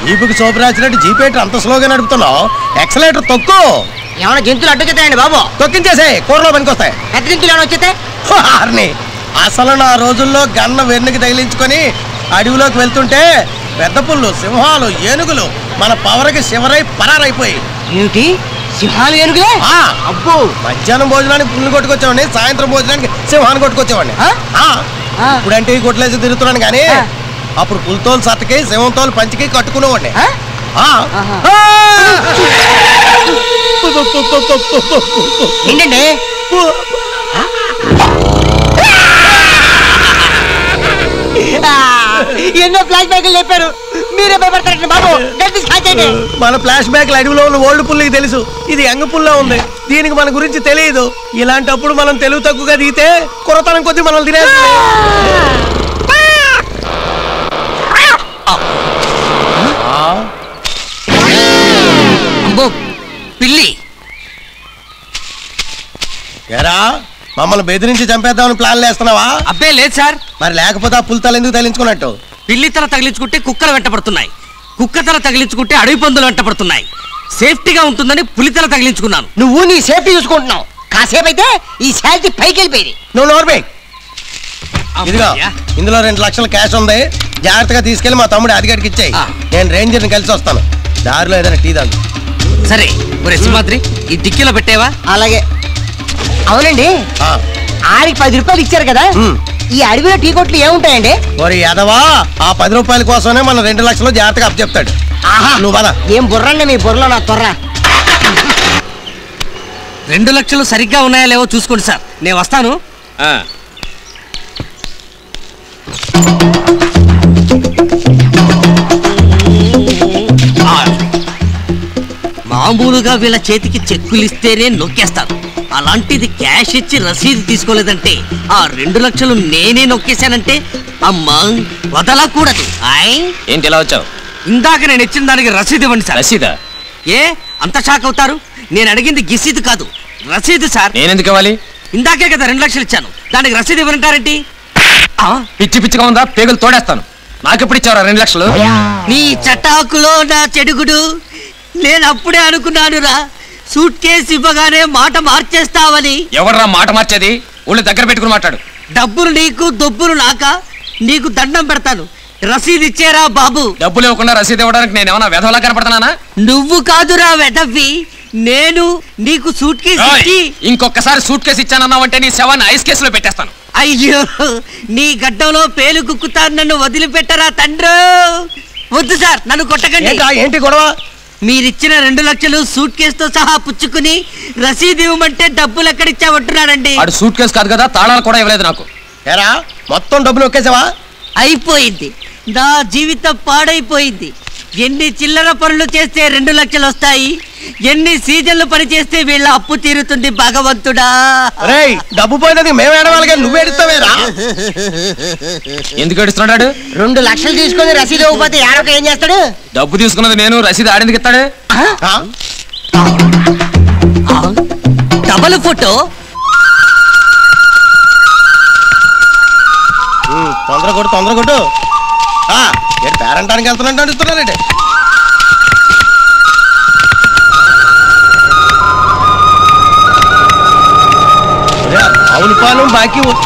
ఈపుకి సోపు రాసినట్టు జీపేటర్ అంత స్లోగా నడుపుతున్నావు ఎక్సలేటర్ తొక్కు ఏమైనా జంతువులు అడ్డొచ్చేతాయండి బాబు తొక్కించేసే కూరలో పనికొస్తాయి పెద్ద జంతువులు ఏమైనా వచ్చేతే వారిని అసలు నా రోజుల్లో గన్న వెన్నుకి తగిలించుకొని అడవిలోకి వెళ్తుంటే పెద్ద పుల్లు సింహాలు ఏనుగులు మన పవర్కి శివరై పరారైపోయి ఏమిటి సింహాలు ఏనుగులే ఆ, అబ్బో మధ్యాహ్నం భోజనానికి పుల్లు కొట్టుకొచ్చేవాడిని సాయంత్రం భోజనానికి సింహాన్ని కొట్టుకొచ్చేవాడిని ఆ? ఆ, ఆ. ఇప్పుడంటే ఈ కొట్లేసి తిరుగుతున్నాను కానీ ఆ. అప్పుడు పులితోలు సత్తకి సింహంతోలు పంచికి కట్టుకునేవాడిని ఆ? ఆ. ఆహా. ఆ! ఏంటండి ఆ, ఎన్నో ఫ్లాష్ బ్యాక్లు చెప్పారు మీరే భయపడతారండి బాబు గట్టి సాధ్యండి మన ఫ్లాష్ బ్యాక్ అడవిలో ఉన్న ఓల్డ్ పుల్లికి తెలుసు ఇది యంగ్ పుల్లో ఉంది దీనికి మన గురించి తెలియదు ఇలాంటప్పుడు మనం తెలుగు తక్కువగా దిగితే కురతనం కొద్ది మనల్ని తినేస్తుంది అబ్బో పిల్లి ఎరా మమ్మల్ని బెదిరించి చంపేద్దామని ప్లాన్ వేస్తున్నావా అబ్బే లేదు సార్ మరి లేకపోతే ఆ పులితలు ఎందుకు తగిలించుకున్నట్టు పిల్లి తల తగిలించుకుంటే కుక్కలు వెంటపడుతున్నాయి కుక్క తల తగిలించుకుంటే అడవి పందులు వెంటపడుతున్నాయి సేఫ్టీగా ఉంటుందని పులి తల తగిలించుకున్నాను నువ్వు నీ సేఫ్టీ చూసుకుంటున్నావు కాసేపు అయితే ఈ శాలిటీ పైకి వెళ్ళిపోయింది నువ్వు నోర్మే ఇదిగో అమ్మయ్యా. ఇందులో రెండు లక్షల క్యాష్ ఉంది జాగ్రత్తగా తీసుకెళ్లి మా తమ్ముడు అధికారికి ఇచ్చేయి ఆ. నేను రేంజర్ని కలిసి వస్తాను దారిలో ఏదైనా టీ తాగు సరే ఒరే సింహాద్రి ఈ డిక్కీలో పెట్టేవా అలాగే అవునండి ఆ. ఆడికి పది రూపాయలు ఇచ్చారు కదా ఉమ్. ఈ అడవిలో టీ కొట్లు ఏముంటాయండి ఓరి యదవా ఆ పది రూపాయల కోసమే మన రెండు లక్షలు జాగ్రత్తగా అప్పచెప్తాడు ఆహా నువ్వు పద ఏం బుర్రండి మీ బుర్రలో నా తొర్ర రెండు లక్షలు సరిగ్గా ఉన్నాయా లేవో చూసుకోండి సార్ నేను వస్తాను ఆ. మామూలుగా వీళ్ళ చేతికి చెక్కులు ఇస్తేనే నొక్కేస్తారు అలాంటిది క్యాష్ ఇచ్చి రసీదు తీసుకోలేదంటే ఆ రెండు లక్షలు నేనే నొక్కేశానంటే అమ్మా వదలకూడదు ఆయ్ ఏంటి ఇలా వచ్చావు ఇందాక నేను ఇచ్చిన దానికి రసీదు ఇవ్వండి సార్ రసీదా ఏ అంత షాక్ అవుతారు నేను అడిగింది గిసీదు కాదు రసీదు సార్ నేనెందుకు ఇవ్వాలి ఇందాకే కదా రెండు లక్షలు ఇచ్చాను దానికి రసీదు ఇవ్వనంటారేంటి ఆ, పిచ్చి పిచ్చిగా ఉందా పేగులు తోడేస్తాను నాకెప్పుడు ఇచ్చారా రెండు లక్షలు నీ చటాకులో నా చెడుగుడు నేను అప్పుడే అనుకున్నానురా సూట్ కేసు ఇవ్వగానే మాట మార్చేస్తావని ఎవర్రా మాట మార్చేది ఊళ్ళో దగ్గర పెట్టుకుని మాట్లాడు డబ్బులు నీకు దొబ్బులు నాక నీకు దండం పెడతాను రసీదు ఇచ్చేరా బాబు డబ్బులు ఇవ్వకుండా రసీదు ఇవ్వడానికి నేను ఏమన్నా వెధవలా కనపడుతున్నానా నువ్వు కాదురా వెదవ్వి నేను నీకు సూట్ కేసు ఓయ్! ఇచ్చి ఇంకొకసారి సూట్ కేసు ఇచ్చానన్నావంటే నీ శవాన్ని ఐస్ కేసులో పెట్టేస్తాను అయ్యో నీ గడ్డంలో పేలు కుక్కుతారు నన్ను వదిలిపెట్టరా తండ్రు వద్దు సార్ నన్ను కొట్టకండి ఏంటా ఏంటి గొడవ మీరిచ్చిన రెండు లక్షలు సూట్ కేసుతో సహా పుచ్చుకుని రసీదు ఇవ్వమంటే డబ్బులు ఎక్కడిచ్చామంటున్నాడండి ఆడు సూట్ కేసు కాదు కదా తాళాలు కూడా ఇవ్వలేదు నాకు ఎరా మొత్తం డబ్బులు ఒకేసావా అయిపోయింది నా జీవితం పాడైపోయింది ఎన్ని చిల్లర పనులు చేస్తే రెండు లక్షలు వస్తాయి ఎన్ని సీజన్లు పని చేస్తే వీళ్ళ అప్పు తీరుతుంది భగవంతుడా రేయ్ డబ్బు పోయినది మేము ఏడవాలి కానీ నువ్వు ఏడుస్తావేరా ఎందుకు ఏడుస్తున్నాడు రెండు లక్షలు తీసుకొని రసీదు ఇవ్వకపోతే ఏడొక ఏం చేస్తాడు డబ్బు తీసుకున్నది నేను రసీదు ఆడేందుకు ఇస్తాడు ఆ? డబల్ ఫోటో ఉమ్, తొందర కొట్టు తొందర కొట్టు ఆ, ఏంటి పేరంటానికి వెళ్తున్నట్టు అడుగుతున్నారండి అవును పాలు బాకీ ఉ-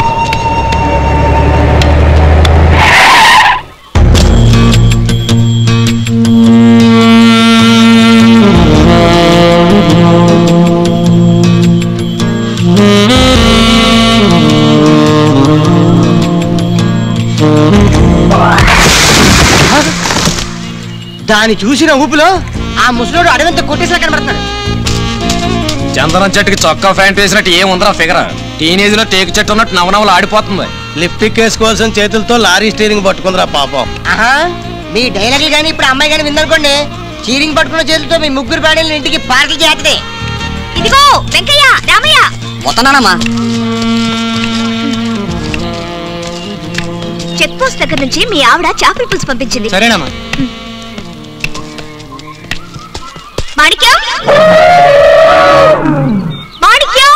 దాన్ని చూసిన ఊపిలో ఆ ముసలోడు అడవంతా కొట్టేసినా కనబడతాడు చందనం చెట్టుకి చొక్కా ప్యాంట్ వేసినట్టు ఏం ఉందరా ఫిగర్ టీనేజ్ లో టేకు చెట్టు ఉన్నట్టు నవనవలు ఆడిపోతుంది లిప్టిక్ వేసుకోవాల్సిన చేతులతో లారీ స్టీరింగ్ పట్టుకుందిరా పాపం ఆహా మీ డైలాగులు కానీ ఇప్పుడు అమ్మాయి కానీ విందనుకోండి చీరింగ్ పట్టుకున్న చేతులతో మీ ముగ్గురు పాడేళ్ళ ఇంటికి పార్టీ చేస్తుంది ఇదిగో వెంకయ్య రామయ్య వతనానమ్మా చెక్ పోస్ట్ దగ్గర నుంచి మీ ఆవిడ చేపల పులుసు పంపించింది సరేనమ్మా మాణిక్యం మాణిక్యం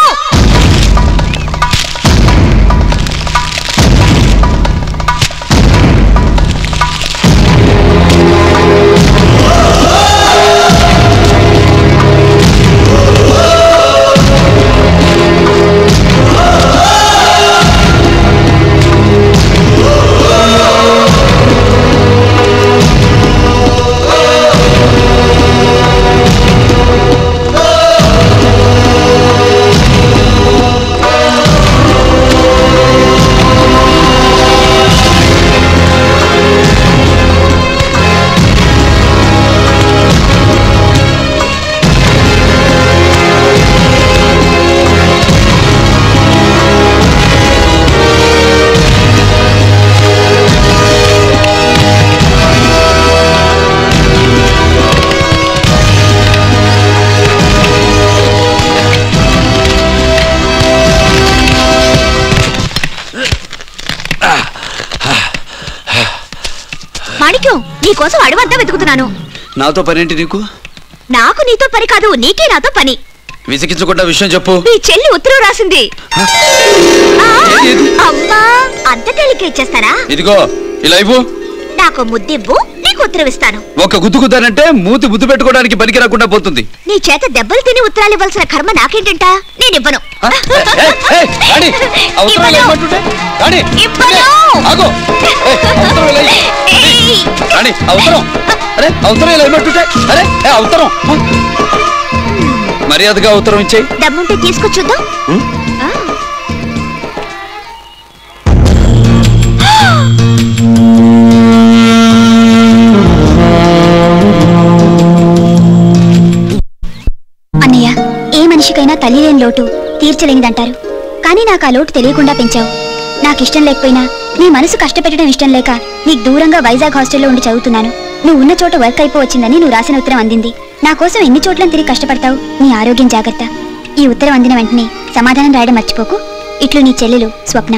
నీకోసం అడవంతా వెతుకుతున్నాను నాతో పనేంటి నీకు నాకు నీతో పని కాదు నీకే నాతో పని విసిగించకుండా విషయం చెప్పు మీ చెల్లి ఉత్తరం రాసింది ఆ, ఏది ఇది? అమ్మా అంత తేలిక ఇచ్చేస్తారా ఇదిగో ఇలా ఇవ్వు నాకు ముద్దివ్వు నీకు ఉత్తరం ఇస్తాను ఒక గుద్దు గుద్దానంటే మూతి ముద్దు పెట్టుకోవడానికి పనికి రాకుండా పోతుంది నీ చేత దెబ్బలు తిని ఉత్తరాలు ఇవ్వాల్సిన కర్మ నాకేంటంట నేను ఇవ్వను ఆ? ఏయ్, ఏయ్, రాణి, అవసరం ఇవ్వను. లేకుంటుంటే? రాణి, ఇవ్వను. ఆగు. ఏయ్, అవసరం ఇలా ఇయ్యి. ఏయ్. రాణి, అవసరం అరే అవసరం ఇలా ఇవ్వమంటుంటే అరే ఏ, అవసరం మర్యాదగా ఉత్తరం ఇచ్చేయి దమ్ముంటే తీసుకొచ్చుద్దాం ఉం? ఆ. అన్నయ్య ఏ మనిషికైనా తల్లి లేని లోటు తీర్చలేనిదంటారు కానీ నాకు ఆ లోటు తెలియకుండా పెంచావు నాకిష్టం లేకపోయినా నీ మనసు కష్టపెట్టడం ఇష్టం లేక నీకు దూరంగా వైజాగ్ హాస్టల్లో ఉండి చదువుతున్నాను నువ్వు ఉన్న చోట వర్క్ అయిపోవచ్చిందని నువ్వు రాసిన ఉత్తరం అందింది నా కోసం ఎన్ని చోట్లను తిరిగి కష్టపడతావు నీ ఆరోగ్యం జాగ్రత్త ఈ ఉత్తరం అందిన వెంటనే సమాధానం రాయడం మర్చిపోకు ఇట్లు నీ చెల్లెలు స్వప్న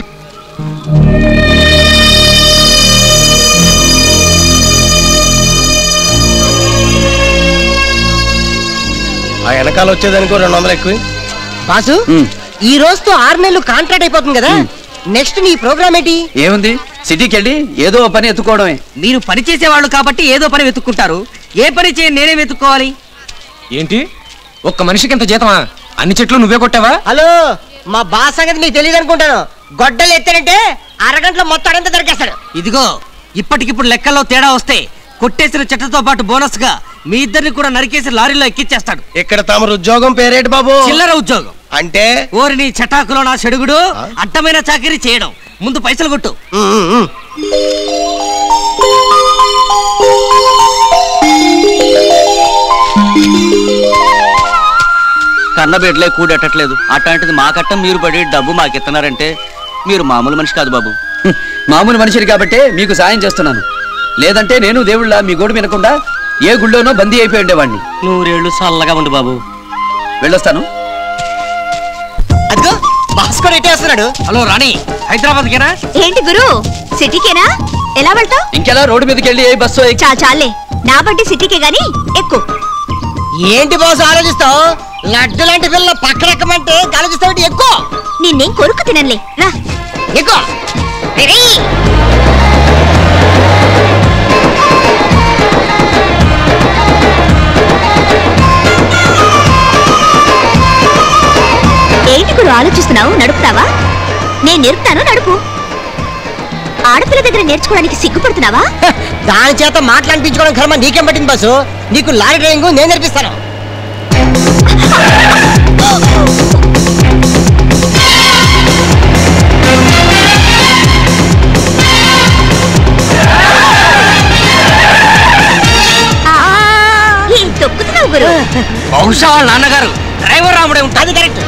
ఆ వెనకాల వచ్చేదానికో రెండు వందలు ఎక్కువ బాసు ఉమ్. ఈ రోజుతో ఆరు నెలలు కాంట్రాక్ట్ అయిపోతుంది కదా నెక్స్ట్ నీ ప్రోగ్రామ్ ఏంటి ఏముంది సిటీకి వెళ్ళి ఏదో ఓ పని ఎత్తుకోవడమే మీరు పని చేసేవాళ్ళు కాబట్టి ఏదో పని వెతుక్కుంటారు ఏ పని చేయ నేనే వెతుక్కోవాలి ఏంటి ఒక్క మనిషికి ఇంత జీతమా అన్ని చెట్లు నువ్వే కొట్టావా హలో మా బాస్ సంగతి నీకు తెలియదు అనుకుంటాను గొడ్డలు ఎత్తానంటే అరగంటలో మొత్తం అడంతా దొరికేస్తాడు ఇదిగో ఇప్పటికిప్పుడు లెక్కల్లో తేడా వస్తే కొట్టేసిన చెట్టతో పాటు బోనస్ గా మీ ఇద్దరిని కూడా నరికేసి లారీలో ఎక్కిచ్చేస్తాడు ఇక్కడ తమరు ఉద్యోగం పేరేటి బాబు చిల్లర ఉద్యోగం అంటే ఓరి నీ చటాకులో నా చెడుగుడు అడ్డమైన చాకరీ చేయడం ముందు పైసలు కొట్టు ఉమ్, ఉమ్, ఉమ్. కన్నబెట్లే కూడెట్టట్లేదు అట్లాంటిది మా కట్టం మీరు పడి డబ్బు మాకు ఇస్తున్నారంటే మీరు మామూలు మనిషి కాదు బాబు హ్మ్. మామూలు మనిషిని కాబట్టే మీకు సాయం చేస్తున్నాను లేదంటే నేను దేవుళ్ళ మీ గోడు వినకుండా ఏ గుళ్ళోనో బందీ అయిపోయి ఉండేవాడిని నూరేళ్లు చల్లగా ఉండు బాబు వెళ్ళొస్తాను అదిగో బాస్ కూడా ఎట్టేస్తున్నాడు హలో రాణి హైదరాబాద్కేనా ఏంటి గురు సిటీకేనా ఎలా వెళ్తావు ఇంకెలా రోడ్డు మీదకి వెళ్ళి ఏ బస్సు ఎక్కి- చా చాలే నా బండి సిటీకే గాని ఎక్కువ ఏంటి బాస్ ఆలోచిస్తావు లడ్డు లాంటి పిల్ల పక్కన ఎక్కమంటే ఆలోచిస్తావు ఎక్కువ నిన్నేం కొరుకు తినలే రా ఎక్కువ ఏయ్! ఏంటి గురు ఆలోచిస్తున్నావు నడుపుతావా నేను నేర్పుతాను నడుపు ఆడపిల్ల దగ్గర నేర్చుకోవడానికి సిగ్గుపడుతున్నావా దాని చేత మాట్లాడిపించుకోవడం కర్మ నీకేం పట్టింది బాసు నీకు లారీ డ్రైవింగ్ నేను నేర్పిస్తాను ఆ, ఏం తొక్కుతున్నావు గురు బహుశా వాళ్ళ నాన్నగారు డ్రైవర్ రాముడే ఉంటాడు అది కరెక్ట్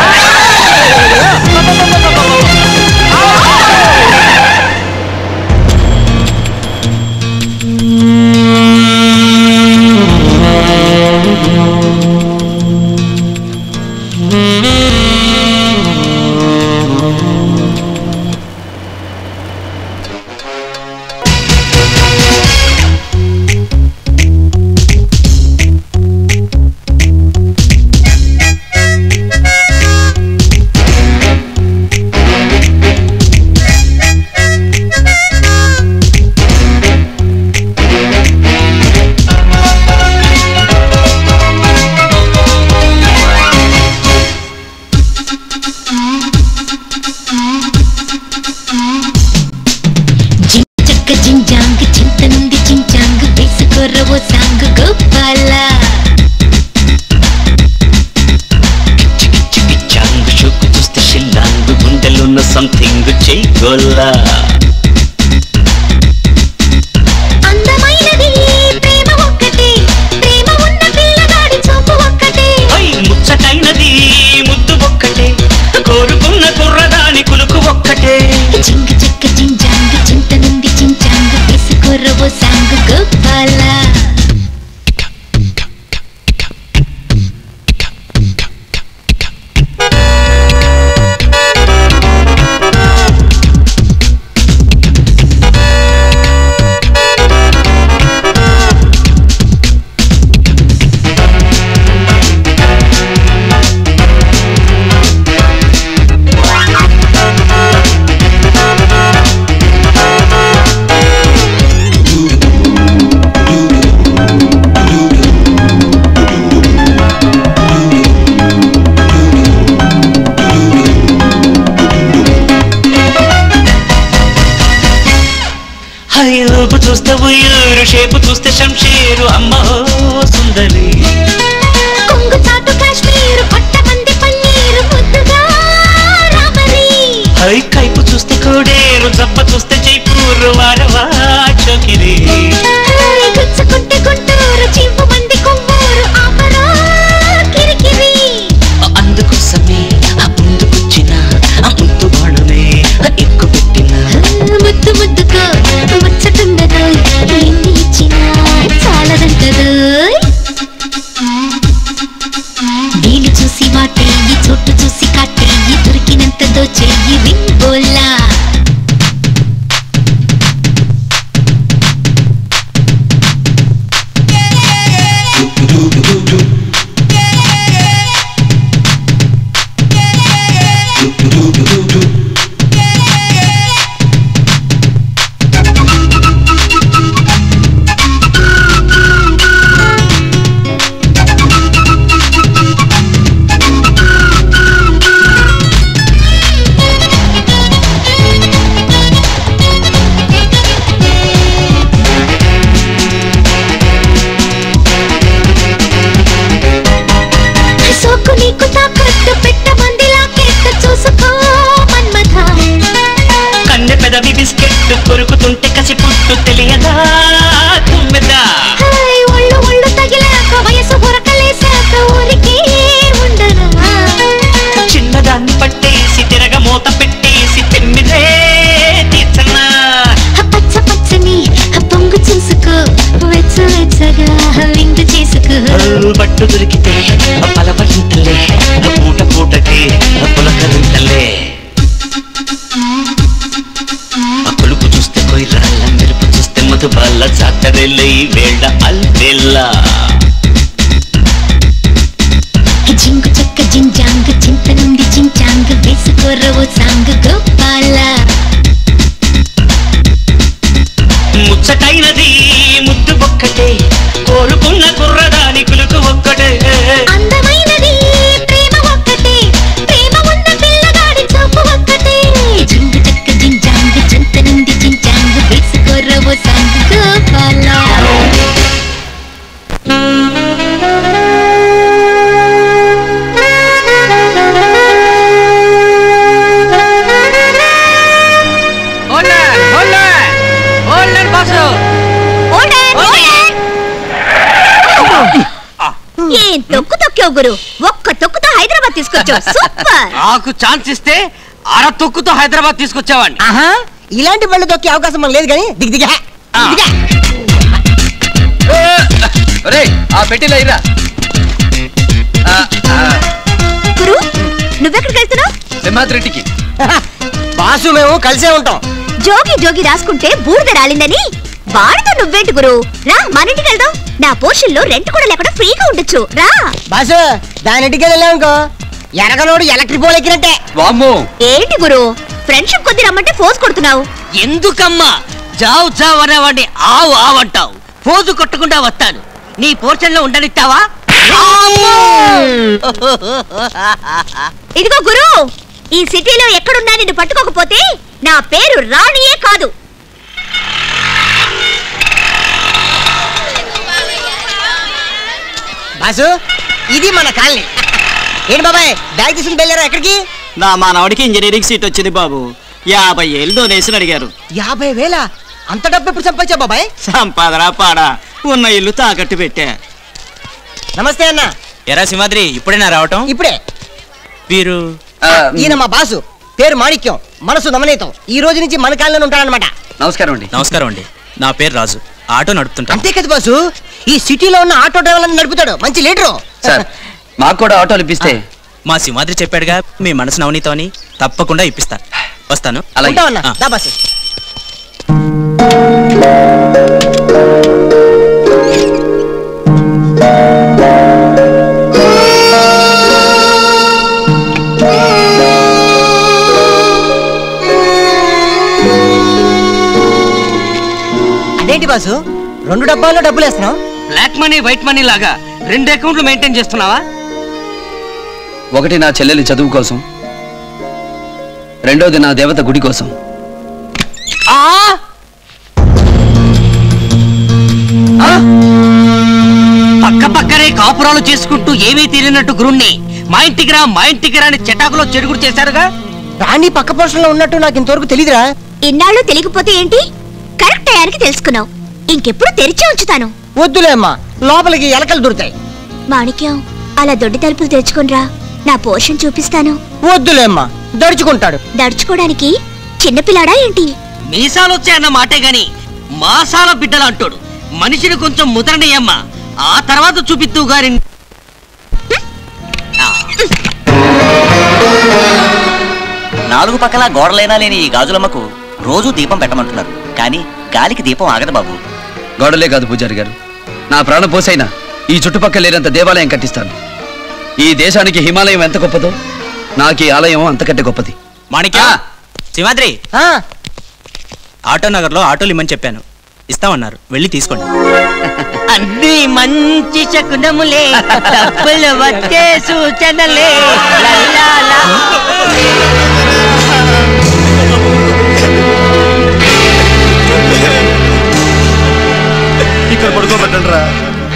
చక్క జింజాంగ్ చింత నుండి చించాంగ్ వేసుకోర్రవో సాంగ్ గోపాల చాంగ్ షోకు చూస్తే షిల్లాంగ్ గుండెలున్న సంథింగ్ చెయ్యగోల్లా అందమైనది ప్రేమ ఒక్కటే ప్రేమ ఉన్న పిల్లగాడి చూపు ఒక్కటే ముచ్చటైనది ముద్దు ఒక్కటే కోరుకున్న కుర్రదాని కులుకు ఒక్కటే జింగ చక్క జింజాంగ్ చింత నుండి చించాంగ్ వేసుకోర్రవో సాంగ్ గోపాల ఊపు చూస్తే ఉయ్యూరు షేపు చూస్తే శంషేరు అమ్మో సుందరి కొంగు చాటు కాశ్మీరు కొట్టమంది పన్నీరు ముద్దుగా రామరి హై కైపు చూస్తే కోడేరు జబ్బ చూస్తే జైపూరు వారవా చోకిరి హాయ్ గుచ్చుకుంటే గుంటూరు చింపు మంది కొవ్వూరు ఆపరా కిరికిరి అందుకోసమే ఆ ముందుకొచ్చిన ఆ ముద్దు బాణమే ఎక్కువ పెట్టిన ముద్దు ముద్దుకో ముచ్చటుండదు ఎన్ని ఇచ్చినా చాలదంటదు వీలు చూసి వాటేయి చోటు చూసి కాటేయి దొరికినంత దోచేయి వింబోలా సోకు నీకు తాకట్టు పెట్టమంది లాకెట్టు చూసుకో మన్మథ కన్నె పెదవి బిస్కెట్ కొరుకుతుంటే కసి పుట్టు తెలియదా తుమ్మెదా హాయ్ ఒళ్ళు ఒళ్ళు తగిలాక వయసు ఉరకలేసాక ఊరికే ఉండనా చిన్నదాన్ని పట్టేసి తిరగ మూత పెట్టేసి తిమ్మిదే తీర్చన్నా పచ్చ పచ్చని పొంగు చూసుకో వెచ్చ వెచ్చగా విందు చేసుకో బట్టు దొరికితే పలవరింతలే పూట పూటకి పులకరింతలే ఆ కొలుపు చూస్తే కొయ్యాల మెరుపు చూస్తే మధుబాల జాతరలే ఈ వేళ అల్వేళ్ళ జింగు చెక్క జింజాంగ్ చింత నుండి చించాంగ్ వేసుకోరవో సాంగ్ గోపాల ముచ్చటైనది ముద్దు ఒక్కటే కోరుకున్న కుర్రదాని కులుకు ఒక్కటే అందమైనది ప్రేమ ఒక్కటే ప్రేమ ఉన్న పిల్లగాడి చూపు ఒక్కటే జింగు చెక్క జింజాంగ్ చింత నుండి చించాంగ్ వేసుకోరవో సాంగ్ గోపాల ఏం తొక్కు తొక్కావు గురు ఒక్క తొక్కుతో హైదరాబాద్ తీసుకొచ్చావు సూపర్ నాకు ఛాన్స్ ఇస్తే అర తొక్కుతో హైదరాబాద్ తీసుకొచ్చేవాడిని ఆహా ఇలాంటి బళ్ళు దొక్కే అవకాశం మనకు లేదు కానీ దిగ్ దిగా దిగా ఒరేయ్ ఆ పెట్టిలో ఇరా ఆ, ఆ, గురు నువ్వెక్కడికి వెళ్తున్నావు సింహాద్రింటికి బాసు మేము కలిసే ఉంటాం జోగి జోగి రాసుకుంటే బూడిద రాలిందని వాడితో నువ్వేంటి గురు రా మన ఇంటికి వెళ్దాం నా పోర్షన్ లో రెంట్ కూడా లేకుండా ఫ్రీగా ఉండొచ్చు రా బాసు దాని ఇంటికి వెళ్ళామనుకో ఎరగనోడు ఎలక్ట్రిక్ పోల్ ఎక్కినట్టే వామ్మో ఏంటి గురు ఫ్రెండ్షిప్ కొద్ది రమ్మంటే ఫోర్స్ కొడుతున్నావు ఎందుకమ్మా జావ్ జావ్ అనేవాడిని ఆవు ఆవంటావు పోజు కొట్టకుండా వస్తాను నీ పోర్షన్ లో ఉండనిస్తావా ఇదిగో గురు ఈ సిటీలో ఎక్కడున్నా నిన్ను పట్టుకోకపోతే నా పేరు రాణియే కాదు బాసు ఇది మన కాలనీ ఏంటి బాబాయ్ బ్యాగ్ తీసుకుని వెళ్ళారా ఎక్కడికి నా మానవుడికి ఇంజనీరింగ్ సీట్ వచ్చింది బాబు యాభై ఏళ్ళు డొనేషన్ అడిగారు యాభై వేల అంత డబ్బు ఎప్పుడు సంపాదించా బాబాయ్ సంపాదరా పాడా ఉన్న ఇల్లు తాకట్టు పెట్టా నమస్తే అన్న ఎరా సింహాద్రి ఇప్పుడేనా రావటం ఇప్పుడే వీరు ఆ, ఈయన మా బాసు పేరు మాణిక్యం మనసు నమనీతం ఈ రోజు నుంచి మన కాలనీలో ఉంటాడనమాట నమస్కారం అండి నమస్కారం అండి నా పేరు రాజు ఆటో నడుపుతుంటాను అంతే కదా బాసు ఈ సిటీలో ఉన్న ఆటో డ్రైవర్లను నడుపుతాడు మంచి లీడరు సార్ మాకు కూడా ఆటోలు ఇప్పిస్తే మా సింహాద్రి చెప్పాడుగా మీ మనసు నవనీతో అని తప్పకుండా ఇప్పిస్తా వస్తాను అలాగే ఉంటావన్నా ఆ. దా బాసు అదేంటి బాసు రెండు డబ్బాల్లో డబ్బులు వేస్తున్నావు బ్లాక్ మనీ వైట్ మనీ లాగా రెండు అకౌంట్లు మెయింటైన్ చేస్తున్నావా ఒకటి నా చెల్లెలి చదువు కోసం రెండోది నా దేవత గుడి కోసం ఆ కాపురాలు చేసుకుంటూ ఏమీ తెలియనట్టు గురుణ్ణి మా ఇంటికి రా మా ఇంటికి రా అని చెటాకులో చెడుగుడు చేశారుగా రాణి పక్క పోర్షన్లో ఉన్నట్టు నాకు ఇంతవరకు తెలియదురా ఇన్నాళ్ళు తెలియకపోతే ఏంటి కరెక్ట్ టయానికి తెలుసుకున్నావు ఇంకెప్పుడు తెరిచే ఉంచుతాను వద్దులే అమ్మా లోపలికి ఎలకలు దొరుకుతాయి మాణిక్యం అలా దొడ్డి తలుపులు తెరుచుకునిరా నా పోర్షన్ చూపిస్తాను వద్దులే అమ్మా దడుచుకుంటాడు దడుచుకోవడానికి చిన్నపిల్లాడా ఏంటి మీసాలు వచ్చాయన్న మాటే గాని మాసాల బిడ్డలు అంటాడు మనిషిని కొంచెం ముదరనీయమ్మా ఆ తర్వాత చూపిత్తూ గారి నాలుగు పక్కల గోడలైనా లేని ఈ గాజులమ్మకు రోజు దీపం పెట్టమంటున్నారు కానీ గాలికి దీపం ఆగదు బాబు గోడలే కాదు పూజారి గారు నా ప్రాణ పోసైనా ఈ చుట్టుపక్కల లేనంత దేవాలయం కట్టిస్తాను ఈ దేశానికి హిమాలయం ఎంత గొప్పదో నాకు ఈ ఆలయం అంతకంటే గొప్పది మాణిక్య సింహాద్రి ఆటో నగర్లో ఆటోలు ఇమ్మని చెప్పాను ఇస్తామన్నారు వెళ్ళి తీసుకోండి అన్ని మంచి శకునములే తప్పులు వచ్చే సూచనలే లల్లాలా. ఇక్కడ పడుకోబెట్టండి రా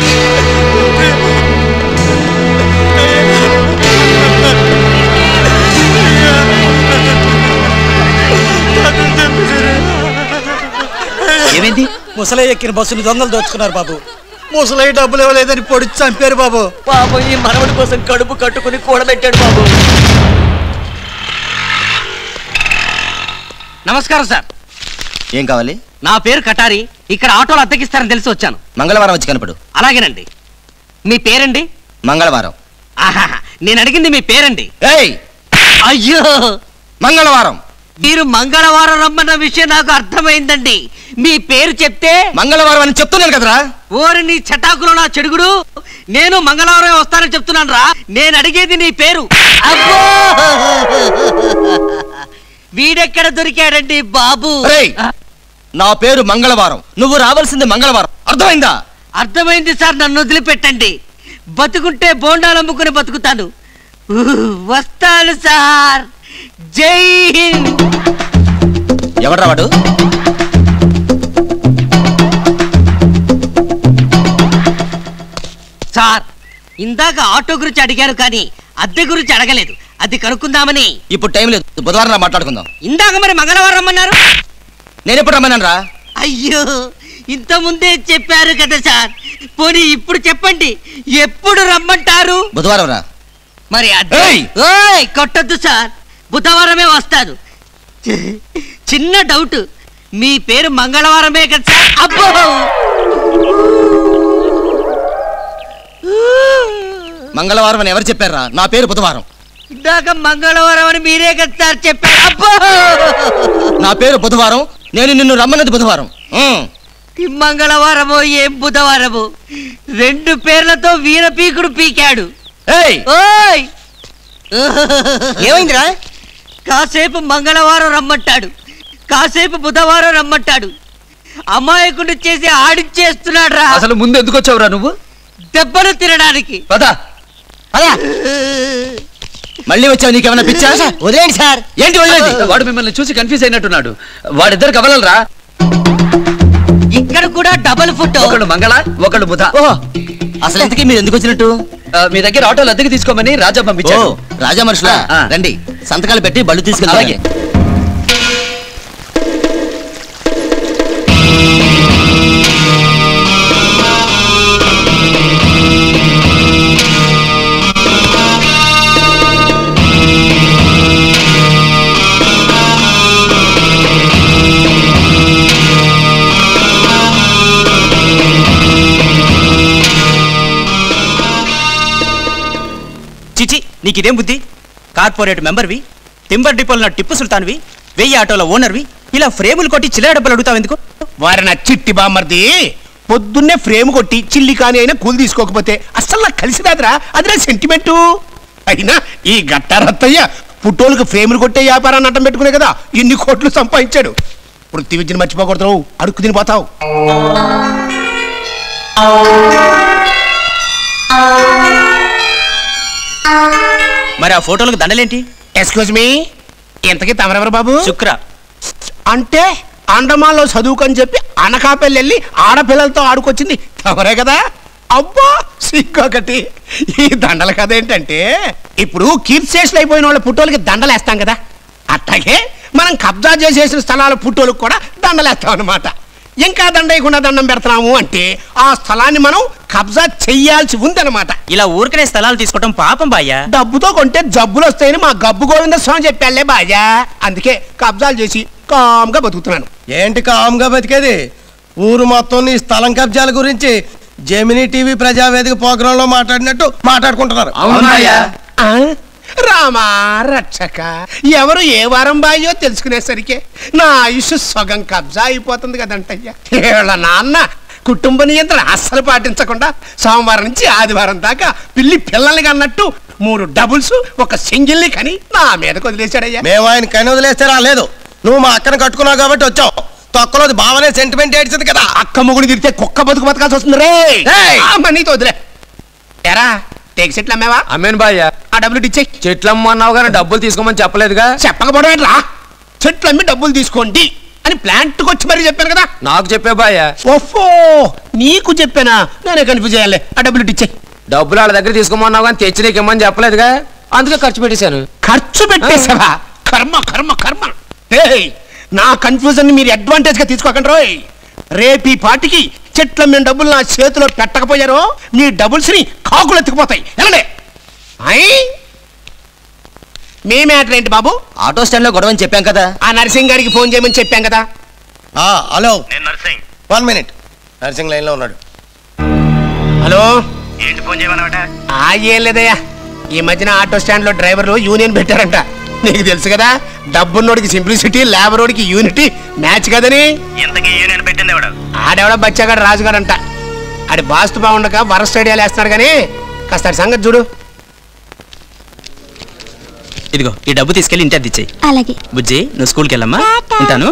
ఏమైంది ముసలై ఎక్కిన బస్సును దొంగలు దోచుకున్నారు బాబు ముసలై డబ్బులు ఇవ్వలేదని పొడిచి చంపారు బాబు బాబు ఈ మనవడి కోసం కడుపు కట్టుకుని కూడబెట్టాడు బాబు నమస్కారం సార్ ఏం కావాలి నా పేరు కటారి ఇక్కడ ఆటోలు అద్దెకిస్తారని తెలిసి వచ్చాను మంగళవారం వచ్చి కనపడు అలాగేనండి మీ పేరండి మంగళవారం ఆహాహా, నేను అడిగింది మీ పేరండి ఏయ్ అయ్యో మంగళవారం మీరు మంగళవారం రమ్మన్న విషయం నాకు అర్థమైందండి మీ పేరు చెప్తే మంగళవారం అని చెప్తున్నాను కదరా ఓరి నీ చటాకులో నా చెడుగుడు నేను మంగళవారం వస్తానని చెప్తున్నాను రా నేను అడిగేది నీ పేరు అబ్బో వీడెక్కడ దొరికాడండి బాబు రేయ్, నా పేరు మంగళవారం నువ్వు రావాల్సింది మంగళవారం అర్థమైందా అర్థమైంది సార్ నన్ను వదిలిపెట్టండి బతుకుంటే బోండాలు అమ్ముకుని బతుకుతాను ఊ, వస్తాను సార్ జై హింద్ ఎవడ్రా వాడు సార్ ఇందాక ఆటో గురించి అడిగారు కానీ అద్దె గురించి అడగలేదు అది కనుక్కుందామని ఇప్పుడు టైం లేదు బుధవారం రా మాట్లాడుకుందాం ఇందాక మరి మంగళవారం రమ్మన్నారు నేను ఎప్పుడు రమ్మన్నాను రా అయ్యో ఇంత ముందే చెప్పారు కదా సార్ పోనీ ఇప్పుడు చెప్పండి ఎప్పుడు రమ్మంటారు బుధవారం రా మరి అద్దె ఏయ్! ఓయ్ కొట్టొద్దు సార్ బుధవారమే వస్తాను చి- చిన్న డౌట్ మీ పేరు మంగళవారమే కదా సార్ అబ్బో మంగళవారం అని ఎవరు చెప్పారా నా పేరు బుధవారం ఇందాక మంగళవారం అని మీరే కదా సార్ చెప్పారు అబ్బో నా పేరు బుధవారం నేను నిన్ను రమ్మన్నది బుధవారం ఉమ్. ఈ మంగళవారమో ఏం బుధవారమో రెండు పేర్లతో వీరపీకుడు పీకాడు ఏయ్ ఓయ్ ఏమైందిరా కాసేపు మంగళవారం రమ్మంటాడు కాసేపు బుధవారం రమ్మంటాడు అమాయకుడు చేసి ఆడిచ్చేస్తున్నాడు రా అసలు ముందు ఎందుకు వచ్చావురా నువ్వు దెబ్బలు తినడానికి పదా అదా మళ్ళీ వచ్చావు నీకేమైనా పిచ్చా వదిలేండి సార్ ఏంటి వదిలేది వాడు మిమ్మల్ని చూసి కన్ఫ్యూజ్ అయినట్టున్నాడు వాడిద్దరు కవలరా ఇక్కడ కూడా డబుల్ ఫుట్ ఒకళ్ళు మంగళ ఒకళ్ళు బుధ ఓహో అసలు ఇంతకీ మీరు ఎందుకు వచ్చినట్టు ఆ, మీ దగ్గర ఆటోలు అద్దెకి తీసుకోమని రాజా ఓ పంపించాడు రాజా మనుషులా ఆ. రండి సంతకాలు పెట్టి బళ్ళు తీసుకెళ్తాం అలాగే. చిచి నీకు ఇదేం బుద్ధి కార్పొరేట్ మెంబర్వి టింబర్ డిపోలో నా టిప్పు సుల్తాన్వి వెయ్యి ఆటోల ఓనర్వి ఇలా ఫ్రేములు కొట్టి చిల్లర డబ్బులు అడుగుతావు ఎందుకు వారి నా చిట్టి బామ్మర్ది పొద్దున్నే ఫ్రేమ్ కొట్టి చిల్లి కాని అయినా కూలి తీసుకోకపోతే అస్సలు నాకు కలిసిరాదురా అది నా సెంటిమెంటు అయినా ఈ గట్టారత్తయ్య పుట్టోలకు ఫ్రేములు కొట్టే వ్యాపారాన్ని అడ్డం పెట్టుకునే కదా ఇన్ని కోట్లు సంపాదించాడు వృత్తి విద్యను మర్చిపోకూడదు అడుక్కు తినిపోతావు మరి ఆ ఫోటోలకు దండలేంటి ఎక్స్క్యూజ్ మీ ఇంతకీ తమరెవరు బాబు శుక్ర అంటే అండమాన్లో చదువుకని చెప్పి అనకాపల్లి వెళ్ళి ఆడపిల్లలతో ఆడుకొచ్చింది తమరే కదా అబ్బా సిక్కొకటి ఈ దండల కథ ఏంటంటే ఇప్పుడు కీర్తిశేషులు అయిపోయిన వాళ్ళ పుట్టోలకి దండలు వేస్తాం కదా అట్లాగే మనం కబ్జా చేసేసిన స్థలాల పుట్టోలకు కూడా దండలేస్తాం అనమాట ఇంకా దండ వేయకుండా దండం పెడుతున్నాము అంటే ఆ స్థలాన్ని మనం కబ్జా చెయ్యాల్సి ఉందన్నమాట ఇలా ఊరికనే స్థలాలు తీసుకోవటం పాపం బాయ్యా డబ్బుతో కొంటే జబ్బులు వస్తాయని మా గబ్బు గోవింద స్వామి చెప్పాలే బాజా అందుకే కబ్జాలు చేసి కామ్గా బతుకుతున్నాను ఏంటి కామ్గా బతికేది ఊరు మొత్తం నీ స్థలం కబ్జాల గురించి జెమినీ టీవీ ప్రజావేదిక ప్రోగ్రాంలో మాట్లాడినట్టు మాట్లాడుకుంటున్నారు ఆ? రామా రక్షక ఎవరు ఏ వారం బాయో తెలుసుకునేసరికి నా ఆయుష్ సగం కబ్జా అయిపోతుంది కదంటయ్యా వీళ్ళ నాన్న కుటుంబ నియంత్రణ అస్సలు పాటించకుండా సోమవారం నుంచి ఆదివారం దాకా పిల్లి పిల్లల్ని కన్నట్టు మూడు డబుల్స్ ఒక సింగిల్ని కని నా మీదకి వదిలేశాడయ్యా మేము ఆయన కని వదిలేస్తే రాలేదు నువ్వు మా అక్కను కట్టుకున్నావు కాబట్టి వచ్చావు తొక్కలోది భావనే సెంటిమెంట్ ఏడ్చింది కదా అక్క మొగుడు తిరిగితే కుక్క బతుకు బతకాల్సి వస్తుంది రే ఆ, మరి నీతో వదిలే ఎరా టేక్ సెట్లు అమ్మేవా అమ్మేను బాయ్య ఆ డబ్బులు ఇచ్చే చెట్లు అమ్మన్నావు కానీ డబ్బులు తీసుకోమని చెప్పలేదుగా చెప్పకపోవడం ఏంట్రా చెట్లు అమ్మి డబ్బులు తీసుకోండి అని ప్లాంట్కి వచ్చి మరీ చెప్పాను కదా నాకు చెప్పే బాయ్య ఓఫో నీకు చెప్పానా నేనే కన్ఫ్యూజ్ అయ్యాలే ఆ డబ్బులు ఇచ్చే డబ్బులు వాళ్ళ దగ్గర తీసుకోమన్నావు కానీ తెచ్చి నీకు ఇమ్మని చెప్పలేదుగా అందుకే ఖర్చు పెట్టేశాను ఖర్చు పెట్టేసావా కర్మ కర్మ కర్మ ఏయ్, నా కన్ఫ్యూజన్ మీరు అడ్వాంటేజ్ గా తీసుకోకండి రోయ్ రేపు ఈ పాటికి చెట్ల మేము డబ్బులు నా చేతిలో పెట్టకపోయారో మీ డబుల్స్ ని కాకులు ఎత్తుకుపోతాయి వెళ్ళండి అయ్ మీ మ్యాటర్ ఏంటి బాబు ఆటో స్టాండ్ లో గొడవని చెప్పాం కదా ఆ నర్సింగ్ గారికి ఫోన్ చేయమని చెప్పాం కదా ఆ, hello one minute Narsing line లో ఉన్నాడు హలో ఏంటి ఫోన్ చేయమన్నమాట ఆ ఏం లేదయ్యా ఈ మధ్యన ఆటో స్టాండ్ లో డ్రైవర్లు యూనియన్ పెట్టారంట నీకు తెలుసు కదా డబ్బున్నోడికి సింప్లిసిటీ లేబరోడికి యూనిటీ మ్యాచ్ కదని ఇంతకీ యూనియన్ పెట్టింది ఎవడు ఆడెవడో బచ్చాగాడు రాజుగాడంట ఆడి బాస్తు బాగుండక వరస్ట్ ఐడియాలు వేస్తున్నాడు కానీ కాస్త ఆడి సంగతి చూడు ఇదిగో ఈ డబ్బు తీసుకెళ్లి ఇంటి అద్దె ఇచ్చేయి అలాగే బుజ్జి నువ్వు స్కూల్కి వెళ్ళమ్మా ఉంటాను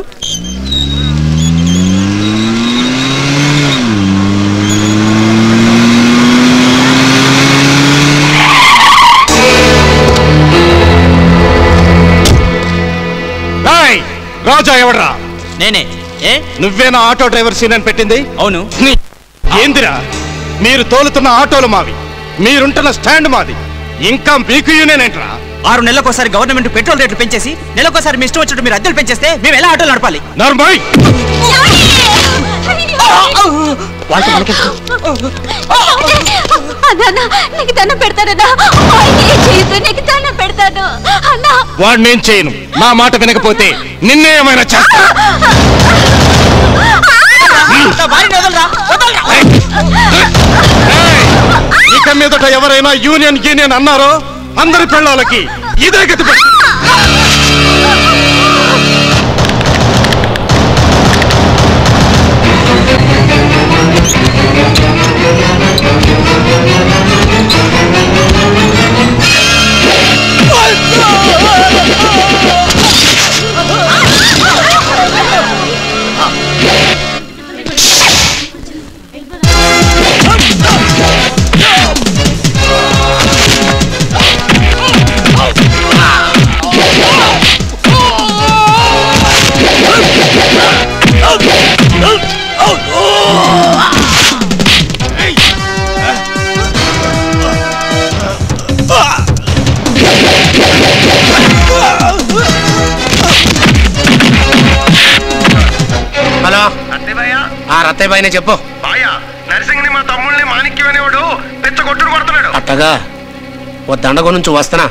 రాజా ఎవడ్రా నేనే ఏ నువ్వేనా ఆటో డ్రైవర్ సీన్ అని పెట్టింది అవును నీ- ఏందిరా మీరు తోలుతున్న ఆటోలు మావి మీరుంటున్న స్టాండ్ మాది ఇంకా మీకు యూనియన్ ఏంట్రా ఆరు నెలలకోసారి గవర్నమెంట్ పెట్రోల్ రేట్లు పెంచేసి నెలకోసారి మీ ఇష్టం వచ్చినట్టు మీరు అద్దెలు పెంచేస్తే మేము ఎలా ఆటోలు నడపాలి నర్మయ్ అన్నా నీకు దండం పెడతానన్నా ఆయనే చేయొద్దు నీకు దండం పెడతాను అన్నా వాడు నేను చేయను నా మాట వినకపోతే నిన్నే ఏమైనా చేస్తా ఇక మీదట ఎవరైనా యూనియన్ యూనియన్ అన్నారో అందరి పిల్లలకి ఇదే గతి పట్టు. హలో ఆ రత్తయ్య బాయ్నే చెప్పు నరసింగ్ని మా తమ్ముళ్ళని మాణిక్యం అనేవాడు పెద్ద కొట్టుడు కొడుతున్నాడు అట్టగా ఓ దండగో నుంచి వస్తానా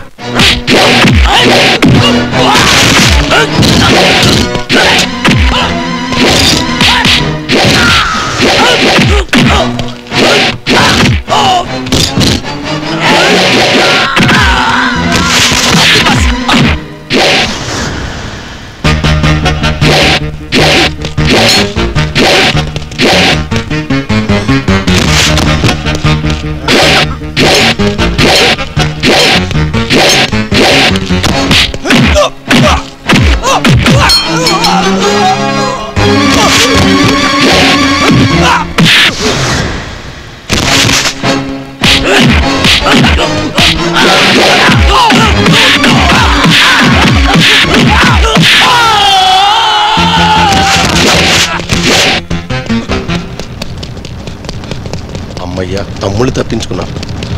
అమ్మయ్య అమ్మయ్యా తమ్ముళ్ళు తప్పించుకున్నాం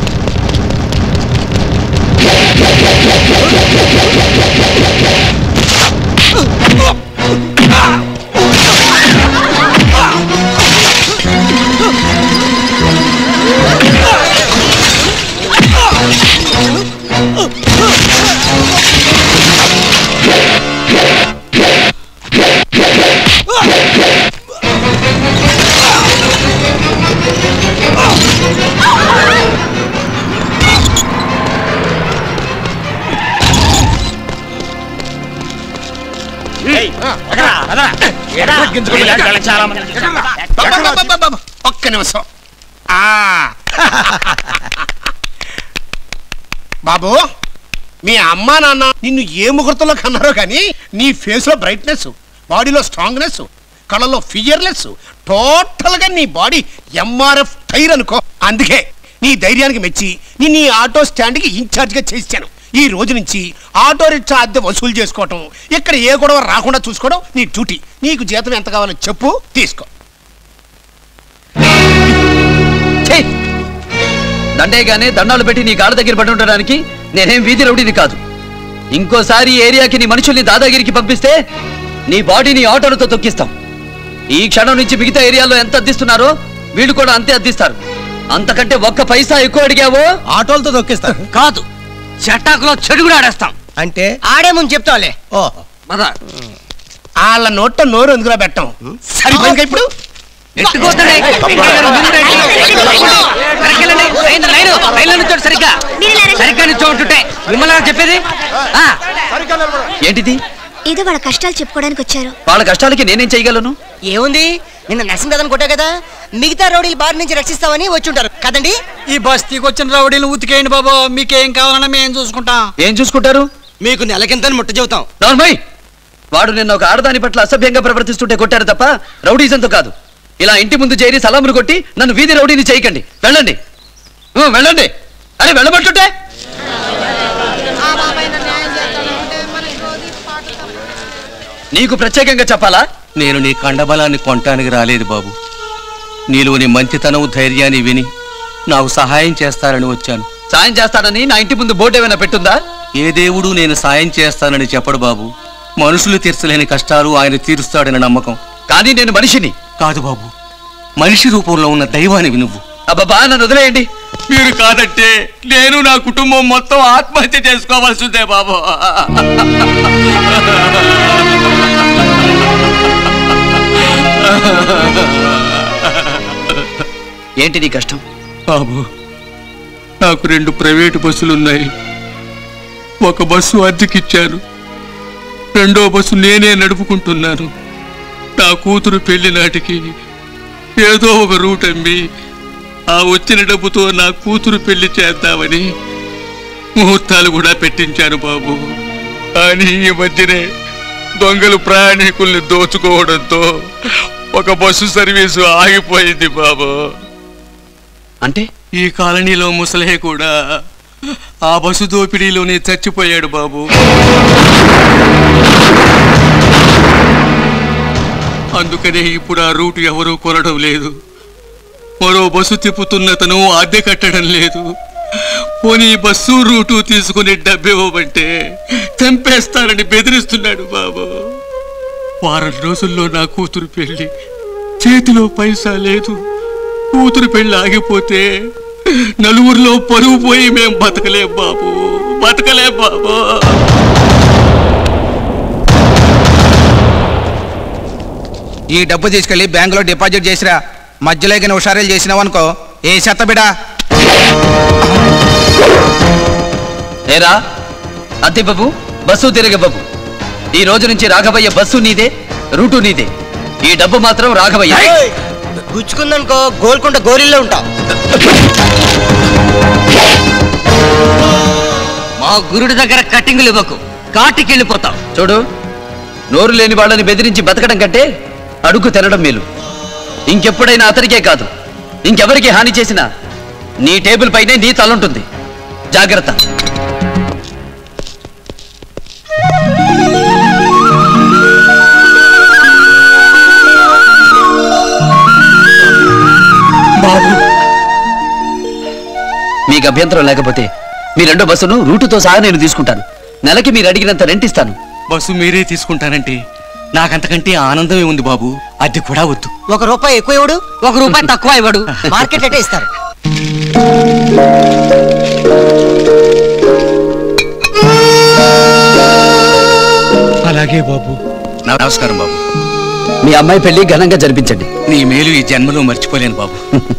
ఒక్క నిమిషం ఆ. బాబు మీ అమ్మా నాన్న నిన్ను ఏ ముహూర్తంలో కన్నారో కానీ నీ ఫేస్ లో బ్రైట్నెస్ బాడీలో స్ట్రాంగ్నెస్ కళ్ళలో ఫియర్లెస్ టోటల్ గా నీ బాడీ ఎంఆర్ఎఫ్ టైర్ అనుకో అందుకే నీ ధైర్యానికి మెచ్చి నిన్ను ఈ ఆటో స్టాండ్ కి ఇన్ఛార్జ్ గా చేశాను ఈ రోజు నుంచి ఆటో రిక్షా అద్దె వసూలు చేసుకోవటం ఇక్కడ ఏ గొడవ రాకుండా చూసుకోవడం నీ డ్యూటీ నీకు జీతం ఎంత కావాలో చెప్పు తీసుకో ఛీ! దండేగానే దండాలు పెట్టి నీ కాళ్ళ దగ్గర పడి ఉండడానికి నేనేం వీధి రౌడీని కాదు ఇంకోసారి ఈ ఏరియాకి నీ మనుషుల్ని దాదాగిరికి పంపిస్తే నీ బాడీని ఆటోలతో తొక్కిస్తాం ఈ క్షణం నుంచి మిగతా ఏరియాలో ఎంత అద్దిస్తున్నారో వీళ్ళు కూడా అంతే అద్దిస్తారు అంతకంటే ఒక్క పైసా ఎక్కువ అడిగావో ఆటోలతో తొక్కిస్తారు కాదు చటాకులో చెడు కూడా ఆడేస్తాం అంటే ఆడే ముందు చెప్తావులే ఓహో వాళ్ళ నోట్లో నోరు ఎందుకులా పెట్టాం సరిపోయింది ఇప్పుడు ఎట్టుకోతండి. వెనకెళ్ళండి. లైన్, లైన్, లైన్లో నిల్చోండి సరిగ్గా సరిగ్గా నిల్చోంటుంటే మిమ్మల్ని ఎవరు చెప్పేది ఆ, ఏంటిది ఏదో వాళ్ళ కష్టాలు చెప్పుకోవడానికి వచ్చారు వాళ్ళ కష్టాలకి నేనేం చేయగలను ఏముంది నిన్న నరసింహ దాదని కొట్టా కదా మిగతా రౌడీలు బారి నుంచి రక్షిస్తామని వచ్చి ఉంటారు కదండి ఈ బస్తీకి వచ్చిన రౌడీలు ఉతికేయండి బాబు మీకేం కావాలన్నా మేము చూసుకుంటాం ఏం చూసుకుంటారు మీకు నెలకింతని ముట్ట చెబుతాం నార్మల్ వాడు నిన్న ఒక ఆడదాని పట్ల అసభ్యంగా ప్రవర్తిస్తుంటే కొట్టారు తప్ప రౌడీజంతో కాదు ఇలా ఇంటి ముందు చేరి సలాములు కొట్టి నన్ను వీధి రౌడీని చేయకండి వెళ్ళండి ఊ, వెళ్ళండి అరే వెళ్ళబట్టుంటే నీకు ప్రత్యేకంగా చెప్పాలా నేను నీ కండబలాన్ని కొనటానికి రాలేదు బాబు నీలోని మంచితనం ధైర్యాన్ని విని నాకు సహాయం చేస్తారని వచ్చాను సాయం చేస్తానని నా ఇంటి ముందు బోర్డు ఏమైనా పెట్టుందా ఏ దేవుడు నేను సాయం చేస్తానని చెప్పడు బాబు మనుషులు తీర్చలేని కష్టాలు ఆయన తీరుస్తాడని నమ్మకం కానీ నేను మనిషిని కాదు బాబు మనిషి రూపంలో ఉన్న దైవానివి నువ్వు అబ్బా నన్ను వదిలేయండి మీరు కాదంటే నేను నా కుటుంబం మొత్తం ఆత్మహత్య చేసుకోవాల్సిందే బాబు ఏంటి నీ కష్టం బాబు నాకు రెండు ప్రైవేటు బస్సులున్నాయి ఒక బస్సు అద్దెకిచ్చాను రెండో బస్సు నేనే నడుపుకుంటున్నాను నా కూతురు పెళ్లి నాటికి ఏదో ఒక రూట్ అమ్మి ఆ వచ్చిన డబ్బుతో నా కూతురు పెళ్లి చేద్దామని ముహూర్తాలు కూడా పెట్టించాను బాబు కానీ ఈ మధ్యనే దొంగలు ప్రయాణికుల్ని దోచుకోవడంతో ఒక బస్సు సర్వీసు ఆగిపోయింది బాబు అంటే ఈ కాలనీలో ముసలే కూడా ఆ బస్సు దోపిడీలోనే చచ్చిపోయాడు బాబు అందుకనే ఇప్పుడు ఆ రూట్ ఎవరూ కొనడం లేదు మరో బస్సు తిప్పుతున్నతను అద్దె కట్టడం లేదు పోనీ బస్సు రూటు తీసుకుని డబ్బివ్వమంటే చంపేస్తానని బెదిరిస్తున్నాడు బాబు వారం రోజుల్లో నా కూతురు పెళ్లి చేతిలో పైసా లేదు కూతురు పెళ్లి ఆగిపోతే నలుగురిలో పరువు పోయి మేం బతకలేం బాబు బతకలేం బాబు ఈ డబ్బు తీసుకెళ్లి బ్యాంకులో డిపాజిట్ చేసిరా మధ్యలో గిన హుషారీలు చేసినావు అనుకో ఏ చెత్త బిడా ఏరా అద్దె బాబు బస్సు తిరగ బాబు ఈ రోజు నుంచి రాఘవయ్య బస్సు నీదే రూటు నీదే ఈ డబ్బు మాత్రం రాఘవయ్య గుచ్చుకుందనుకో గోల్కొండ గోరిల్లో ఉంటాం మా గురుడి దగ్గర కట్టింగులు ఇవ్వకు కాటికి వెళ్ళిపోతాం చూడు నోరు లేని వాళ్ళని బెదిరించి బతకడం కంటే అడుగు తినడం మేలు ఇంకెప్పుడైనా అతనికే కాదు ఇంకెవరికి హాని చేసినా నీ టేబుల్ పైనే నీ తలుంటుంది జాగ్రత్త బాబు మీకు అభ్యంతరం లేకపోతే మీ రెండో బస్సును రూటుతో సహా నేను తీసుకుంటాను నెలకి మీరు అడిగినంత రెంట్ ఇస్తాను బస్సు మీరే తీసుకుంటానంటే నాకంతకంటే ఆనందమే ఉంది బాబు అద్దె కూడా వద్దు ఒక రూపాయి ఎక్కువ ఇవ్వడు ఒక రూపాయి తక్కువ ఇవ్వడు మార్కెట్ రేటే ఇస్తారు అలాగే బాబు నమస్కారం బాబు మీ అమ్మాయి పెళ్లి ఘనంగా జరిపించండి నీ మేలు ఈ జన్మలో మర్చిపోలేను బాబు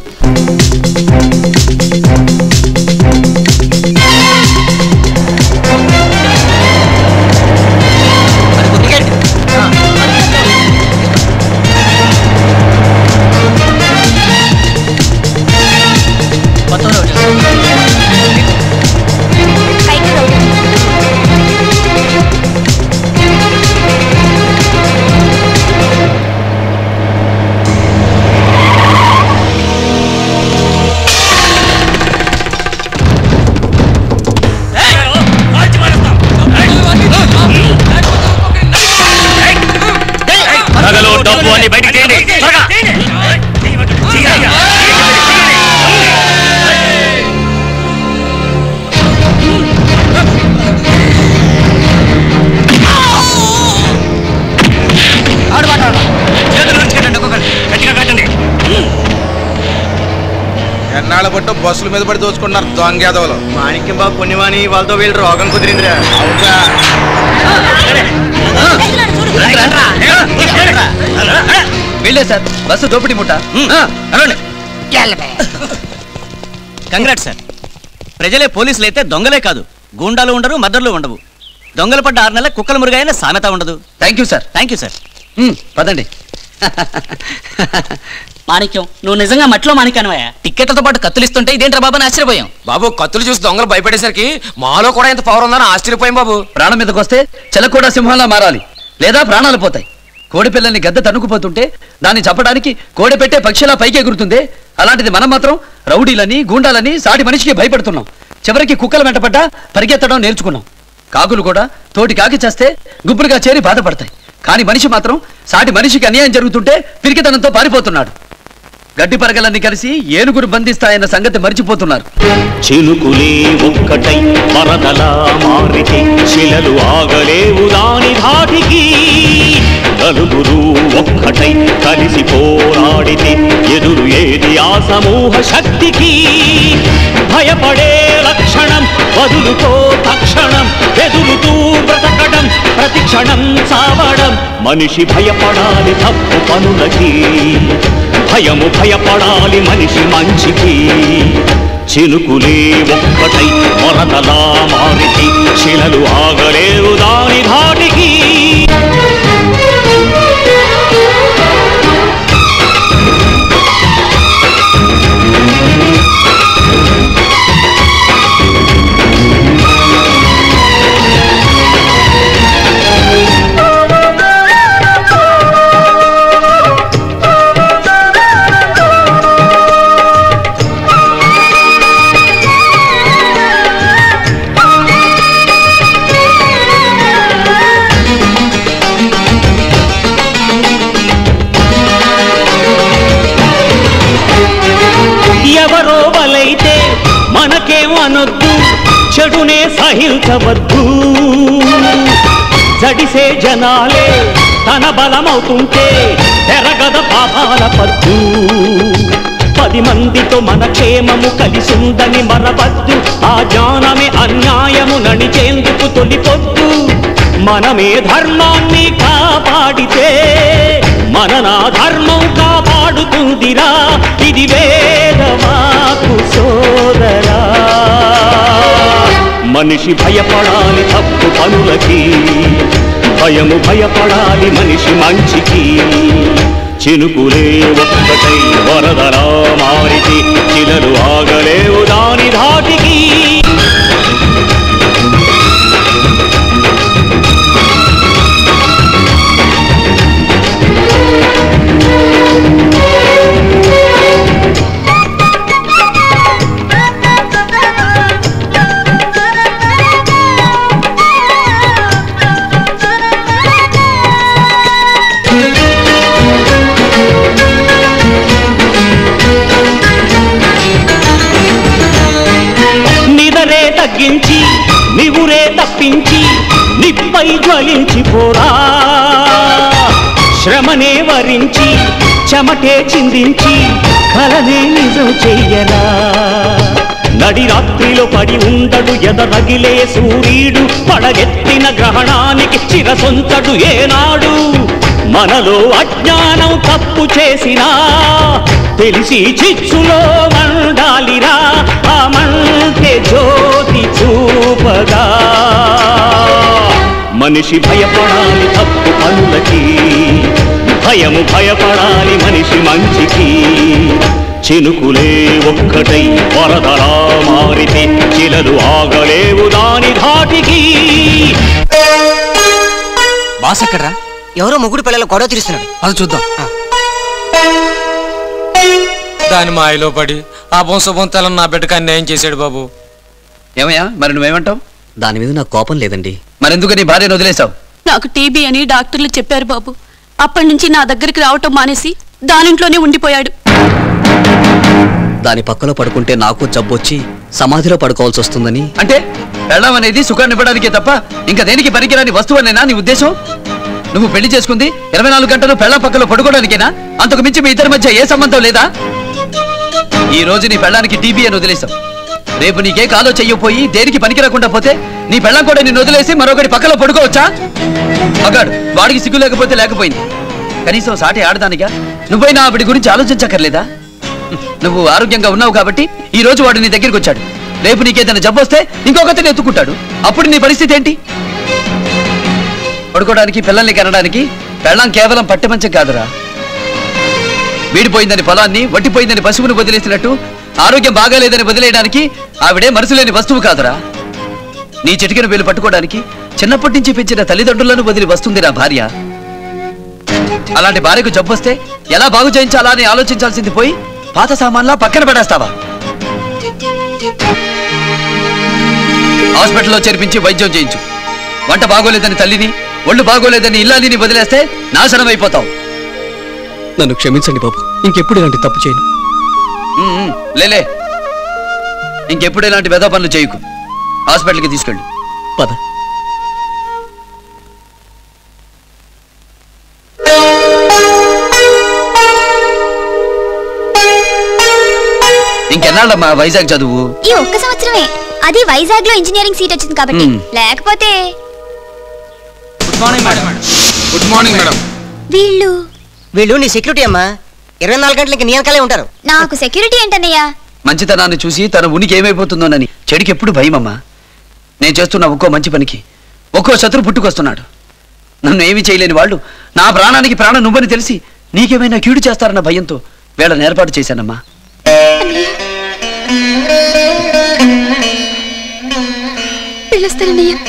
నగలు డబ్బు అని బయటికి తీయండి త్వరగా. ఎన్నాళ్ళ పట్టు బస్సుల మీద పడి దోచుకుంటున్నారు దొంగేదవలు మాణిక్యం బాబు పుణ్యమాని వాళ్ళతో వీళ్ళు రోగం కుదిరిందిరా వీళ్ళే సార్ బస్సు దోపిడి ముఠ కంగ్రాట్ సార్ ప్రజలే పోలీసులు అయితే దొంగలే కాదు గూండాలు ఉండరు మద్దర్లు ఉండవు దొంగలు పడ్డ ఆరు నెలల కుక్కల మురుగైన సామెత ఉండదు thank you sir thank you sir పదండి మాణిక్యం నువ్వు నిజంగా మట్లో మాణిక్యానవయ్యా టిక్కెట్లతో పాటు కత్తులు ఇస్తుంటే ఇదేంట్రా బాబు అని ఆశ్చర్యపోయాం బాబు కత్తులు చూసి దొంగలు భయపడేసరికి మాలో కూడా ఎంత పవర్ ఉందని ఆశ్చర్యపోయాం బాబు ప్రాణం మీదకి వస్తే చెలకూడ సింహంలా మారాలి లేదా ప్రాణాలు పోతాయి కోడి పిల్లల్ని గద్ద తన్నుకుపోతుంటే దాన్ని చంపడానికి కోడి పెట్టే పక్షిలా పైకి ఎగురుతుంది అలాంటిది మనం మాత్రం రౌడీలని గూండాలని సాటి మనిషికి భయపడుతున్నాం చివరికి కుక్కల వెంటపడ్డా పరిగెత్తడం నేర్చుకున్నాం కాకులు కూడా తోటి కాకి చేస్తే గుంపులుగా చేరి బాధపడతాయి కానీ మనిషి మాత్రం సాటి మనిషికి అన్యాయం జరుగుతుంటే పిరికితనంతో పారిపోతున్నాడు గడ్డి పరగలన్నీ కలిసి ఏనుగురు బంధిస్తాయన్న సంగతి మర్చిపోతున్నారు చినుకులే ఒక్కటై వరదలా మారితే శిలలు ఆగలేవు దాని ధాటికి నలుగురు ఒక్కటై కలిసి పోరాడితే ఎదురు ఏది ఆ సమూహ శక్తికి భయపడే లక్షణం వదులుతో తక్షణం ఎదురుతూ బ్రతకడం ప్రతి క్షణం చావడం మనిషి భయపడాలి తప్పు పనులకి భయము భయపడాలి మనిషి మంచికి చినుకులే ఒక్కటై మొరతలా మారితే శిలలు ఆగలేవు దాని ధాటికి ఎవరో బలైతే మనకేం అనొద్దు చెడునే సహించవద్దు జడిసే జనాలే తన బలమవుతుంటే తెరగద పాపాల పద్దు పది మందితో మన క్షేమము కలిసుందని మరవద్దు ఆ జ్ఞానమే అన్యాయము నడిచేందుకు తొలిపొద్దు మనమే ధర్మాన్ని కాపాడితే మన నా ధర్మం కాపాడుతుందిరా ఇది వేదమాకు సోదరా మనిషి భయపడాలి తప్పు పనులకి భయము భయపడాలి మనిషి మంచికి చినుకులే ఒక్కటై వరదలా మారితే చిలలు ఆగలేవు దాని ధాటికి తగ్గించి నివురే తప్పించి నిప్పై జ్వలించిపోరా శ్రమనే వరించి చెమటే చిందించి కలనే నిజం చెయ్యరా నడి రాత్రిలో పడి ఉండడు ఎదరగిలే సూర్యుడు పడగెత్తిన గ్రహణానికి చిరసొంతడు ఏనాడు మనలో అజ్ఞానం తప్పు చేసినా తెలిసి చిచ్చులో మండాలిరా ఆ మంటే జ్యోతి చూపగా మనిషి భయపడాలి తప్పు పనులకి భయము భయపడాలి మనిషి మంచికి చినుకులే ఒక్కటై వరదలా మారితే చిలలు ఆగలేవు దాని ధాటికి బాస్ ఎక్కడ్రా ఎవరో ముగ్గురు పిల్లలు గొడవ తీరుస్తున్నాడు అది చూద్దాం దాని మాయలో పడి ఆ బొంసబొంతలను నా బిడ్డకు అన్యాయం చేశాడు బాబు ఏమయ్యా మరి నువ్వేమంటావు దాని మీద నాకు కోపం లేదండి మరెందుకు నీ భార్యను వదిలేశావు నాకు టీబీ అని డాక్టర్లు చెప్పారు బాబు అప్పటి నుంచి నా దగ్గరికి రావటం మానేసి దానింట్లోనే ఉండిపోయాడు దాని పక్కలో పడుకుంటే నాకు జబ్బొచ్చి సమాధిలో పడుకోవాల్సి వస్తుందని అంటే పెళ్ళం అనేది సుఖాన్ని ఇవ్వడానికే తప్ప ఇంకా దేనికి పనికిరాని వస్తువు అనేనా నీ ఉద్దేశం నువ్వు పెళ్లి చేసుకుంది ఇరవై నాలుగు గంటలు పెళ్ళం పక్కలో పడుకోవడానికేనా అంతకు మించి మీ ఇద్దరి మధ్య ఏ సంబంధం లేదా ఈ రోజు నీ పెళ్ళానికి టీబీ అని వదిలేశావు రేపు నీకే కాలో చెయ్యపోయి దేనికి పనికి రాకుండా పోతే నీ పెళ్ళం కూడా నిన్ను వదిలేసి మరొకటి పక్కలో పడుకోవచ్చా మగాడు వాడికి సిగ్గు లేకపోతే లేకపోయింది కనీసం సాటి ఆడదానిగా నువ్వైనా ఆవిడ గురించి ఆలోచించక్కర్లేదా నువ్వు ఆరోగ్యంగా ఉన్నావు కాబట్టి ఈ రోజు వాడు నీ దగ్గరికి వచ్చాడు రేపు నీకేదైనా జబ్బు వస్తే ఇంకొకరిని ఎత్తుకుంటాడు అప్పుడు నీ పరిస్థితి ఏంటి పడుకోవడానికి పిల్లల్ని కనడానికి పెళ్ళం కేవలం పట్టెమంచం కాదురా వీడిపోయిందని పొలాన్ని వట్టిపోయిందని పశువుని వదిలేసినట్టు ఆరోగ్యం బాగాలేదని వదిలేయడానికి ఆవిడే మనసులేని వస్తువు కాదురా నీ చిటికిన వేలు పట్టుకోవడానికి చిన్నప్పటి నుంచి పెంచిన తల్లిదండ్రులను వదిలి వస్తుంది నా భార్య అలాంటి భార్యకు జబ్బు వస్తే ఎలా బాగు చేయించాలా అని ఆలోచించాల్సింది పోయి పాత సామాన్లా పక్కన పడేస్తావా హాస్పిటల్లో చేర్పించి వైద్యం చేయించు వంట బాగోలేదని తల్లిని ఒళ్ళు బాగోలేదని ఇల్లాలిని వదిలేస్తే నాశనం అయిపోతావు నన్ను క్షమించండి బాబు ఇంకెప్పుడు ఇలాంటి తప్పు చేయను ఉమ్, ఉమ్, లేలే ఇంకెప్పుడు ఇలాంటి వెధ పనులు చేయకు హాస్పిటల్కి తీసుకెళ్ళు పద ఇంకెన్నాళ్ళమ్మా వైజాగ్ చదువు ఈ ఒక్క సంవత్సరమే అది వైజాగ్ లో ఇంజనీరింగ్ సీట్ వచ్చింది కాబట్టి మ్మ్. లేకపోతే good morning madam good morning madam వీళ్ళు వీళ్ళు నీ సెక్యూరిటీ అమ్మా ఇరవై నాలుగు గంటలకి నీ వెనకాలే ఉంటారు నాకు సెక్యూరిటీ ఏంటన్నయ్యా మంచితనాన్ని చూసి తన ఉనికి ఏమైపోతుందోనని చెడికి ఎప్పుడు భయమమ్మా నేను చేస్తున్న ఒక్కో మంచి పనికి ఒక్కో శత్రు పుట్టుకొస్తున్నాడు నన్ను ఏమీ చేయలేని వాళ్ళు నా ప్రాణానికి ప్రాణం నువ్వని తెలిసి నీకేమైనా కీడు చేస్తారన్న భయంతో వీళ్ళని ఏర్పాటు చేశానమ్మా పిలుస్తానన్నయ్య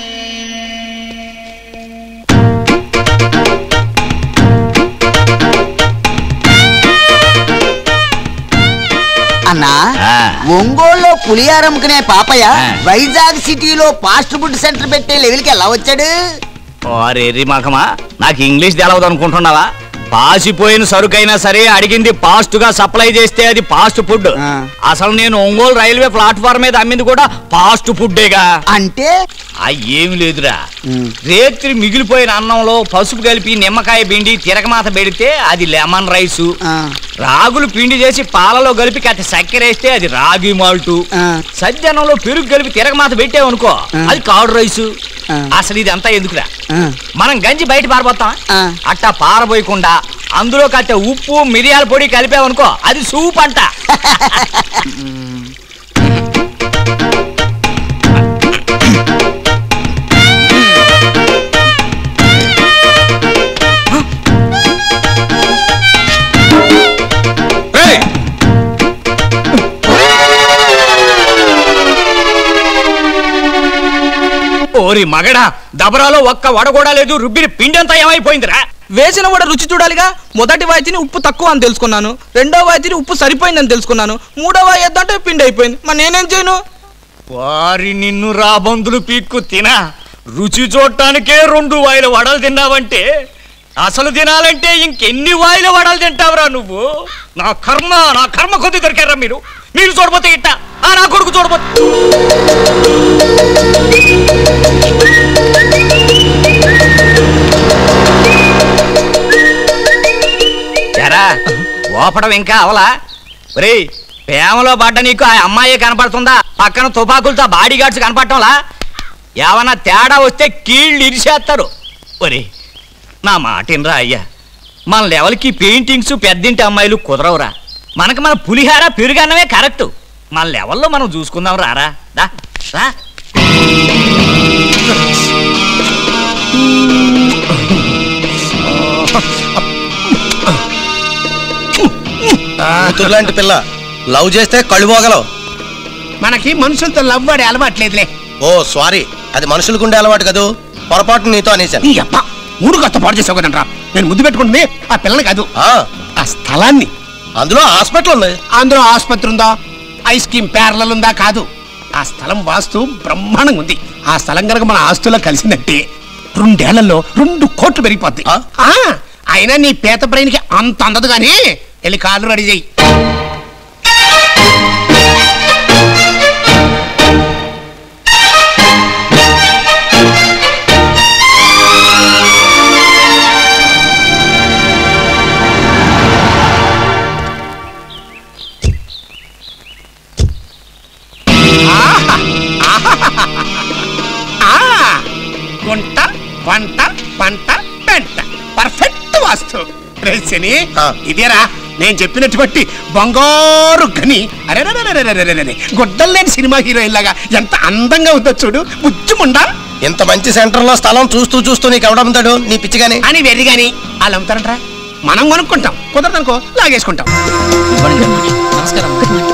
అన్నా ఒంగోలులో పులిహార అమ్ముకునే పాపయ్య వైజాగ్ సిటీలో ఫాస్ట్ ఫుడ్ సెంటర్ పెట్టే లెవెల్కి ఎలా వచ్చాడు ఓరేరి మఖమా నాకు ఇంగ్లీష్ తెలవదు అనుకుంటున్నావా పాసిపోయిన సరుకైనా సరే అడిగింది ఫాస్ట్ గా సప్లై చేస్తే అది ఫాస్ట్ ఫుడ్ అసలు నేను ఒంగోలు రైల్వే ప్లాట్ఫామ్ మీద అమ్మింది కూడా ఫాస్ట్ ఫుడ్డేగా అంటే ఏమి లేదురా రేత్రి మిగిలిపోయిన అన్నంలో పసుపు కలిపి నిమ్మకాయ పిండి తిరగమాత పెడితే అది లెమన్ రైసు రాగులు పిండి చేసి పాలలో కలిపి కట్టి చక్కెర వేస్తే అది రాగి మాల్టు సజ్జనంలో పెరుగు కలిపి తిరగమాత పెట్టావనుకో అది కాడు రైసు అసలు ఇది అంతా ఎందుకురా మనం గంజి బయట పారబోతాం అట్టా పారబోయకుండా అందులో కట్టే ఉప్పు మిరియాల పొడి కలిపావనుకో అది సూప్ అంట ఓరి మగడా దబరాలో ఒక్క వడ కూడా లేదు రుబ్బిన పిండంతా ఏమైపోయిందిరా వేసిన వడ రుచి చూడాలిగా మొదటి వాయితీని ఉప్పు తక్కువ అని తెలుసుకున్నాను రెండో వాయితీని ఉప్పు సరిపోయిందని తెలుసుకున్నాను మూడో వాయి ఎద్దంటే పిండి అయిపోయింది మరి నేనేం చేయను వారి నిన్ను రాబందులు పీక్కు తినా రుచి చూడటానికే రెండు వాయిల వడలు తిన్నావంటే అసలు తినాలంటే ఇంకెన్ని వాయిల వడలు తింటావురా నువ్వు నా కర్మ నా కర్మ కొద్ది దొరికారా మీరు మీరు చూడబోతే ఇట్ట ఆ నా కొడుకు చూడబోతే మోపడం ఇంకా అవలా ఒరే ప్రేమలో పడ్డ నీకు ఆ అమ్మాయి కనపడుతుందా పక్కన తుపాకులతో బాడీ గార్డ్స్ కనపడటంలా ఏమన్నా తేడా వస్తే కీళ్ళు ఇరిసేస్తారు ఒరే నా మాటినరా అయ్యా మన లెవెల్కి పెయింటింగ్స్ పెద్దింటి అమ్మాయిలు కుదరవురా మనకి మన పులిహార పెరుగన్నమే కరెక్ట్ మన లెవెల్లో మనం చూసుకుందాం రారా దా రా కూతురులాంటి పిల్ల లవ్ చేస్తే కళ్ళు పోగలవు మనకి మనుషులతో లవ్ వాడే అలవాట్లేదులే ఓ సారీ అది మనుషులకు ఉండే అలవాటు కదూ పొరపాటు నీతో అనేశాను నీ అప్ప మూడు కొత్త పాడు చేసావు కదంట్రా నేను ముద్దు పెట్టుకుంటుంది ఆ పిల్లని కాదు ఆ స్థలాన్ని అందులో హాస్పిటల్ ఉంది అందులో ఆసుపత్రి ఉందా ఐస్ క్రీమ్ ప్యారలల్ ఉందా కాదు ఆ స్థలం వాస్తు బ్రహ్మాండంగా ఉంది ఆ స్థలం కనుక మన ఆస్తులో కలిసిందంటే రెండేళ్లలో రెండు కోట్లు పెరిగిపోద్ది ఆ, అయినా నీ పేత బ్రెయిన్కి అంత అందదు కానీ వెళ్ళి కాళ్ళు రెడీ చేయి ఆ, గుంట వంట పంట పెంట పర్ఫెక్ట్ వాస్తు రేసని ఇదేరా నేను చెప్పినట్టు బట్టి బంగారు గని అరే గుడ్డలు లేని సినిమా హీరోయిన్ లాగా ఎంత అందంగా ఉందో చూడు బుజ్జుముండా ఇంత మంచి సెంటర్ లో స్థలం చూస్తూ చూస్తూ నీకు ఎవడమ్ముతాడు నీ పిచ్చి గాని అని వెర్రి గాని వాళ్ళు అమ్ముతారంట్రా మనం కొనుక్కుంటాం కుదరదనుకో లాగేసుకుంటాం నమస్కారం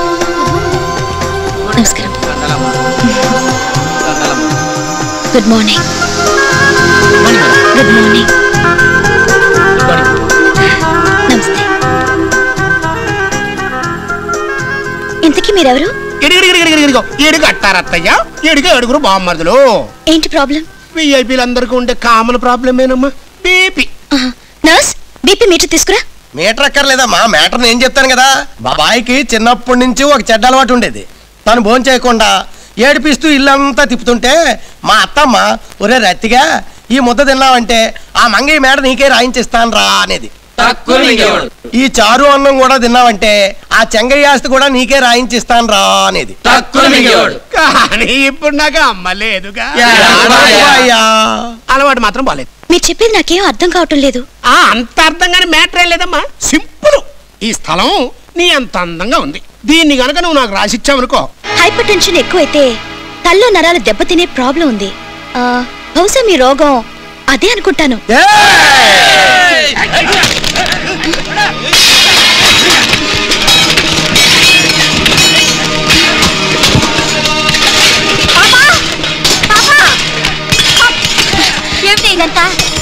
నమస్కారం గుడ్ మార్నింగ్ గుడ్ మార్నింగ్ నమస్తే ఇంతకీ మీరెవరు ఇడిగిడిగిడిగిడిగిడిగో ఏడుగు అట్టారత్తయ్య ఏడుగు ఏడుగురు బామ్మర్దులు ఏంటి ప్రాబ్లం విఐపీలందరికీ ఉండే కామన్ ప్రాబ్లమేనమ్మా బీపీ నర్స్ బీపీ మీటర్ తీసుకురా మీటర్ అక్కర్లేదమ్మా మ్యాటర్ నేను చెప్తాను కదా బాబాయికి చిన్నప్పటి నుంచి ఒక చెడ్డ అలవాటు ఉండేది తను భోజనం చేయకుండా ఏడిపిస్తూ ఇల్లంతా తిప్పుతుంటే మా అత్తమ్మ ఒరే రత్తిగా ఈ ముద్ద తిన్నావంటే ఆ మంగయ్య మేడ నీకే రాయించిస్తాను రా అనేది ఈ చారు అన్నం కూడా తిన్నావంటే ఆ చెంగయ్య ఆస్తి కూడా నీకే రాయించిస్తాను రా అనేది కానీ ఇప్పుడు నాకు అమ్మ లేదుగా అయ్యా. అలవాటు మాత్రం బాలేదు మీరు చెప్పేది నాకేం అర్థం కావటం లేదు ఆ అంత అర్థంగానే మ్యాటర్ ఏం లేదమ్మా సింపుల్ ఈ స్థలం నీ అంత అందంగా ఉంది దీన్ని గనక నువ్వు నాకు రాసిచ్చావనుకో హైపర్ టెన్షన్ ఎక్కువైతే తల్లో నరాలు దెబ్బతినే ప్రాబ్లం ఉంది ఆ, బహుశా మీ రోగం అదే అనుకుంటాను ఏమిటి ఇదంతా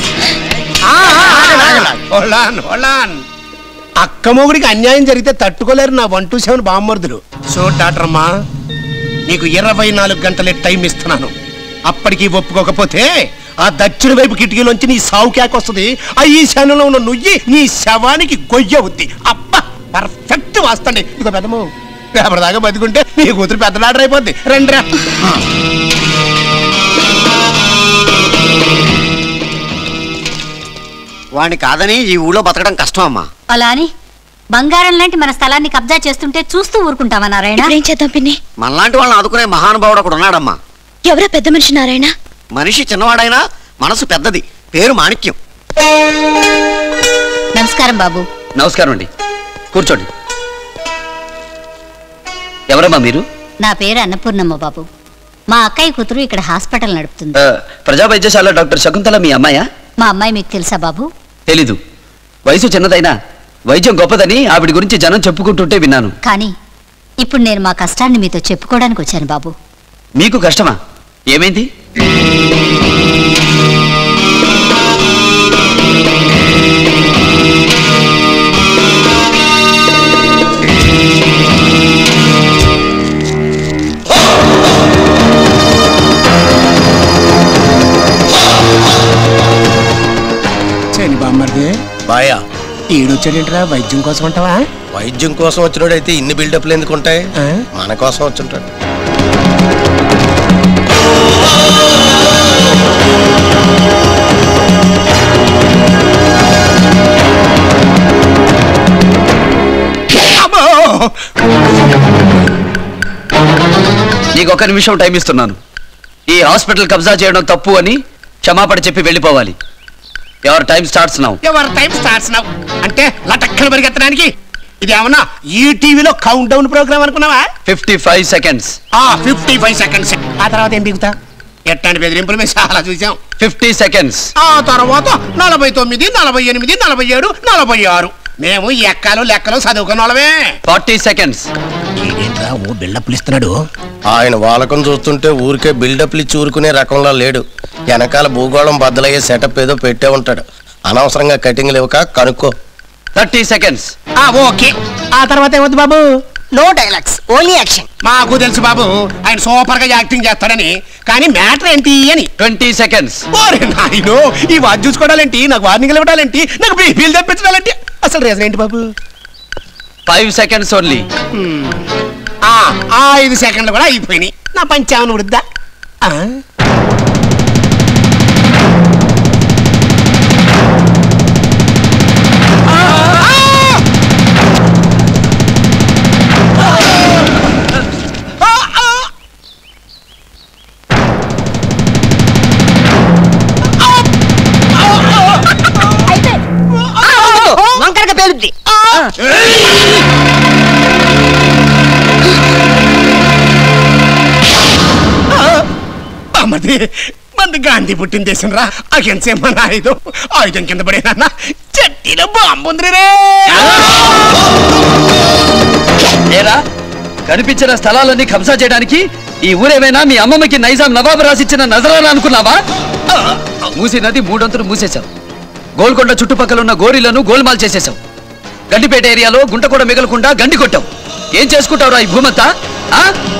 హోలాన్ హోలాన్ అక్క మొగుడికి అన్యాయం జరిగితే తట్టుకోలేరు నా వన్ టూ సెవెన్ బామ్మర్దులు సో డాక్టర్ అమ్మా నీకు ఇరవై నాలుగు గంటలే టైం ఇస్తున్నాను అప్పటికి ఒప్పుకోకపోతే ఆ దక్షిణ వైపు కిటికీలోంచి నీ సావు కేక వస్తుంది ఆ ఈశాన్యంలో ఉన్న నుయ్యి నీ శవానికి గొయ్య అవుద్ది అబ్బా పర్ఫెక్ట్ వాస్తండి ఇదిగో పెద్దము రేపటిదాకా బతికుంటే నీ కూతురు పెద్ద డాక్టర్ అయిపోద్ది రండి రా వాడిని కాదని ఈ ఊళ్ళో బతకడం కష్టం అమ్మా అలా అని బంగారం లాంటి మన స్థలాన్ని కబ్జా చేస్తుంటే చూస్తూ ఊరుకుంటావా నారాయణ ఏం చేద్దాం పిన్ని మనలాంటి వాళ్ళని ఆదుకునే మహానుభావుడు ఒకడు ఉన్నాడమ్మా ఎవరా పెద్ద మనిషి నారాయణ మనిషి చిన్నవాడైనా మనసు పెద్దది పేరు మాణిక్యం నమస్కారం బాబు నమస్కారం అండి కూర్చోండి ఎవరమ్మా మీరు నా పేరు అన్నపూర్ణమ్మ బాబు మా అక్కయ్య కూతురు ఇక్కడ హాస్పిటల్ నడుపుతుంది ఆ, ప్రజా వైద్యశాల డాక్టర్ శకుంతల మీ అమ్మాయా మా అమ్మాయి మీకు తెలుసా బాబు తెలీదు వయసు చిన్నదైనా వైద్యం గొప్పదని ఆవిడ గురించి జనం చెప్పుకుంటుంటే విన్నాను కానీ ఇప్పుడు నేను మా కష్టాన్ని మీతో చెప్పుకోవడానికి వచ్చాను బాబు మీకు కష్టమా ఏమైంది చని బామ్మర్ది బాయా ఈడొచ్చాడేంట్రా వైద్యం కోసం అంటావా వైద్యం కోసం వచ్చినోడైతే ఇన్ని బిల్డప్లు ఎందుకు ఉంటాయి మన కోసం వచ్చుంటాడు నీకు ఒక నిమిషం టైం ఇస్తున్నాను ఈ హాస్పిటల్ కబ్జా చేయడం తప్పు అని క్షమాపణ చెప్పి వెళ్ళిపోవాలి ఎవర్ టైం స్టార్ట్స్ నౌ ఎవరి టైం స్టార్ట్స్ నౌ అంటే లటక్కన పరిగెత్తడానికి ఇది ఏమన్నా ఈ టీవీలో కౌంట్ డౌన్ ప్రోగ్రామ్ అనుకున్నావా ఫిఫ్టీ ఫైవ్ సెకండ్స్ ఆ ఫిఫ్టీ ఫైవ్ సెకండ్స్ ఆ తర్వాత ఏం దిగుతా ఎట్లాంటి బెదిరింపులు మేము చాలా చూసాం ఫిఫ్టీ సెకండ్స్ ఆ తర్వాత నలభై తొమ్మిది నలభై ఎనిమిది నలభై ఏడు నలభై ఆరు మేము ఈ ఎక్కలు లెక్కలు చదువుకున్న వాళ్ళమే ఫార్టీ సెకండ్స్ ఓ బిల్డప్లు ఇస్తున్నాడు ఆయన వాలకం చూస్తుంటే ఊరికే బిల్డప్లు ఇచ్చి ఊరుకునే రకంలో లేడు వెనకాల భూగోళం బద్దలయ్యే సెటప్ ఏదో పెట్టే ఉంటాడు అనవసరంగా కటింగ్ లేవుక కనుక్కో థర్టీ సెకండ్స్ ఆ ఓకే ఆ తర్వాత ఏమవుతుంది బాబు నో డైలాగ్స్ ఓన్లీ యాక్షన్ మాకు తెలుసు బాబు ఆయన సూపర్ గా యాక్టింగ్ చేస్తాడని కానీ మ్యాటర్ ఏంటి అని ట్వంటీ సెకండ్స్ ఓరే నాయనో ఈ వాచ్ చూసుకోవడాలేంటి నాకు వార్నింగ్లు ఇవ్వడాలేంటి నాకు బీపీలు తెప్పించడాలేంటి అసలు రీజన్ ఏంటి బాబు ఫైవ్ సెకండ్స్ ఓన్లీ ఆ ఆ ఐదు సెకండ్లు కూడా అయిపోయినాయి నా పంచావన ఉడుద్దా ఆ? వంకరగా పేలుద్ది బామ్మది మంది గాంధీ పుట్టిన దేశం రా అహింసే మన ఆయుధం ఆయుధం కింద పడేనా చెట్టిలో బాంబుంది రే ఏరా కనిపించిన స్థలాలన్నీ కబ్జా చేయడానికి ఈ ఊరేమైనా మీ అమ్మమ్మకి నైజాం నవాబు రాసిచ్చిన నజరానా అనుకున్నావా మూసి నది మూడొంతులు మూసేశావు గోల్కొండ చుట్టుపక్కల ఉన్న గోరీలను గోల్మాల్ చేసేశావు గండిపేట ఏరియాలో గుంట కూడా మిగలకుండా గండి కొట్టావు ఏం చేసుకుంటావురా ఈ భూమంతా ఆ?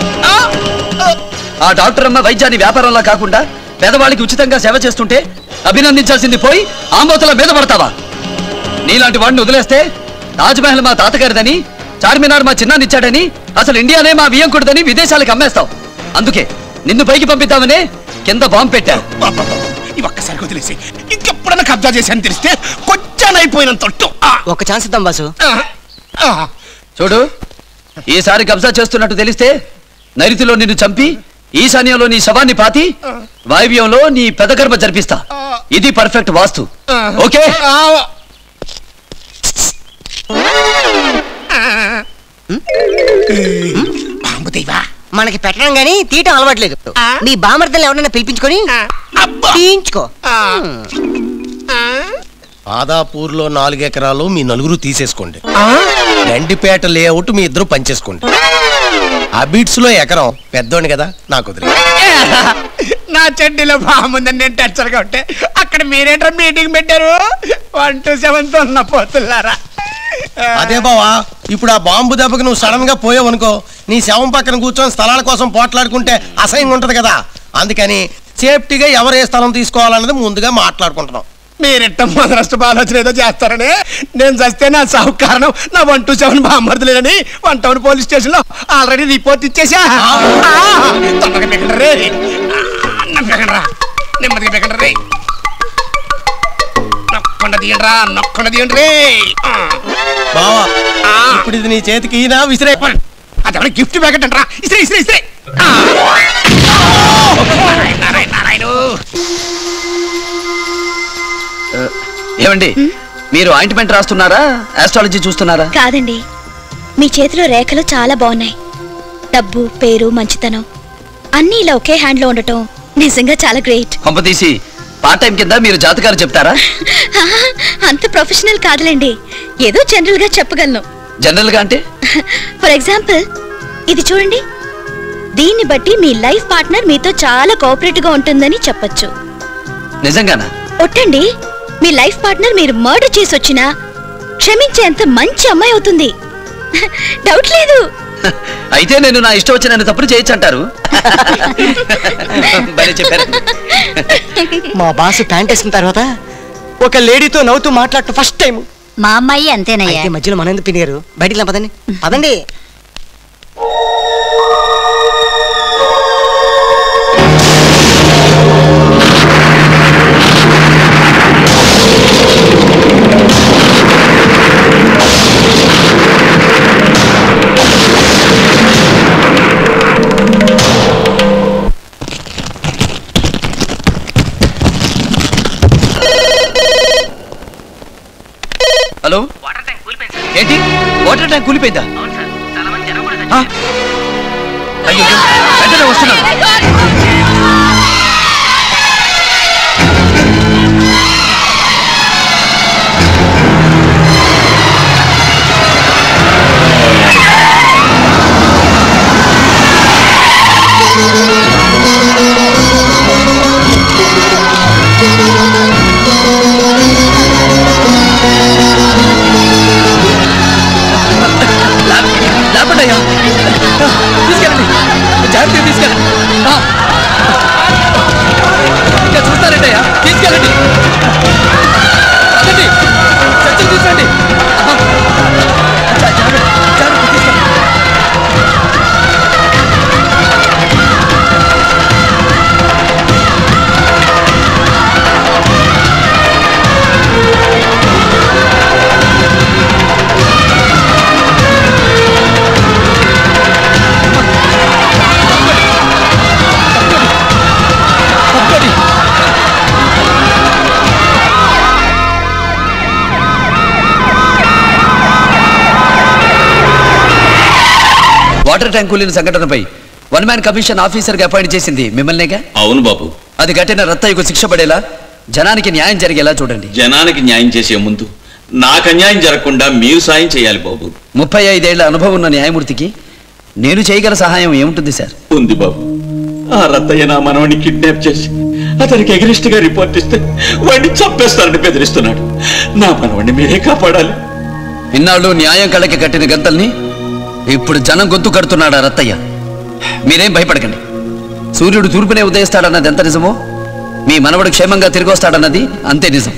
ఆ డాక్టర్ అమ్మ వైద్యాన్ని వ్యాపారంలా కాకుండా పేదవాళ్ళకి ఉచితంగా సేవ చేస్తుంటే అభినందించాల్సింది పోయి ఆమోతల మీద పడతావా నీలాంటి వాడిని వదిలేస్తే తాజ్మహల్ మా తాతగారిదని చార్మినార్ మా చిన్నానిచ్చాడని అసలు ఇండియానే మా వియంకుడిదని విదేశాలకు అమ్మేస్తావు అందుకే నిన్ను పైకి పంపిద్దామనే కింద బాంబు పెట్టా ఈ ఒక్కసారి వదిలేసి ఇంకెప్పుడన్నా కబ్జా చేశాను తెలిస్తే కొంచెం అయిపోయినంత తొట్టు ఒక ఛాన్స్ ఇద్దాం బాసు చూడు ఈసారి కబ్జా చేస్తున్నట్టు తెలిస్తే నరితిలో నిన్ను చంపి ఈశాన్యంలో నీ శవాన్ని పాతి వాయువ్యంలో నీ పెదగర్భ జరిపిస్తా ఇది పర్ఫెక్ట్ వాస్తు ఓకే బాంబు దైవా మనకి పెట్టడం గానీ తీయటం అలవాట్లేదు మీ బామర్దలు ఎవరైనా పిలిపించుకొని తీయించుకో ఆదాపూర్లో నాలుగు ఎకరాలు మీ నలుగురు తీసేసుకోండి గండిపేట లేఅవుట్ మీ ఇద్దరు పంచేసుకోండి అబిడ్స్ లో ఎకరం పెద్దోండి కదా నాకు వదిలే నా చెడ్డీలో బాగుందని నేను టెన్షన్గా ఉంటే అక్కడ మీరేంటారు మీటింగ్ పెట్టారు వన్ టూ సెవెన్ తో ఉన్న పోతున్నారా అదే బావా ఇప్పుడు ఆ బాంబు దెబ్బకి నువ్వు సడన్ గా పోయావు అనుకో నీ శవం పక్కన కూర్చొని స్థలాల కోసం పోట్లాడుకుంటే అసహ్యంగా ఉంటది కదా అందుకని సేఫ్టీగా ఎవరు ఏ స్థలం తీసుకోవాలన్నది ముందుగా మాట్లాడుకుంటున్నాం మీరెట్ట మొదలష్ట ఆలోచన ఏదో చేస్తారని నేను చస్తే నా సాగు కారణం నా వన్ టూ సెవెన్ బామ్మర్దులేనని వన్ టౌన్ పోలీస్ స్టేషన్ లో ఆల్రెడీ రిపోర్ట్ ఇచ్చేసా ఆ, తొందరగా పెకండి రే ఆ, పెకండ్రా నెమ్మదిగా పెకండి రే నొక్కండ తీయండిరా నొక్కండ తీయండి రే ఆ. బావా ఇప్పుడు ఇది నీ చేతికి ఈయన విసిరే అదే గిఫ్ట్ ప్యాకెట్ అంటారా ఇస్త్రీ ఇస్త్రీ ఇస్త్రీ ఆ. నారాయణ, నారాయణ, నారాయణ. ఏమండి మీరు ఆయింట్మెంట్ రాస్తున్నారా ఆస్ట్రాలజీ చూస్తున్నారా కాదండి మీ చేతిలో రేఖలు చాలా బాగున్నాయి డబ్బు పేరు మంచితనం అన్నీ ఇలా ఒకే హ్యాండ్లో ఉండటం నిజంగా చాలా గ్రేట్ కొంపతీసి పార్ట్ టైం కింద మీరు జాతకాలు చెప్తారా అంత ప్రొఫెషనల్ కాదులేండి ఏదో జనరల్ గా చెప్పగలను జనరల్ గా అంటే ఫర్ ఎగ్జాంపుల్ ఇది చూడండి దీన్ని బట్టి మీ లైఫ్ పార్ట్నర్ మీతో చాలా కోఆపరేటివ్ గా ఉంటుందని చెప్పొచ్చు నిజంగానా ఒట్టండి మీ లైఫ్ పార్ట్నర్ మీరు మర్డర్ చేసి వచ్చినా క్షమించేంత మంచి అమ్మాయి అవుతుంది డౌట్ లేదు అయితే నేను నా ఇష్టం వచ్చిన తప్పులు చేయొచ్చు అంటారు భలే చెప్పారు మా బాస్ ప్యాంట్ వేసిన తర్వాత ఒక లేడీతో నవ్వుతూ మాట్లాడటం ఫస్ట్ టైం మా అమ్మాయి అంతేనయ్యా అయితే మధ్యలో మన ఎందుకు పిన్ని గారు బయటికి రా పదండి పదండి అయిపోయిందా ఆ? అయ్యో వెంటనే వస్తున్నాను లేపండి అయ్యా తీసుకెళ్ళండి జాగ్రత్తగా తీసుకెళ్ళండి ఆ. ఇంకా చూస్తారండి అయ్యా తీసుకెళ్ళండి అదండి చర్చలు తీసుకురండి ఆహా. జా- జాగ్రత్త జాగ్రత్త తీసుకెళ్ళండి వాటర్ ట్యాంక్ కూలిన సంఘటనపై వన్ మ్యాన్ కమిషన్ ఆఫీసర్ గా అపాయింట్ చేసింది మిమ్మల్నేగా అవును బాబు అది కట్టిన రత్తయ్యకు శిక్ష పడేలా జనానికి న్యాయం జరిగేలా చూడండి జనానికి న్యాయం చేసే ముందు నాకు అన్యాయం జరగకుండా మీరు సాయం చేయాలి బాబు ముప్పై ఐదేళ్ల అనుభవం ఉన్న న్యాయమూర్తికి నేను చేయగల సహాయం ఏముంటుంది సార్ ఉంది బాబు ఆ రత్తయ్య నా మనవని కిడ్నాప్ చేసి అతనికి ఎగరిస్ట్ గా రిపోర్ట్ ఇస్తే వాడిని చంపేస్తారని బెదిరిస్తున్నాడు నా మనవడిని మీరే కాపాడాలి ఇన్నాళ్ళు న్యాయం కళ్ళకి కట్టిన గంతల్ని ఇప్పుడు జనం గొంతు కడుతున్నాడా రత్తయ్య మీరేం భయపడకండి సూర్యుడు తూర్పునే ఉదయిస్తాడన్నది ఎంత నిజమో మీ మనవడు క్షేమంగా తిరిగి వస్తాడన్నది అంతే నిజం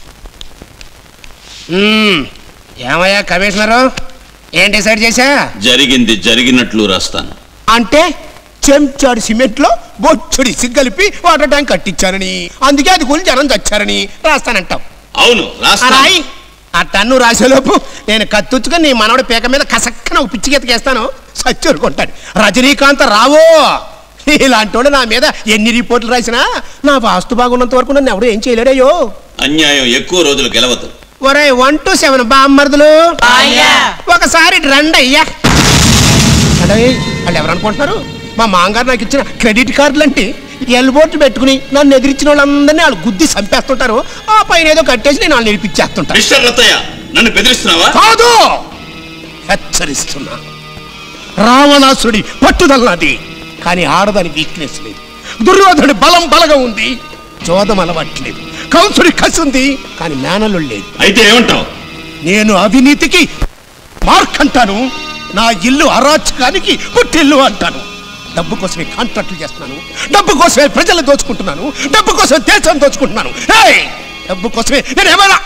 మ్మ్. ఏమయ్యా కమిషనరు ఏం డిసైడ్ చేశా జరిగింది జరిగినట్లు రాస్తాను అంటే చెంచాడు సిమెంట్ లో బొచ్చుడి కలిపి వాటర్ ట్యాంక్ కట్టించానని అందుకే అది కూలి జనం చచ్చారని రాస్తానంటాం అవును రాస్తాను రాయి ఆ టన్ను రాసేలోపు నేను కత్తుచ్చుకొని నీ మనవడి పేక మీద కసక్కన ఓ పిచ్చి గీతకేస్తాను సచ్చూరుకుంటాడు రజనీకాంత్ రావో ఇలాంటోడు నా మీద ఎన్ని రిపోర్ట్లు రాసినా నా వాస్తు బాగున్నంత వరకు నన్ను ఎవరు ఏం చేయలేడయ్యో అన్యాయం ఎక్కువ రోజులు గెలవదు ఒరే వన్ టు సెవెన్ బామ్మర్దులు ఒకసారి ఇటు రండి అయ్యా అడే వాళ్ళు ఎవరు అనుకుంటున్నారు మా మాంగారు నాకు ఇచ్చిన క్రెడిట్ కార్డులు అంటే ఎల్బోట్లు పెట్టుకుని నన్ను ఎదిరించిన వాళ్ళందరినీ వాళ్ళు గుద్ది చంపేస్తుంటారు ఆ పైన ఏదో కట్టేసి నేను వాళ్ళు నేర్పించేస్తుంటాను మిస్టర్ రత్తయ్య నన్ను బెదిరిస్తున్నావా కాదు హెచ్చరిస్తున్నా రావణాసుడి పట్టుదల నాది కానీ ఆడదాని వీక్నెస్ లేదు దుర్యోధనుడి బలం బలగా ఉంది జోదం అలవాట్లేదు కంసుడి కసి ఉంది కానీ మేనలు లేదు అయితే ఏమంటావు నేను అవినీతికి మార్క్ అంటాను నా ఇల్లు అరాచకానికి పుట్టిల్లు అంటాను డబ్బు కోసమే కాంట్రాక్టులు చేస్తున్నాను డబ్బు కోసమే ప్రజలు దోచుకుంటున్నాను డబ్బు కోసమే దేశం దోచుకుంటున్నాను ఏయ్! డబ్బు కోసమే నేను ఏమైనా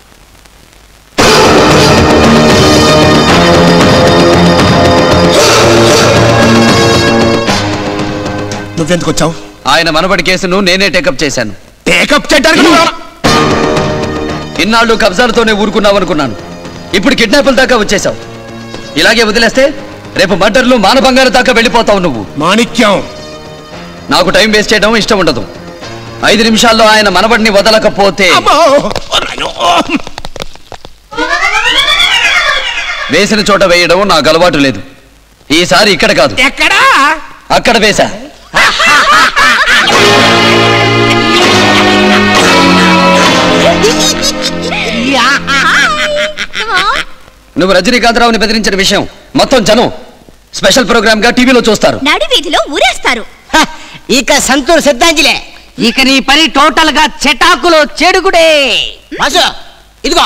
నువ్వెందుకు వచ్చావు ఆయన మనబడి కేసును నేనే టేకప్ చేశాను టేకప్ చేయడానికి నువ్వు ఎవరు? ఇన్నాళ్ళు కబ్జాలతోనే ఊరుకున్నావనుకున్నాను ఇప్పుడు కిడ్నాపుల దాకా వచ్చేసావు ఇలాగే వదిలేస్తే రేపు మర్డర్లు మానభంగాల దాకా వెళ్ళిపోతావు నువ్వు మాణిక్యం నాకు టైం వేస్ట్ చేయడం ఇష్టం ఉండదు ఐదు నిమిషాల్లో ఆయన మనబడిని వదలకపోతే వేసిన చోట వేయడం నాకు అలవాటు లేదు ఈసారి ఇక్కడ కాదు ఎక్కడా అక్కడ వేశా నువ్వు రజనీకాంతరావుని బెదిరించిన విషయం మొత్తం జనం స్పెషల్ ప్రోగ్రామ్ గా టీవీలో చూస్తారు నడి వీధిలో ఊరేస్తారు ఇక సంతూర్ సిద్ధాంజలే ఇక నీ పని టోటల్ గా చెటాకులో చెడుగుడే మాసు ఇదిగో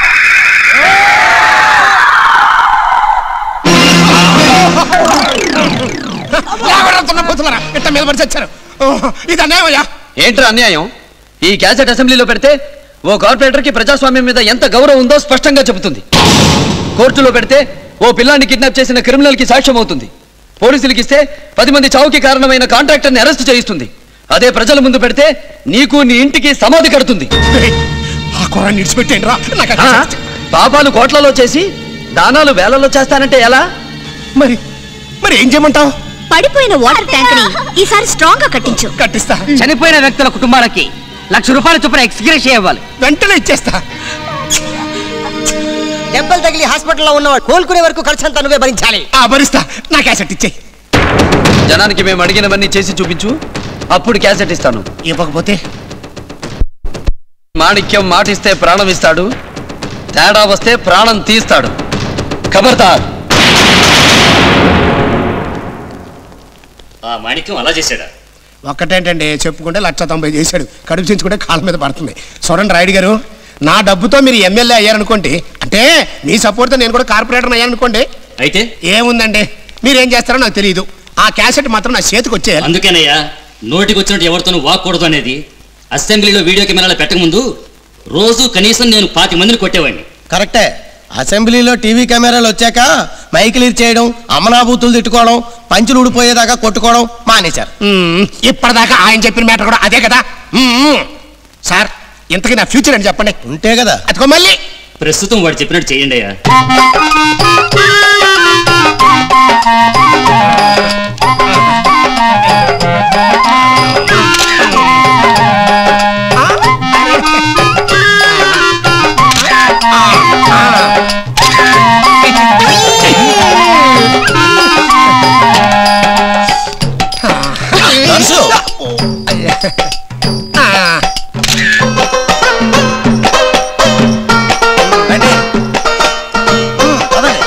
ఎవరంతున్న పోతున్నారా ఇట్ట మీద పడి చచ్చారు ఓ, ఇది అన్యాయమయ్యా ఏంట్రా అన్యాయం ఈ క్యాసెట్ అసెంబ్లీలో పెడితే ఓ కార్పొరేటర్ కి ప్రజాస్వామ్యం మీద ఎంత గౌరవం ఉందో స్పష్టంగా చెబుతుంది కోర్టులో పెడితే ఓ పిల్లాన్ని కిడ్నాప్ చేసిన క్రిమినల్ కి సాక్ష్యం అవుతుంది పోలీసులకి ఇస్తే పది మంది చావుకి కారణమైన కాంట్రాక్టర్ని అరెస్ట్ చేయిస్తుంది అదే ప్రజల ముందు పెడితే నీకు నీ ఇంటికి సమాధి కడుతుంది ఆ కుర్రాన్ని ఇడిచిపెట్టేయండి రా నాకు అది ఆ? పాపాలు కోట్లలో చేసి దానాలు వేలలో చేస్తానంటే ఎలా మరి మరి ఏం చేయమంటావు పడిపోయిన వాటర్ ట్యాంక్ ని ఈసారి స్ట్రాంగ్ గా కట్టించు కట్టిస్తా చనిపోయిన వ్యక్తుల కుటుంబాలకి లక్ష రూపాయల చొప్పున ఎక్స్గ్రేష్ ఇవ్వాలి వెంటనే ఇచ్చేస్తా దెబ్బలు తగిలి హాస్పిటల్లో ఉన్నవాడు కోలుకునే వరకు ఖర్చు అంతా నువ్వే భరించాలి ఆ భరిస్తా నా క్యాసెట్ ఇచ్చే జనానికి మేము అడిగినవన్నీ చేసి చూపించు అప్పుడు క్యాసెట్ ఇస్తాను ఇవ్వకపోతే మాణిక్యం మాటిస్తే ప్రాణం ఇస్తాడు తేడా వస్తే ప్రాణం తీస్తాడు ఖబర్దార్ ఆ మాణిక్యం అలా చేశాడా ఒక్కటేంటండి చెప్పుకుంటే లక్ష తొంభై చేశాడు కడుపు చించుకుంటే కాళ్ళ మీద పడుతుంది చూడండి రాయుడు గారు నా డబ్బుతో మీరు ఎమ్మెల్యే అయ్యారనుకోండి అంటే మీ సపోర్ట్తో నేను కూడా కార్పొరేటర్ అయ్యానుకోండి అయితే ఏముందండి మీరేం చేస్తారో నాకు తెలియదు ఆ క్యాసెట్ మాత్రం నా చేతికి వచ్చేయాలి అందుకేనయ్యా నోటికి వచ్చినట్టు ఎవరితోనూ వాక్కూడదు అనేది అసెంబ్లీలో వీడియో కెమెరాలు పెట్టకముందు రోజు కనీసం నేను పాతి మందిని కొట్టేవాడిని కరెక్టే అసెంబ్లీలో టీవీ కెమెరాలు వచ్చాక మైకిలు చేయడం అమనాభూతులు తిట్టుకోవడం పంచులు ఊడిపోయేదాకా కొట్టుకోవడం మానేశారు మ్మ్. ఇప్పటిదాకా ఆయన చెప్పిన మ్యాటర్ కూడా అదే కదా మ్మ్. సార్ ఇంతకీ నా ఫ్యూచర్ అని చెప్పండి ఉంటే కదా అదిగో మళ్ళీ ప్రస్తుతం వాడు చెప్పినట్టు చేయండి అయ్యా నర్సు రండి. మ్మ్, పదండి.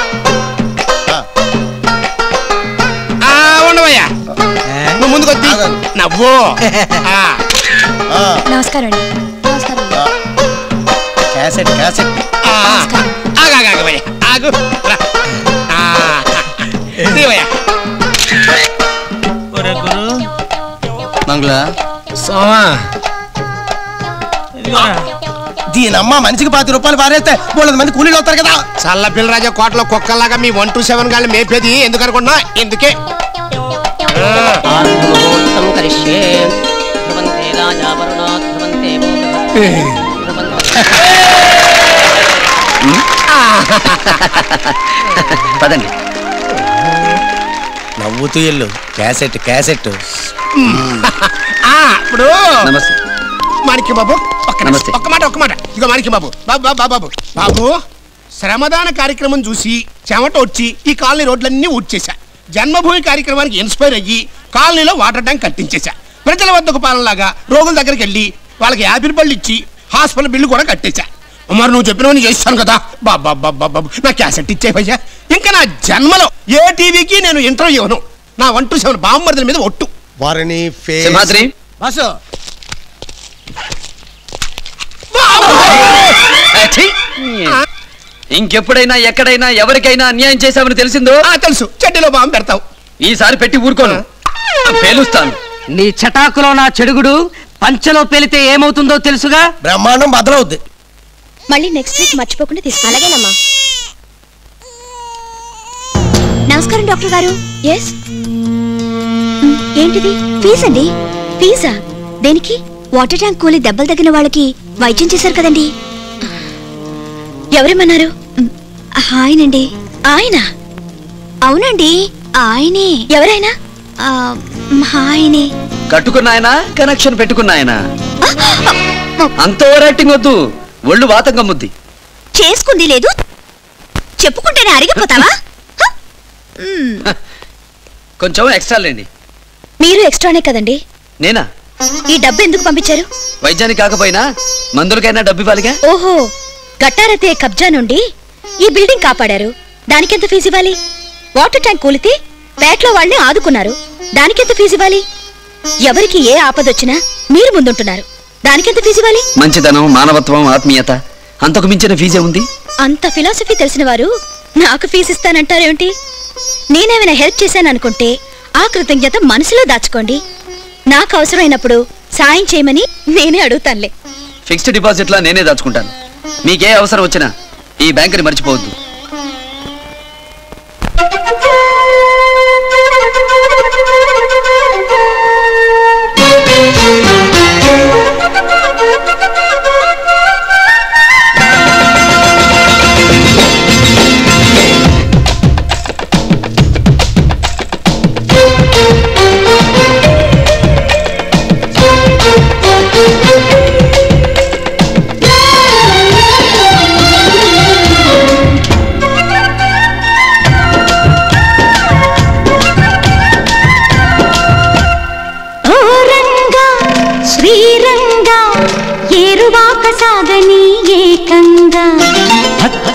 ఆ, ఉండవయ్యా నువ్వు ముందుకు వచ్చి నవ్వు ఆ. నమస్కారం అండి నమస్కారం క్యాసెట్ క్యాసెట్ ఆ, ఆగు, ఆగు, ఆగు, భయ్యా. ఆగు రా. ఆ, ఇదిగోయ్యా. మంగళ సోమా దీనమ్మ మనిషికి పాతి రూపాయలు పారేస్తే మూడు మంది కూలీలు వస్తారు కదా చల్ల పిల్లరాజా కోటలో కుక్కల్లాగా మీ వన్ టూ సెవెన్ గాళ్ళు మేపేది ఎందుకు అనుకున్నా ఎందుకే పదండి నవ్వుతూ ఇల్లు క్యాసెట్ క్యాసెట్ ఆ, ఇప్పుడు నమస్తే మాణిక్య బాబు ఒక్క నిమిషం. నమస్తే. ఒక్క మాట ఒక్క మాట ఇదిగో మాణిక్య బాబు బాబు బాబు బాబు బాబు బాబు శ్రమదాన కార్యక్రమం చూసి చెమట వచ్చి ఈ కాలనీ రోడ్లన్నీ ఊడ్చేశా జన్మభూమి కార్యక్రమానికి ఇన్స్పైర్ అయ్యి కాలనీలో వాటర్ ట్యాంక్ కట్టించేశా ప్రజల వద్దకు పాలనలాగా రోగుల దగ్గరికి వెళ్ళి వాళ్ళకి యాపిల్ పళ్ళు ఇచ్చి హాస్పిటల్ బిల్లు కూడా కట్టేశా మరి నువ్వు చెప్పినవన్నీ చేస్తాను కదా బాబా బాబా బాబు నా క్యాసెట్ ఇచ్చే భయ్యా ఇంకా నా జన్మలో ఏ టీవీకి నేను ఇంటర్వ్యూ ఇవ్వను నా వన్ టూ సెవెన్ బామ్మర్దుల మీద ఒట్టు వారిని సింహాద్రి బస్సు ఆ, ఛీ! ఇంకెప్పుడైనా ఎక్కడైనా ఎవరికైనా అన్యాయం చేశామని తెలిసిందో తెలుసు చెడ్డీలో బాంబు పెడతావు ఈసారి పెట్టి ఊరుకోను పేలుస్తాను నీ చటాకులో నా చెడుగుడు పంచలో పేలితే ఏమవుతుందో తెలుసుగా బ్రహ్మాండం బద్దలవుద్ది మళ్ళీ నెక్స్ట్ వీక్ మర్చిపోకుండా తీసుకో అలాగేనమ్మా నమస్కారం డాక్టర్ గారు ఎస్ ఏంటిది ఫీజ్ అండి ఫీజా దేనికి వాటర్ ట్యాంక్ కూలి దెబ్బలు తగిన వాళ్ళకి వైద్యం చేశారు కదండి ఎవరేమన్నారు మ్, ఆయనండి ఆయన అవునండి ఆయనే ఎవరైనా ఆ, మ్, ఆయనే కట్టుకున్న ఆయన కనెక్షన్ పెట్టుకున్న ఆయన అంత ఓవర్ యాక్టింగ్ వద్దు ఒళ్ళు వాతం కమ్ముద్ది చేసుకుంది లేదు చెప్పుకుంటేనే అరిగిపోతావా హ? మ్, కొంచెం ఎక్స్ట్రా లేండి మీరు ఎక్స్ట్రానే కదండి నేనా ఈ డబ్బు ఎందుకు పంపించారు వైద్యానికి కాకపోయినా మందులకైనా డబ్బు ఇవ్వాలిగా ఓహో గట్టారతే కబ్జా నుండి ఈ బిల్డింగ్ కాపాడారు దానికెంత ఫీజు ఇవ్వాలి వాటర్ ట్యాంక్ కూలితే పేటలో వాళ్ళని ఆదుకున్నారు దానికెంత ఫీజు ఇవ్వాలి ఎవరికి ఏ ఆపదొచ్చినా మీరు ముందుంటున్నారు దానికెంత ఫీజు ఇవ్వాలి మంచితనం మానవత్వం ఆత్మీయత అంతకు మించిన ఫీజే ఉంది అంత ఫిలాసఫీ తెలిసిన వారు నాకు ఫీజు ఇస్తానంటారేమిటి నేనేమైనా హెల్ప్ చేశాననుకుంటే ఆ కృతజ్ఞత మనసులో దాచుకోండి నాకు అవసరమైనప్పుడు సాయం చేయమని నేనే అడుగుతానులే ఫిక్స్డ్ డిపాజిట్లా నేనే దాచుకుంటాను మీకే అవసరం వచ్చినా ఈ బ్యాంకుని మర్చిపోవద్దు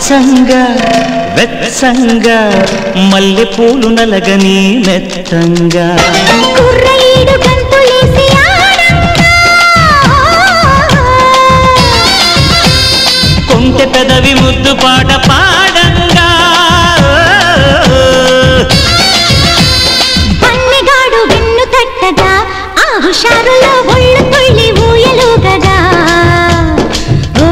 అచ్చంగా వెచ్చంగా మల్లె పూలు నలగని మెత్తంగా కుర్రయీడు గంతులేసి ఆడంగా కొంటె పెదవి ముద్దు పాట పాడంగా పన్నెగాడు వెన్ను తట్టగా ఆ హుషారులో ఒళ్ళు తుళ్ళి ఊయలుగగా ఓ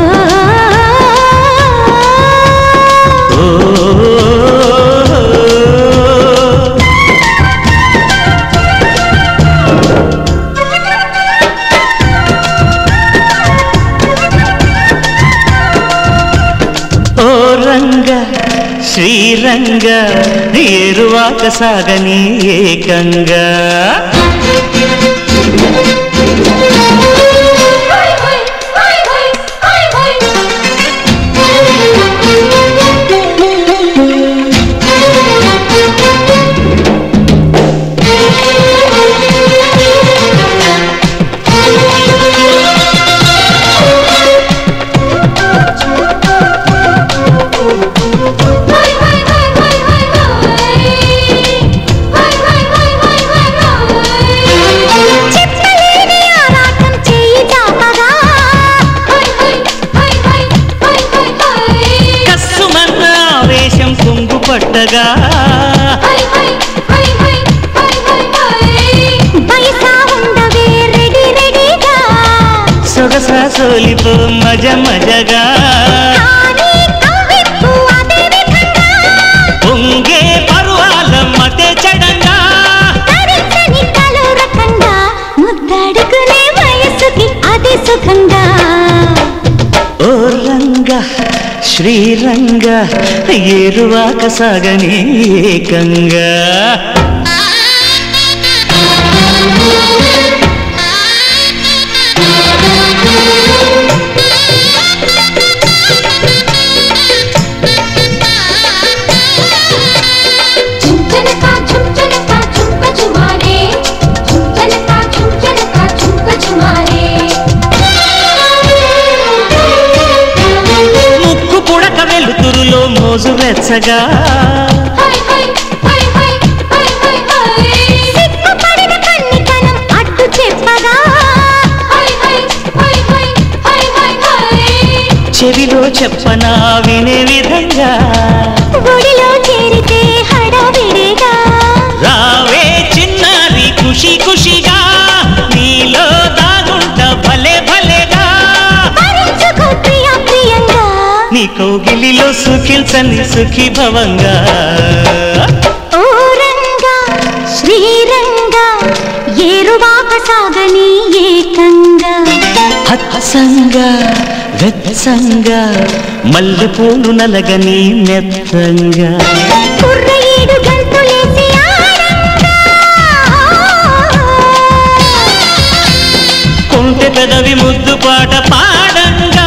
ఓ రంగ శ్రీరంగ ఏరువాక సాగని ఏకంగా చెప్పలేని ఆరాటం చేయి చాపగా కస్సుమన్న ఆవేశం కొంగు పట్టగా బైసా ఉండవే రెడీ రెడీగా సొగస సోలిపో మజ మజగా కానీ కవ్విప్పు అదే విధంగా పొంగే పర్వాల మతే చడంగా తరించని తలో రకంగా ముద్దడుకునే వయసుకి అది సుఖంగా ఓ రంగ శ్రీరంగ ఏరువాక సాగని ఏకంగా చుంచనక చుంచనక చుంక చుమారే చుంచనక చుంచనక చుంక చుమారే ముక్కు పుడక వెలుతురులో మోజు వెచ్చగా సిగ్గుపడిన కన్నికనం అడ్డు చెప్పగా చెవిలో చెప్పనా వినే విధంగా గుడిలో చేరితే హడావిడిగా రావే చిన్నారి ఖుషి ఖుషిగా నీలో దాగుంట భలే భలేగా భరించుకో ప్రియా ప్రియంగా నీ కౌగిలిలో సుఖించని సుఖీ భవంగా ఓ రంగా శ్రీరంగా ఏరువాక సాగని ఏకంగా హత్సంగా వెత్సంగా మల్లె పూలు నలగని మెత్తంగా కుర్రయీడు గంతులేసి ఆడంగా కొంటె పెదవి ముద్దు పాట పాడంగా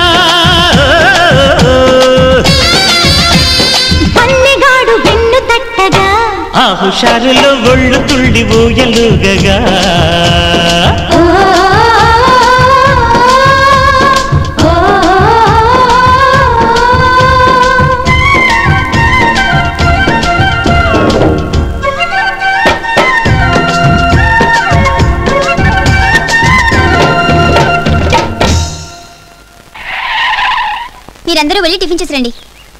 పన్నెగాడు వెన్ను తట్టగా ఆ హుషారులో ఒళ్ళు తుళ్ళి ఊయలుగగా ఓ మీరందరూ వెళ్ళి టిఫిన్ చేసి రండి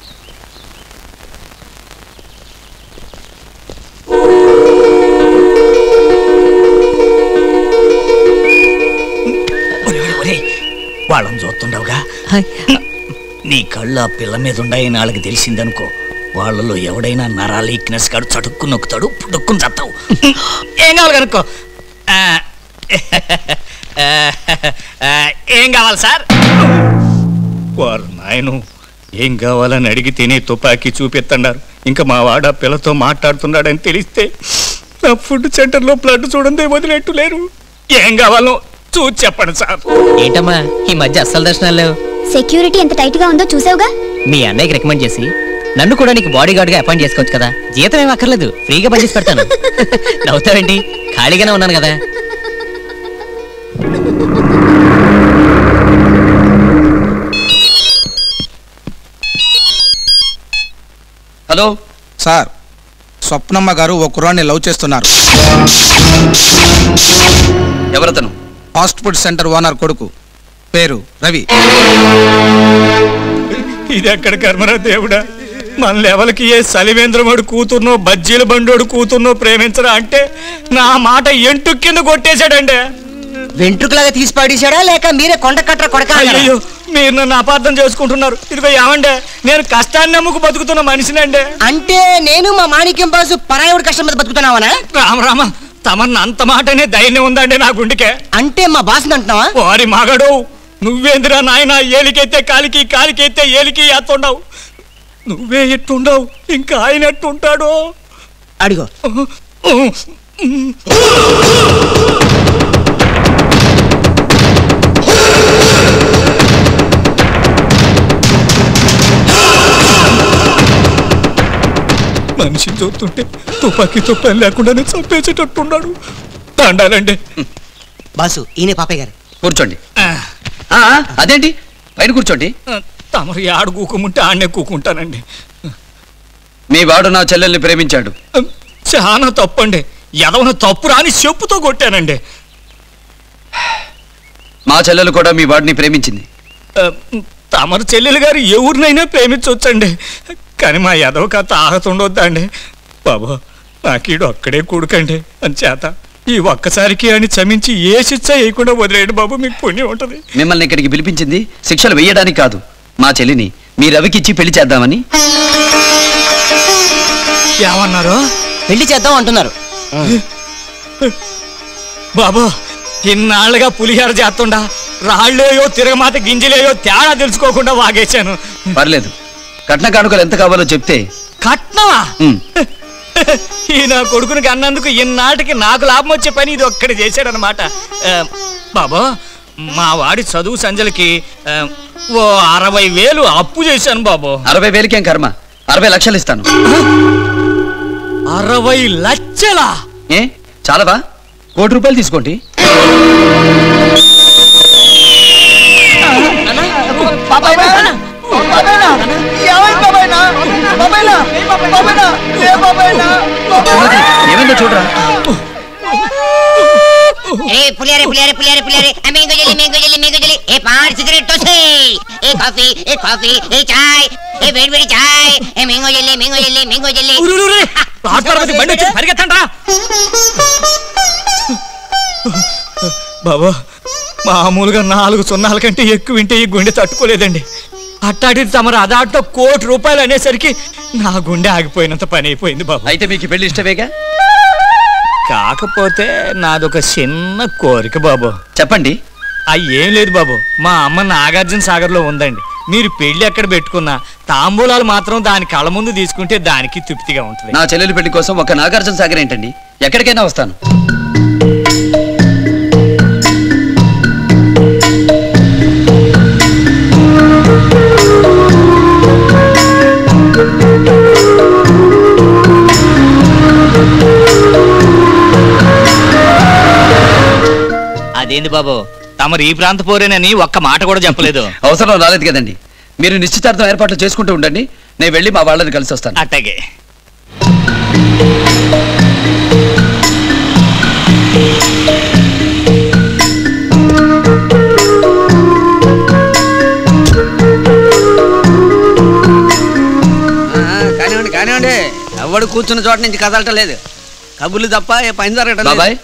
వాళ్ళని చూస్తుండవుగా నీ కళ్ళు ఆ పిల్ల మీద ఉన్నాయని వాళ్ళకి తెలిసిందనుకో వాళ్ళలో ఎవడైనా నరాలు ఈక్నెస్ కాడు చటుక్కు నొక్కుతాడు పుడుక్కుని చస్తావు ఏం కావాలి కనుక్కో ఆ, ఆ, ఆ, ఏం కావాలి సార్ వారు నాయను ఏం కావాలని అడిగితేనే తుపాకీ చూపిస్తున్నారు ఇంకా మా వాడ పిల్లతో మాట్లాడుతున్నాడని తెలిస్తే నా ఫుడ్ సెంటర్లో బ్లడ్ చూడండి వదిలేట్టు లేరు ఏం కావాలో చూసి చెప్పండి సార్ ఏంటమ్మా ఈ మధ్య అస్సలు దర్శనాలు లేవు సెక్యూరిటీ ఎంత టైట్ గా ఉందో చూసావుగా మీ అన్నయ్యకి రికమెండ్ చేసి నన్ను కూడా నీకు బాడీ గార్డ్ గా అపాయింట్ చేసుకోవచ్చు కదా జీతం ఏం అక్కర్లేదు ఫ్రీగా పనిచేసి పెడతాను నవ్వుతావేంటి ఖాళీగానే ఉన్నాను కదా హలో సార్ స్వప్నమ్మ గారు ఓ కుర్రాన్ని లవ్ చేస్తున్నారు ఎవరతను ఫాస్ట్ ఫుడ్ సెంటర్ ఓనర్ కొడుకు పేరు రవి ఇది ఎక్కడ కర్మరా దేవుడా మన లెవెల్కి ఏ సలివేంద్రమోడు కూతుర్నో బజ్జీల బండోడు కూతుర్నో ప్రేమించరా అంటే నా మాట ఎంటు కింద కొట్టేశాడండి వెంట్రుకలాగా తీసి పాడేశాడా లేక మీరే కొండ కట్ట కొడక అయ్యో మీరు నన్ను అపార్థం చేసుకుంటున్నారు ఇదిగో ఏమండే నేను కష్టాన్ని నమ్ముకు బతుకుతున్న మనిషినండి అంటే నేను మా మాణిక్యం బాసు పరాయుడు కష్టం మీద బతుకుతున్నావనా రామ రామ తమన్న అంత మాటనే ధైర్యం ఉందండి నా గుండెకే అంటే మా బాస్ అంటున్నావా వారి మగడు నువ్వేందిరా నాయన ఏలికైతే కాలికి కాలికైతే ఏలికి ఎత్తుండవు నువ్వే ఎట్టుండవు ఇంకా ఆయన ఎట్టుంటాడో అడిగో మనిషిని చూస్తుంటే తుపాకీ తుప్పని లేకుండానే చంపేసేటట్టున్నాడు దండాలండి బాసు ఈయన పాపయ్య గారు కూర్చోండి ఆ, ఆ, అదేంటి పైన కూర్చోండి తమరు ఆడు కూకుంటే ఆడనే కూకుంటానండి మీ వాడు నా చెల్లెల్ని ప్రేమించాడు చాలా తప్పండి ఎదవన తప్పు రాని చెప్పుతో కొట్టానండి మా చెల్లెలు కూడా మీ వాడిని ప్రేమించింది ఆ, తమరు చెల్లెలు గారు ఎవరినైనా ప్రేమించవచ్చండి కానీ మా ఎదవ కథ ఆహతుండొద్దండి బాబా నాకీడు అక్కడే కొడుకండి అని చేత ఈ ఒక్కసారికి అని చమించి ఏ శిక్ష వేయకుండా వదిలేయండి బాబు మీకు పుణ్యం ఉంటది మిమ్మల్ని ఇక్కడికి పిలిపించింది శిక్షలు వేయడానికి కాదు మా చెల్లిని మీ రవికిచ్చి పెళ్లి చేద్దామని ఏమన్నారు పెళ్లి చేద్దాం అంటున్నారు బాబా ఇన్నాళ్ళుగా పులిహార చేస్తుండా రాళ్ళేయో తిరగమాత గింజలేయో తేడా తెలుసుకోకుండా వాగేశాను పర్లేదు కట్న కానుకలు ఎంత కావాలో చెప్తే కట్నమా ఉమ్, ఈ నా కొడుకునికి అన్నందుకు ఇన్నాటికి నాకు లాభం వచ్చే పని ఇది ఒక్కటి చేశాడనమాట ఆ, బాబా మా వాడి చదువు సంజలకి ఆ, ఓ అరవై వేలు అప్పు చేశాను బాబు అరవై వేలకేం కర్మ అరవై లక్షలు ఇస్తాను అరవై లక్షలా ఏ చాలవా కోటి రూపాయలు తీసుకోండి ఏమైందో చూడరా ఏ పులియారే పులియారే పులియారే పులియారే ఏ mango jelly mango jelly mango jelly ఏ పాన్ సిగరెట్ తోసే ఏ కాఫీ ఏ కాఫీ ఏ చాయ్ ఏ వేడి వేడి చాయ్ ఏ mango jelly mango jelly mango jelly platform బండి వచ్చి పరిగెత్తండ్రా బాబా మామూలుగా నాలుగు సున్నాల కంటే ఎక్కువ వింటే ఈ గుండె తట్టుకోలేదండి అట్టాడి తమరు అదాట్లో కోటి రూపాయలు అనేసరికి నా గుండె ఆగిపోయినంత పని అయిపోయింది బాబు అయితే మీకు ఈ పెళ్లి ఇష్టమేగా కాకపోతే నాదొక చిన్న కోరిక బాబు చెప్పండి అయ్యేం ఏం లేదు బాబు మా అమ్మ నాగార్జున సాగర్ లో ఉందండి మీరు పెళ్లి ఎక్కడ పెట్టుకున్నా తాంబూలాలు మాత్రం దాని కళ్ళ ముందు తీసుకుంటే దానికి తృప్తిగా ఉంటుంది నా చెల్లెలి పెళ్లి కోసం ఒక నాగార్జున సాగర్ ఏంటండి ఎక్కడికైనా వస్తాను అదేంది బాబు తమరు ఈ ప్రాంత పోరేనని ఒక్క మాట కూడా చెప్పలేదు అవసరం రాలేదు కదండి మీరు నిశ్చితార్థం ఏర్పాట్లు చేసుకుంటూ ఉండండి నేను వెళ్ళి మా వాళ్ళని కలిసి వస్తాను అట్టగే కానివ్వండి కానివ్వండి ఎవడు కూర్చున్న చోట నుంచి కదలటం లేదు కబుర్లు తప్ప ఏ పని జరగటం లేదు. బాబాయ్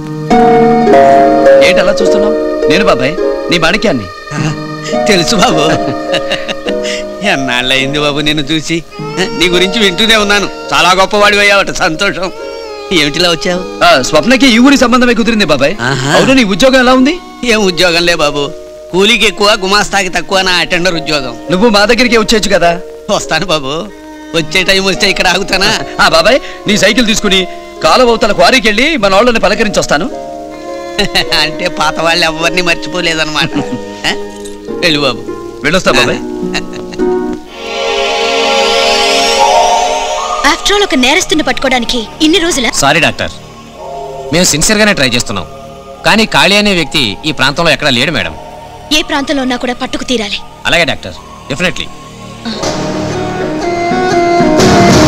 ఏంటి అలా చూస్తున్నావు నేను బాబాయ్ నీ మాణిక్యాన్ని తెలుసు బాబు ఎన్నాళ్ళయింది బాబు నిన్ను చూసి నీ గురించి వింటూనే ఉన్నాను చాలా గొప్పవాడి అయ్యావట సంతోషం ఏమిటిలా వచ్చావు ఆ, స్వప్నకి ఈ ఊరి సంబంధమే కుదిరింది బాబాయ్ అవును నీ ఉద్యోగం ఎలా ఉంది ఏం ఉద్యోగం లే బాబు కూలీకి ఎక్కువ గుమాస్తాకి తక్కువ నా అటెండర్ ఉద్యోగం నువ్వు మా దగ్గరికి వచ్చేయచ్చు కదా వస్తాను బాబు వచ్చే టైం వస్తే ఇక్కడ ఆగుతానా ఆ బాబాయ్ నీ సైకిల్ తీసుకుని కాలవతల క్వారీకి వెళ్ళి మన వాళ్ళని పలకరించి వస్తాను అంటే పాత వాళ్ళు ఎవరిని మర్చిపోలేదన్నమాట ఆ? వెళ్ళు బాబు వెళ్ళొస్తా బాబాయ్ ఆఫ్టర్ ఆల్ ఒక నేరస్తుని పట్టుకోవడానికి ఇన్ని రోజుల సారీ డాక్టర్ మేము సిన్సియర్గానే ట్రై చేస్తున్నాం కానీ కాళీ అనే వ్యక్తి ఈ ప్రాంతంలో ఎక్కడా లేడు మేడం ఏ ప్రాంతంలో ఉన్నా కూడా పట్టుకు తీరాలి అలాగే డాక్టర్ డెఫినెట్లీ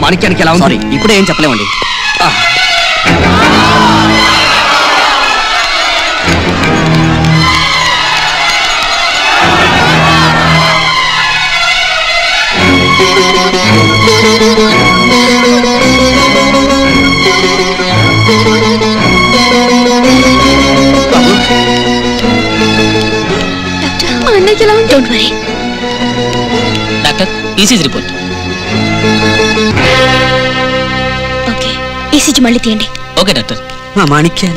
మాణిక్యానికి ఎలా ఉంది సారీ ఇప్పుడే ఏం చెప్పలేమండి మా అన్నయ్యకి ఎలా ఉంది don't worry doctor ECG report okay ECG మళ్ళీ తీయండి ఓకే డాక్టర్ మా మాణిక్యాలు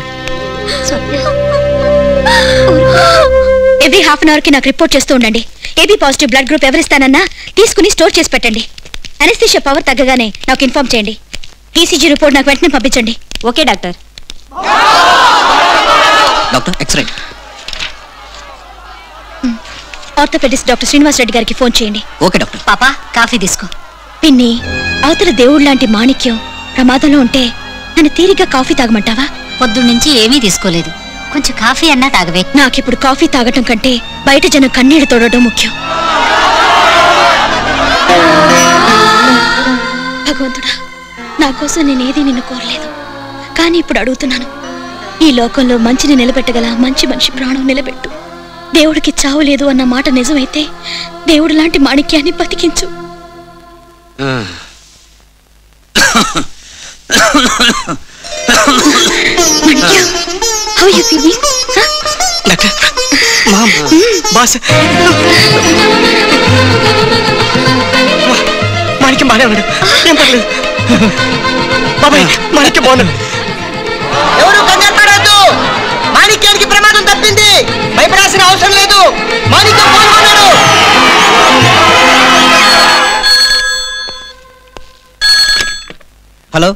ఎవ్రీ హాఫ్ అన్ అవర్ కి నాకు రిపోర్ట్ చేస్తూ ఉండండి ఏబీ పాజిటివ్ బ్లడ్ గ్రూప్ ఎవరిస్తానన్నా తీసుకుని స్టోర్ చేసి పెట్టండి అనస్థిషియా పవర్ తగ్గగానే నాకు ఇన్ఫార్మ్ చేయండి ఈసీజీ రిపోర్ట్ నాకు వెంటనే పంపించండి okay doctor doctor X-ray orthopedist doctor Srinivas Reddy గారికి ఫోన్ చేయండి ఓకే డాక్టర్ పాపా కాఫీ తీసుకో పిన్ని అవతల దేవుడు లాంటి మాణిక్యం ప్రమాదంలో ఉంటే నన్ను తీరిగ్గా కాఫీ తాగమంటావా పొద్దున్నుంచి ఏమీ తీసుకోలేదు కొంచెం కాఫీ అన్నా తాగవే నాకిప్పుడు కాఫీ తాగటం కంటే బయట జనం కన్నీళ్లు తోడటం ముఖ్యం భగవంతుడా నా కోసం నేనేది నిన్ను కోరలేదు కానీ ఇప్పుడు అడుగుతున్నాను ఈ లోకంలో మంచిని నిలబెట్టగల మంచి మనిషి ప్రాణం నిలబెట్టు దేవుడికి చావు లేదు అన్న మాట నిజమైతే దేవుడు లాంటి మాణిక్యాన్ని బతికించు Manikyam how you feeling doctor ma'am boss Manikyam బాగానే ఉన్నాడు ఏం పర్లేదు బాబాయ్ మాణిక్యం బాగున్నాడు ఎవరు కంగారు పడవద్దు మాణిక్యానికి ప్రమాదం తప్పింది భయపడాల్సిన అవసరం లేదు మాణిక్యం కోలుకున్నాడు హలో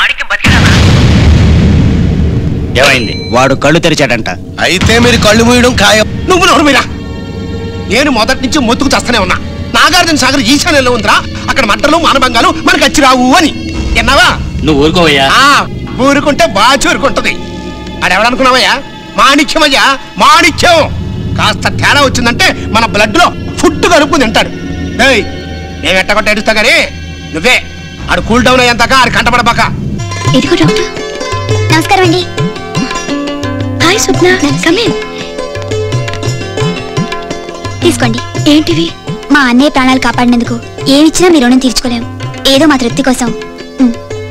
ఏమైంది వాడు కళ్ళు తెరిచాడంట అయితే మీరు కళ్ళు మూయడం ఖాయం నువ్వు నోరు మీరా నేను మొదటి నుంచి మొత్తుకు చస్తూనే ఉన్నా నాగార్జున సాగర్ ఈశాన్యంలో ఉందిరా అక్కడ మంటలు మానభంగాలు మనకు వచ్చి రావు అని విన్నావా నువ్వు ఊరుకోవయ్యా ఆ, ఊరుకుంటే బాగా చూరుకుంటది ఆడెవడనుకున్నావయ్యా మాణిక్యమయ్యా మాణిక్యం కాస్త తేడా వచ్చిందంటే మన బ్లడ్ లో ఫుడ్ కలుపుకుని తింటాడు ఏయ్ నేను ఎట్టగొట్ట ఏడుస్తా గానీ నువ్వే ఆడు కూల్ డౌన్ అయ్యేంతగా ఆడు కంటపడబాక ఇదిగో డాక్టర్ నమస్కారం అండి హాయ్ స్వప్న కమిన్ తీసుకోండి ఏంటివి మా అన్నయ్య ప్రాణాలు కాపాడినందుకు ఏమిచ్చినా మీ రుణం తీర్చుకోలేము ఏదో మా తృప్తి కోసం ఉమ్.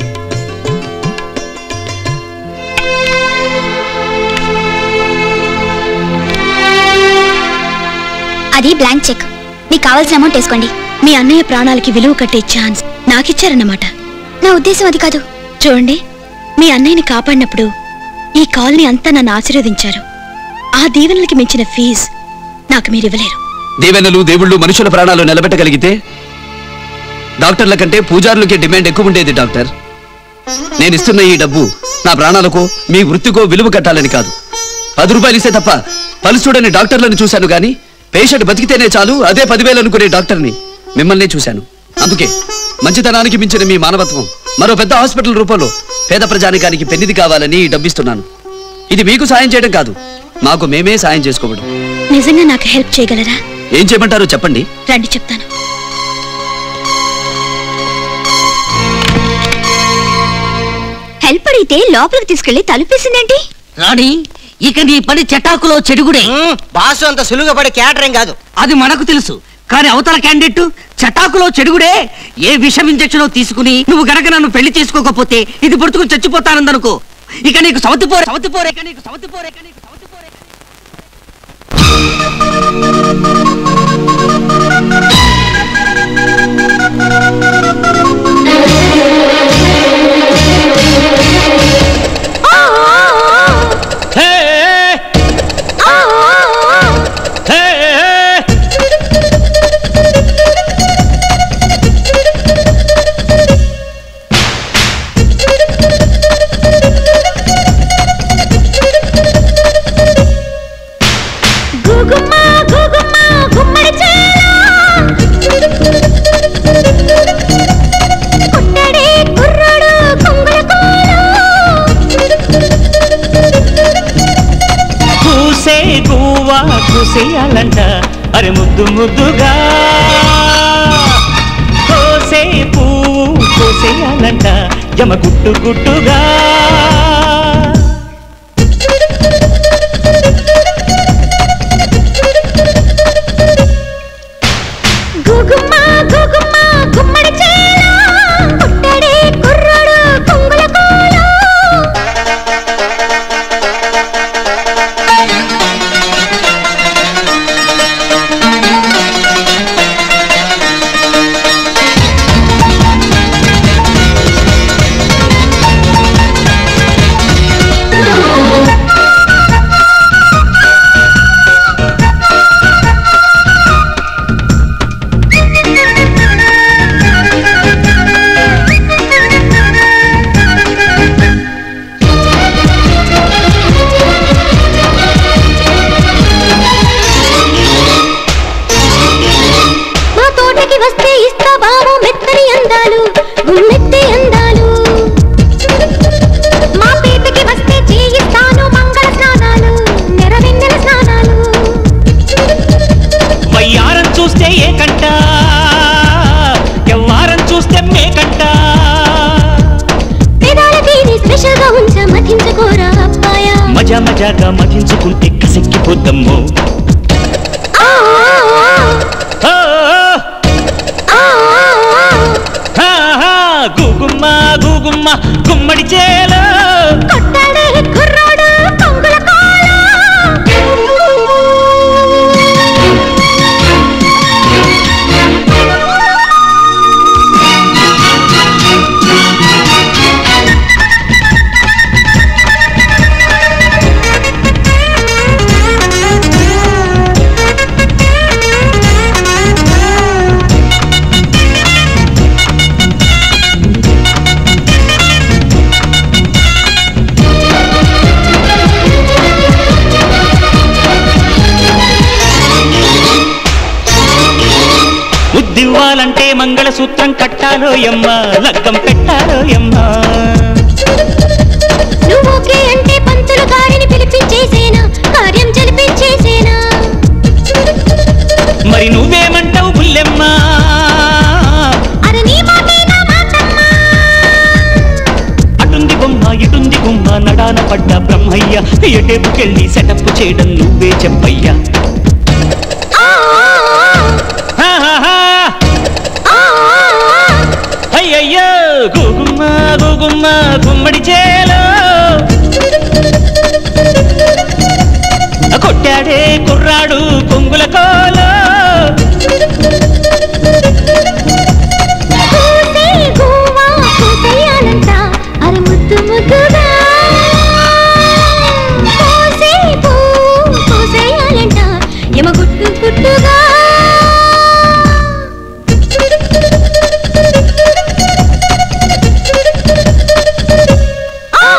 అది బ్లాంక్ చెక్ మీకు కావాల్సిన అమౌంట్ వేసుకోండి మీ అన్నయ్య ప్రాణాలకి విలువ కట్టే ఛాన్స్ నాకిచ్చారన్నమాట నా ఉద్దేశం అది కాదు చూడండి మీ అన్నయ్యని కాపాడినప్పుడు ఈ కాలనీ అంతా నన్ను ఆశీర్వదించారు ఆ దీవెనలకి మించిన ఫీజు నాకు మీరు ఇవ్వలేరు దీవెనలు దేవుళ్ళు మనుషుల ప్రాణాలు నిలబెట్టగలిగితే డాక్టర్ల కంటే పూజారులకే డిమాండ్ ఎక్కువ ఉండేది డాక్టర్ నేను ఇస్తున్న ఈ డబ్బు నా ప్రాణాలకు మీ వృత్తికో విలువ కట్టాలని కాదు పది రూపాయలు ఇస్తే తప్ప పలుసు చూడని డాక్టర్లను చూశాను గాని పేషెంట్ బతికితేనే చాలు అదే పదివేలు అనుకునే డాక్టర్ని మిమ్మల్ని చూశాను అందుకే మంచితనానికి మించిన మీ మానవత్వం మరో పెద్ద హాస్పిటల్ రూపంలో పేద ప్రజానికానికి పెన్నిది కావాలని ఈ డబ్బిస్తున్నాను ఇది మీకు సాయం చేయడం కాదు మాకు మేమే సాయం చేసుకోవడం నిజంగా నాకు హెల్ప్ చేయగలరా ఏం చేయమంటారో చెప్పండి రండి చెప్తాను హెల్ప్ అడిగితే లోపలికి తీసుకెళ్లి తలుపేసిందేంటి రాణి ఇక నీ పని చెటాకులో చెడుగుడే బాసు అంత సులువుగా పడే క్యాటరింగ్ కాదు అది మనకు తెలుసు కానీ అవతల క్యాండిడేట్ చటాకులో చెడుగుడే ఏ విషం ఇంజెక్షన్ తీసుకుని నువ్వు గనక నన్ను పెళ్లి చేసుకోకపోతే ఇది పొడుచుకుని చచ్చిపోతానందనుకో ఇక నీకు సవతి పోరే సవతి పోరే ఇక నీకు సవతి పోరే ఇక నీకు సవతి పోరే గుగుమ్మ గుగుమ్మ గుమ్మడి కుట్టడే కుర్రాడు కొంగుల కూసే గువ్వా కూసేయాలంట అరే ముద్దు ముద్దుగా కోసే పువ్వు కోసే చేయాలంట యమ గుట్టు గుట్టుగా గుగుమ్మ గుగుమ్మ గుమ్మడి చేల పుట్టడే కుర్రాడు కొంగుల కోల మా తోటకి వస్తే ఇస్తా బాబు మెత్తని అందాలు గుమ్మెత్తే అందాలు మా పేటకి వస్తే చేయిస్తాను మంగళ స్నానాలు నెరవెన్నెల స్నానాలు వయ్యారం చూస్తే ఏ కంట ఎవ్వారం చూస్తే మేకంట పెదాల తీరి స్పెషల్ గా ఉంచ మతించుకోరా అబ్బాయా మజా మజాగా మధించుకుంటే కసెక్కిపోద్దమ్మో ఆ, ఆ, ఆ, ఆ, ఆ, ఆ, గుగుమ్మ గుగుమ్మ గుమ్మడి చేలో కొట్టాడే కుర్రాడు కొంగుల కోల ముద్దివ్వాలంటే మంగళసూత్రం కట్టాలో ఎమ్మ లగ్గం పెట్టాలో ఎమ్మ నువ్వు ఓకే అంటే పంతులు గారిని పిలిపించేసేనా కార్యం జరిపించేసేనా మరి నువ్వేమంటావు బుల్లెమ్మ అరే నీ మాటే నా మాటమ్మా అటుంది బొమ్మ ఇటుంది గుమ్మ నడాన పడ్డ బ్రహ్మయ్య ఎటేపుకెళ్ళి సెటప్ చేయడం నువ్వే చెప్పయ్యా ఆ, హా, హా, హా. ఆ, ఆ, ఆ. అయ్యయ్యో గుగుమ్మ గుగుమ్మ గుమ్మడి చేలో కొట్టాడే కుర్రాడు కొంగుల కోలో కూసే గువ్వా కూసేయాలంట అరే ముద్దు ముద్దుగా కూసే పువ్వు కూసేయాలంట ఎమ గుట్టు గుట్టుగా ఆ,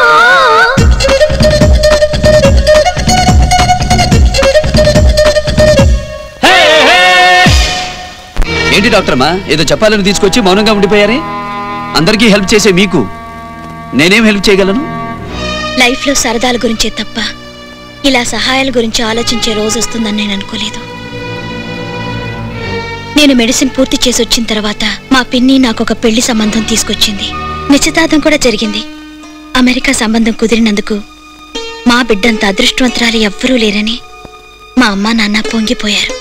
హే, హే. ఏంటి డాక్టర్ అమ్మా ఏదో చెప్పాలని తీసుకొచ్చి మౌనంగా ఉండిపోయారే అందరికీ హెల్ప్ చేసే మీకు నేనేం హెల్ప్ చేయగలను లైఫ్లో సరదాల గురించే తప్ప ఇలా సహాయాల గురించి ఆలోచించే రోజు వస్తుందని నేను అనుకోలేదు నేను మెడిసిన్ పూర్తి చేసి వచ్చిన తర్వాత మా పిన్ని నాకు ఒక పెళ్లి సంబంధం తీసుకొచ్చింది నిశ్చితార్థం కూడా జరిగింది అమెరికా సంబంధం కుదిరినందుకు మా బిడ్డంత అదృష్టవంతరాలు ఎవ్వరూ లేరని మా అమ్మ నాన్న పొంగిపోయారు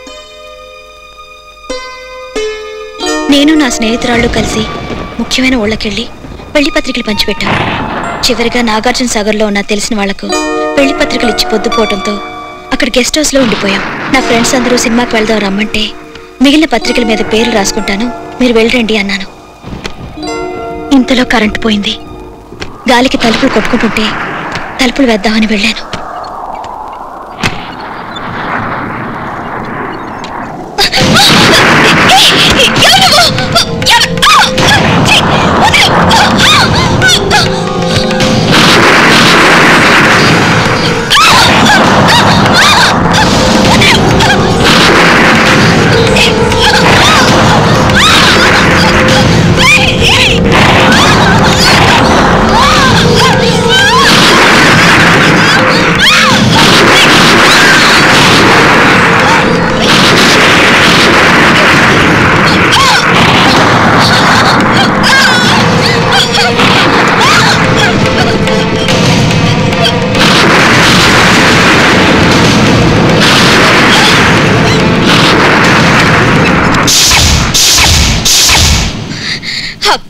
నేను నా స్నేహితురాళ్ళు కలిసి ముఖ్యమైన ఊళ్ళకెళ్ళి పెళ్లి పత్రికలు పంచిపెట్టాం చివరిగా నాగార్జున సాగర్లో ఉన్న తెలిసిన వాళ్లకు పెళ్లి పత్రికలు ఇచ్చి పొద్దుపోవడంతో అక్కడ గెస్ట్ హౌస్లో ఉండిపోయాం నా ఫ్రెండ్స్ అందరూ సినిమాకి వెళ్దాం రమ్మంటే మిగిలిన పత్రికల మీద పేర్లు రాసుకుంటాను మీరు వెళ్ళరండి అన్నాను ఇంతలో కరెంటు పోయింది గాలికి తలుపులు కొట్టుకుంటుంటే తలుపులు వేద్దామని వెళ్ళాను ఆ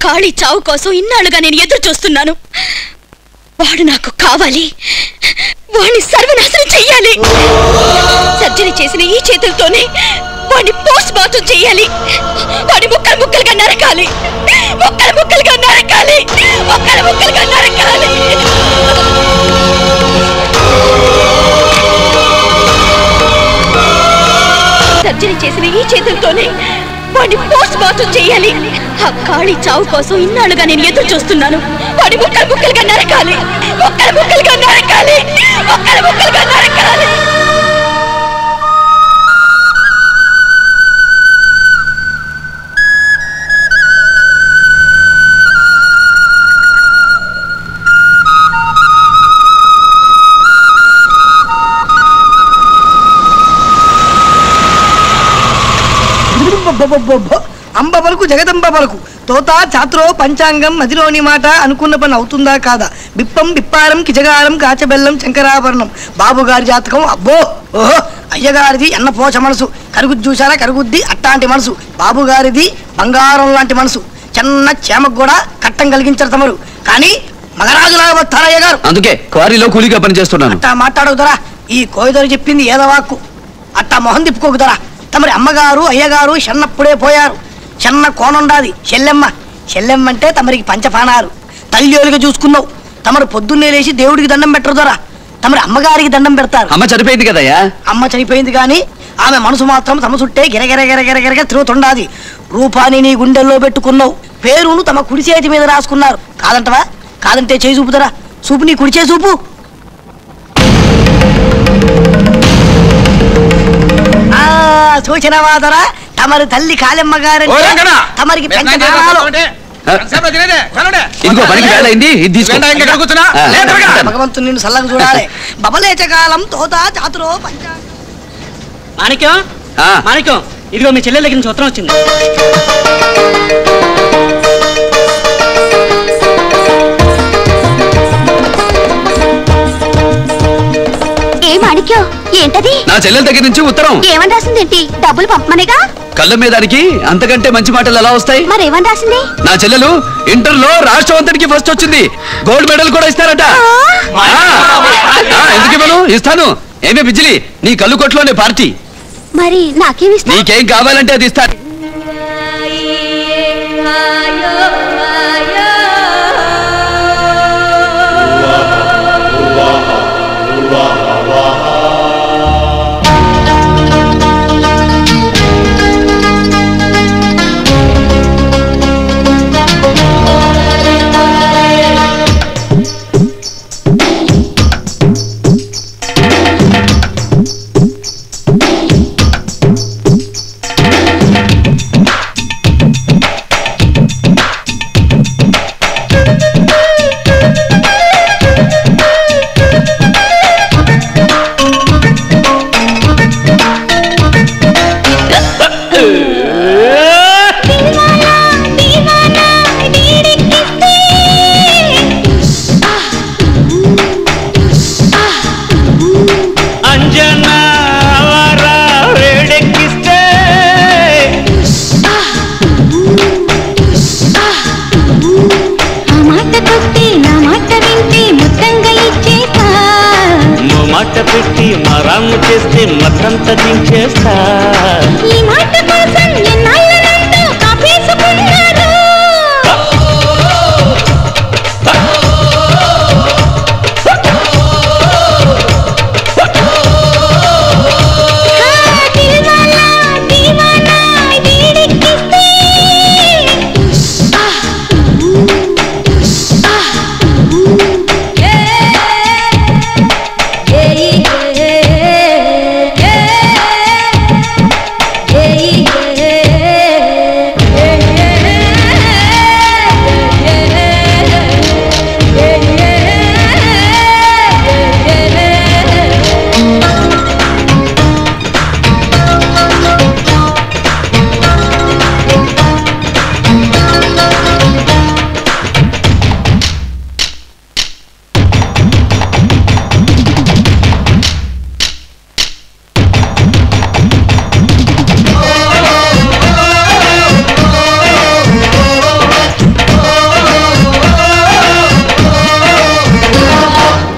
ఖాళీ చావు కోసం ఇన్నాళ్ళుగా నేను ఎదురు చూస్తున్నాను వాడు నాకు కావాలి వాడిని సర్వనాశనం చెయ్యాలి సర్జరీ చేసిన ఈ చేతులతోనే వాడిని పోస్ట్ మార్టం చెయ్యాలి వాడి ముక్కలు ముక్కలుగా నరకాలి ముక్కలు ముక్కలుగా నరకాలి ముక్కలు ముక్కలుగా నరకాలి సర్జరీ చేసిన ఈ చేతులతోనే వాడిని పోస్ట్ మార్టం చెయ్యాలి ఆ ఖాళీ చావు కోసం ఇన్నాళ్ళుగా నేను ఎదురు చూస్తున్నాను వాడి ముక్కలు ముక్కలుగా నరకాలి ముక్కలు ముక్కలుగా నరకాలి ముక్కలు ముక్కలుగా నరకాలి అంబ పలుకు జగదంబ పలుకు తోత చాత్రో పంచాంగం మదిలోని మాట అనుకున్న పని అవుతుందా కాదా బిప్పం బిప్పారం కిచగారం కాచబెల్లం శంకరాభరణం బాబుగారి జాతకం అబ్బో ఓహో అయ్యగారిది ఎన్నపోచ మనసు కరుగుద్ది చూసారా కరుగుద్ది అట్టాంటి మనసు బాబుగారిది బంగారం లాంటి మనసు చిన్న చేమకు కూడా కట్టం కలిగించారు తమరు కానీ మగరాజులాగా వస్తారు అయ్యగారు అందుకే క్వారీలో కూలీగా పనిచేస్తున్నాను అట్టా మాట్లాడకుదరా ఈ కోయిదరు చెప్పింది ఏదవాక్కు అట్టా మొహం తిప్పుకోకుదరా తమరి అమ్మగారు అయ్యగారు చిన్నప్పుడే పోయారు చిన్న కోనుండాది చెల్లెమ్మ చెల్లెమ్మ అంటే తమరికి పంచపానాలు తల్లిగా చూసుకున్నావు తమరు పొద్దున్నే లేచి దేవుడికి దండం పెట్టరు దొరా తమరి అమ్మగారికి దండం పెడతారు అమ్మ చనిపోయింది కదయ్యా అమ్మ చనిపోయింది కానీ ఆమె మనసు మాత్రం తమ చుట్టే గిరగిర గిరగిర గిరగిర తిరుగుతుండాది రూపాన్ని నీ గుండెల్లో పెట్టుకున్నావు పేరును తమ కుడి చేతి మీద రాసుకున్నారు కాదంటవా కాదంటే చేయి చూపుదరా చూపు నీ కుడి చేయి చూపు ఆ సూచనవాదరా తమరి తల్లి కాళెమ్మ గారంటే ఓ రంగనా! తమరికి మేము పెంచ ఏం ప్రాణాలు. ఇదిగో పనికి వేళ అయింది ఇది తీసుకో వేండా, ఇంకా ఎక్కడ కూర్చున్నా? ఆ, లే, త్వరగా. ఉంటాను. భగవంతుని నిన్ను సల్లగా చూడాలి బబలేచ కాలం తోత చాతురో పంచ మాణిక్యం ఆ. మాణిక్యం ఇదిగో మీ చెల్లెల దగ్గర నుంచి ఉత్తరం వచ్చింది ఏ మాణిక్యం ఏంటది నా చెల్లెల దగ్గర నుంచి ఉత్తరం ఏమని రాసిందేంటి డబ్బులు పంపమనేగా కళ్ళ మీదానికి అంతకంటే మంచి మాటలు ఎలా వస్తాయి మరేమని రాసింది నా చెల్లెలు ఇంటర్ లో రాష్ట్రం అంతటికి ఫస్ట్ వచ్చింది గోల్డ్ మెడల్ కూడా ఇస్తారట ఆ, ఆ, ఎందుకు ఇవ్వను ఇస్తాను ఏమే బిజిలి నీ కళ్ళు కొట్లోనే పార్టీ మరి నాకేమిస్తా నీకేం కావాలంటే అది ఇస్తాను అంజనా అవరా వేడెక్కిస్తే ఆ మాట కొట్టి నా మాట వింటే మొత్తంగా ఇచ్చేస్తా నువ్వు మాట పెట్టి మరాము చేస్తే మతంతా దించేస్తా ఈ మాట కోసం ఎన్నాళ్ళ నుండో కాపేసుకున్నారు ఆ, దిల్వాలా, దీవానా, వీడెక్కిస్తే. ఏ, ఏ, ఏ, ఏ, ఏ,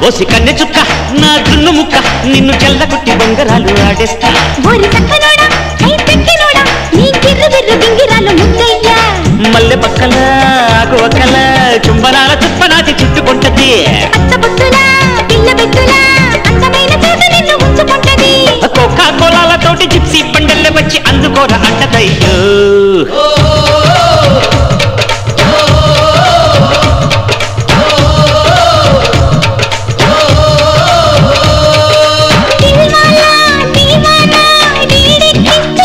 ఓసి కన్నె చుక్క నా జున్ను ముక్క నిన్ను చెల్లగొట్టి బొంగరాలు ఆడేస్తా ఓరి చక్కనోడా కై పెక్కినోడా నీ గిర్రు బిర్రు గింగిరాలు ముద్దయ్యా మల్లె పక్కల ఆకు ఒక్కల చుంబనాల చుప్పనాచి చుట్టుకుంటది పచ్చబొట్టులా పిల్ల బెట్టులా అందమైన చోట నిన్ను ఉంచుకుంటది కోకా కోలాలతోటి జిప్సీ పండెల్లె వచ్చి అందుకోర అంటదయ్యో దిల్వాలా దీవానా డీడెక్కిస్తే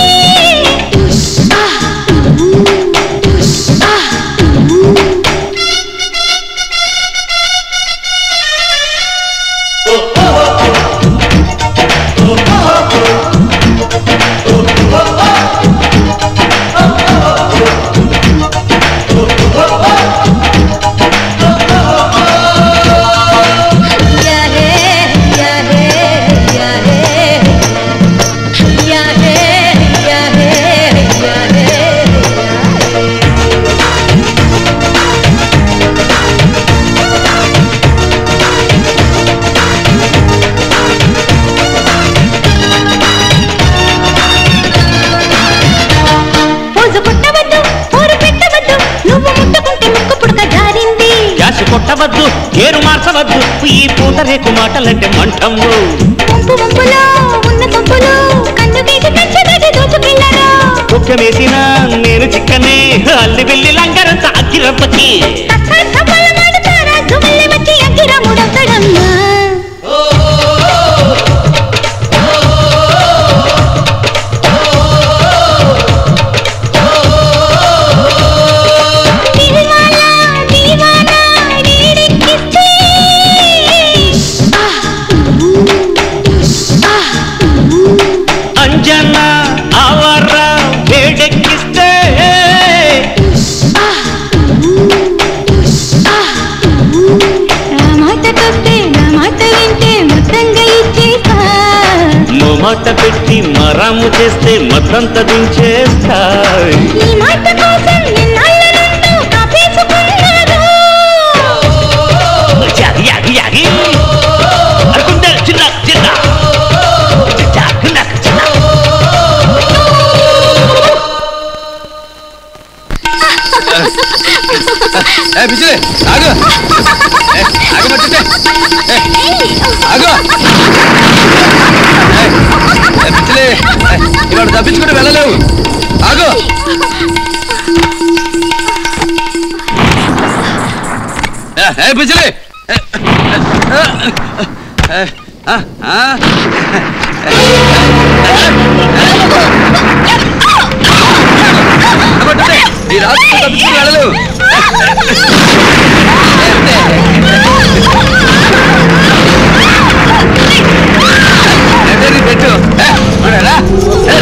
యా హే యా హే యా హే యా హే యా హే యా హే పోజు కొట్టవద్దు పోరు పెట్టవద్దు నువ్వు ముట్టుకుంటే ముక్కు పుడక జారింది గ్యాస్ కొట్టవద్దు ఏరు మార్చవద్దు ఈ పూతరేకు మాటలంటే మంటము వంపు వంపులో ఉన్న తొంపులు కన్ను గీసి పెంచగది దోచుకెళ్ళరా ముఖ్యమేసిన నేను చిక్కనే అల్లి వెళ్ళి లంగరంత అగ్గిరప్పకి సఫల మాడుతారా జుమల్లి వచ్చి అగ్గిరా ముడతడమ్మా దిల్వాలా దీవానా డీడెక్కిస్తే అంజనా ఆవరా వేడెక్కిస్తే నా మాట కొట్టే నా మాట వింటే మొత్తంగా ఇచ్చేస్తా మాట పెట్టి మరాము చేస్తే మతంత దించేస్తా నీ మాట కోసం నిన్నాళ్ళ నుండి కాపేసుకున్నాను యాగి యాగి యాగి అరుకుంటారు చిన్న చిన్న చిన్న చిన్న ఏ బిజిలే ఆగు ఏ, ఆగు మట్టితే ఆగు ఏ, ఏ, బిజిలే ఏ, ఇవాళ తప్పించుకుని వెళ్ళలేవు ఆగు ఏ, ఏ బిజిలే ఏ, ఏ, ఏ, ఆ, ఆ. మట్టితే, ఈ రాత్రి తప్పించుకుని వెళ్ళలేవు ఎక్కడికి పెట్టు ఏ, మరి రా. ఏ,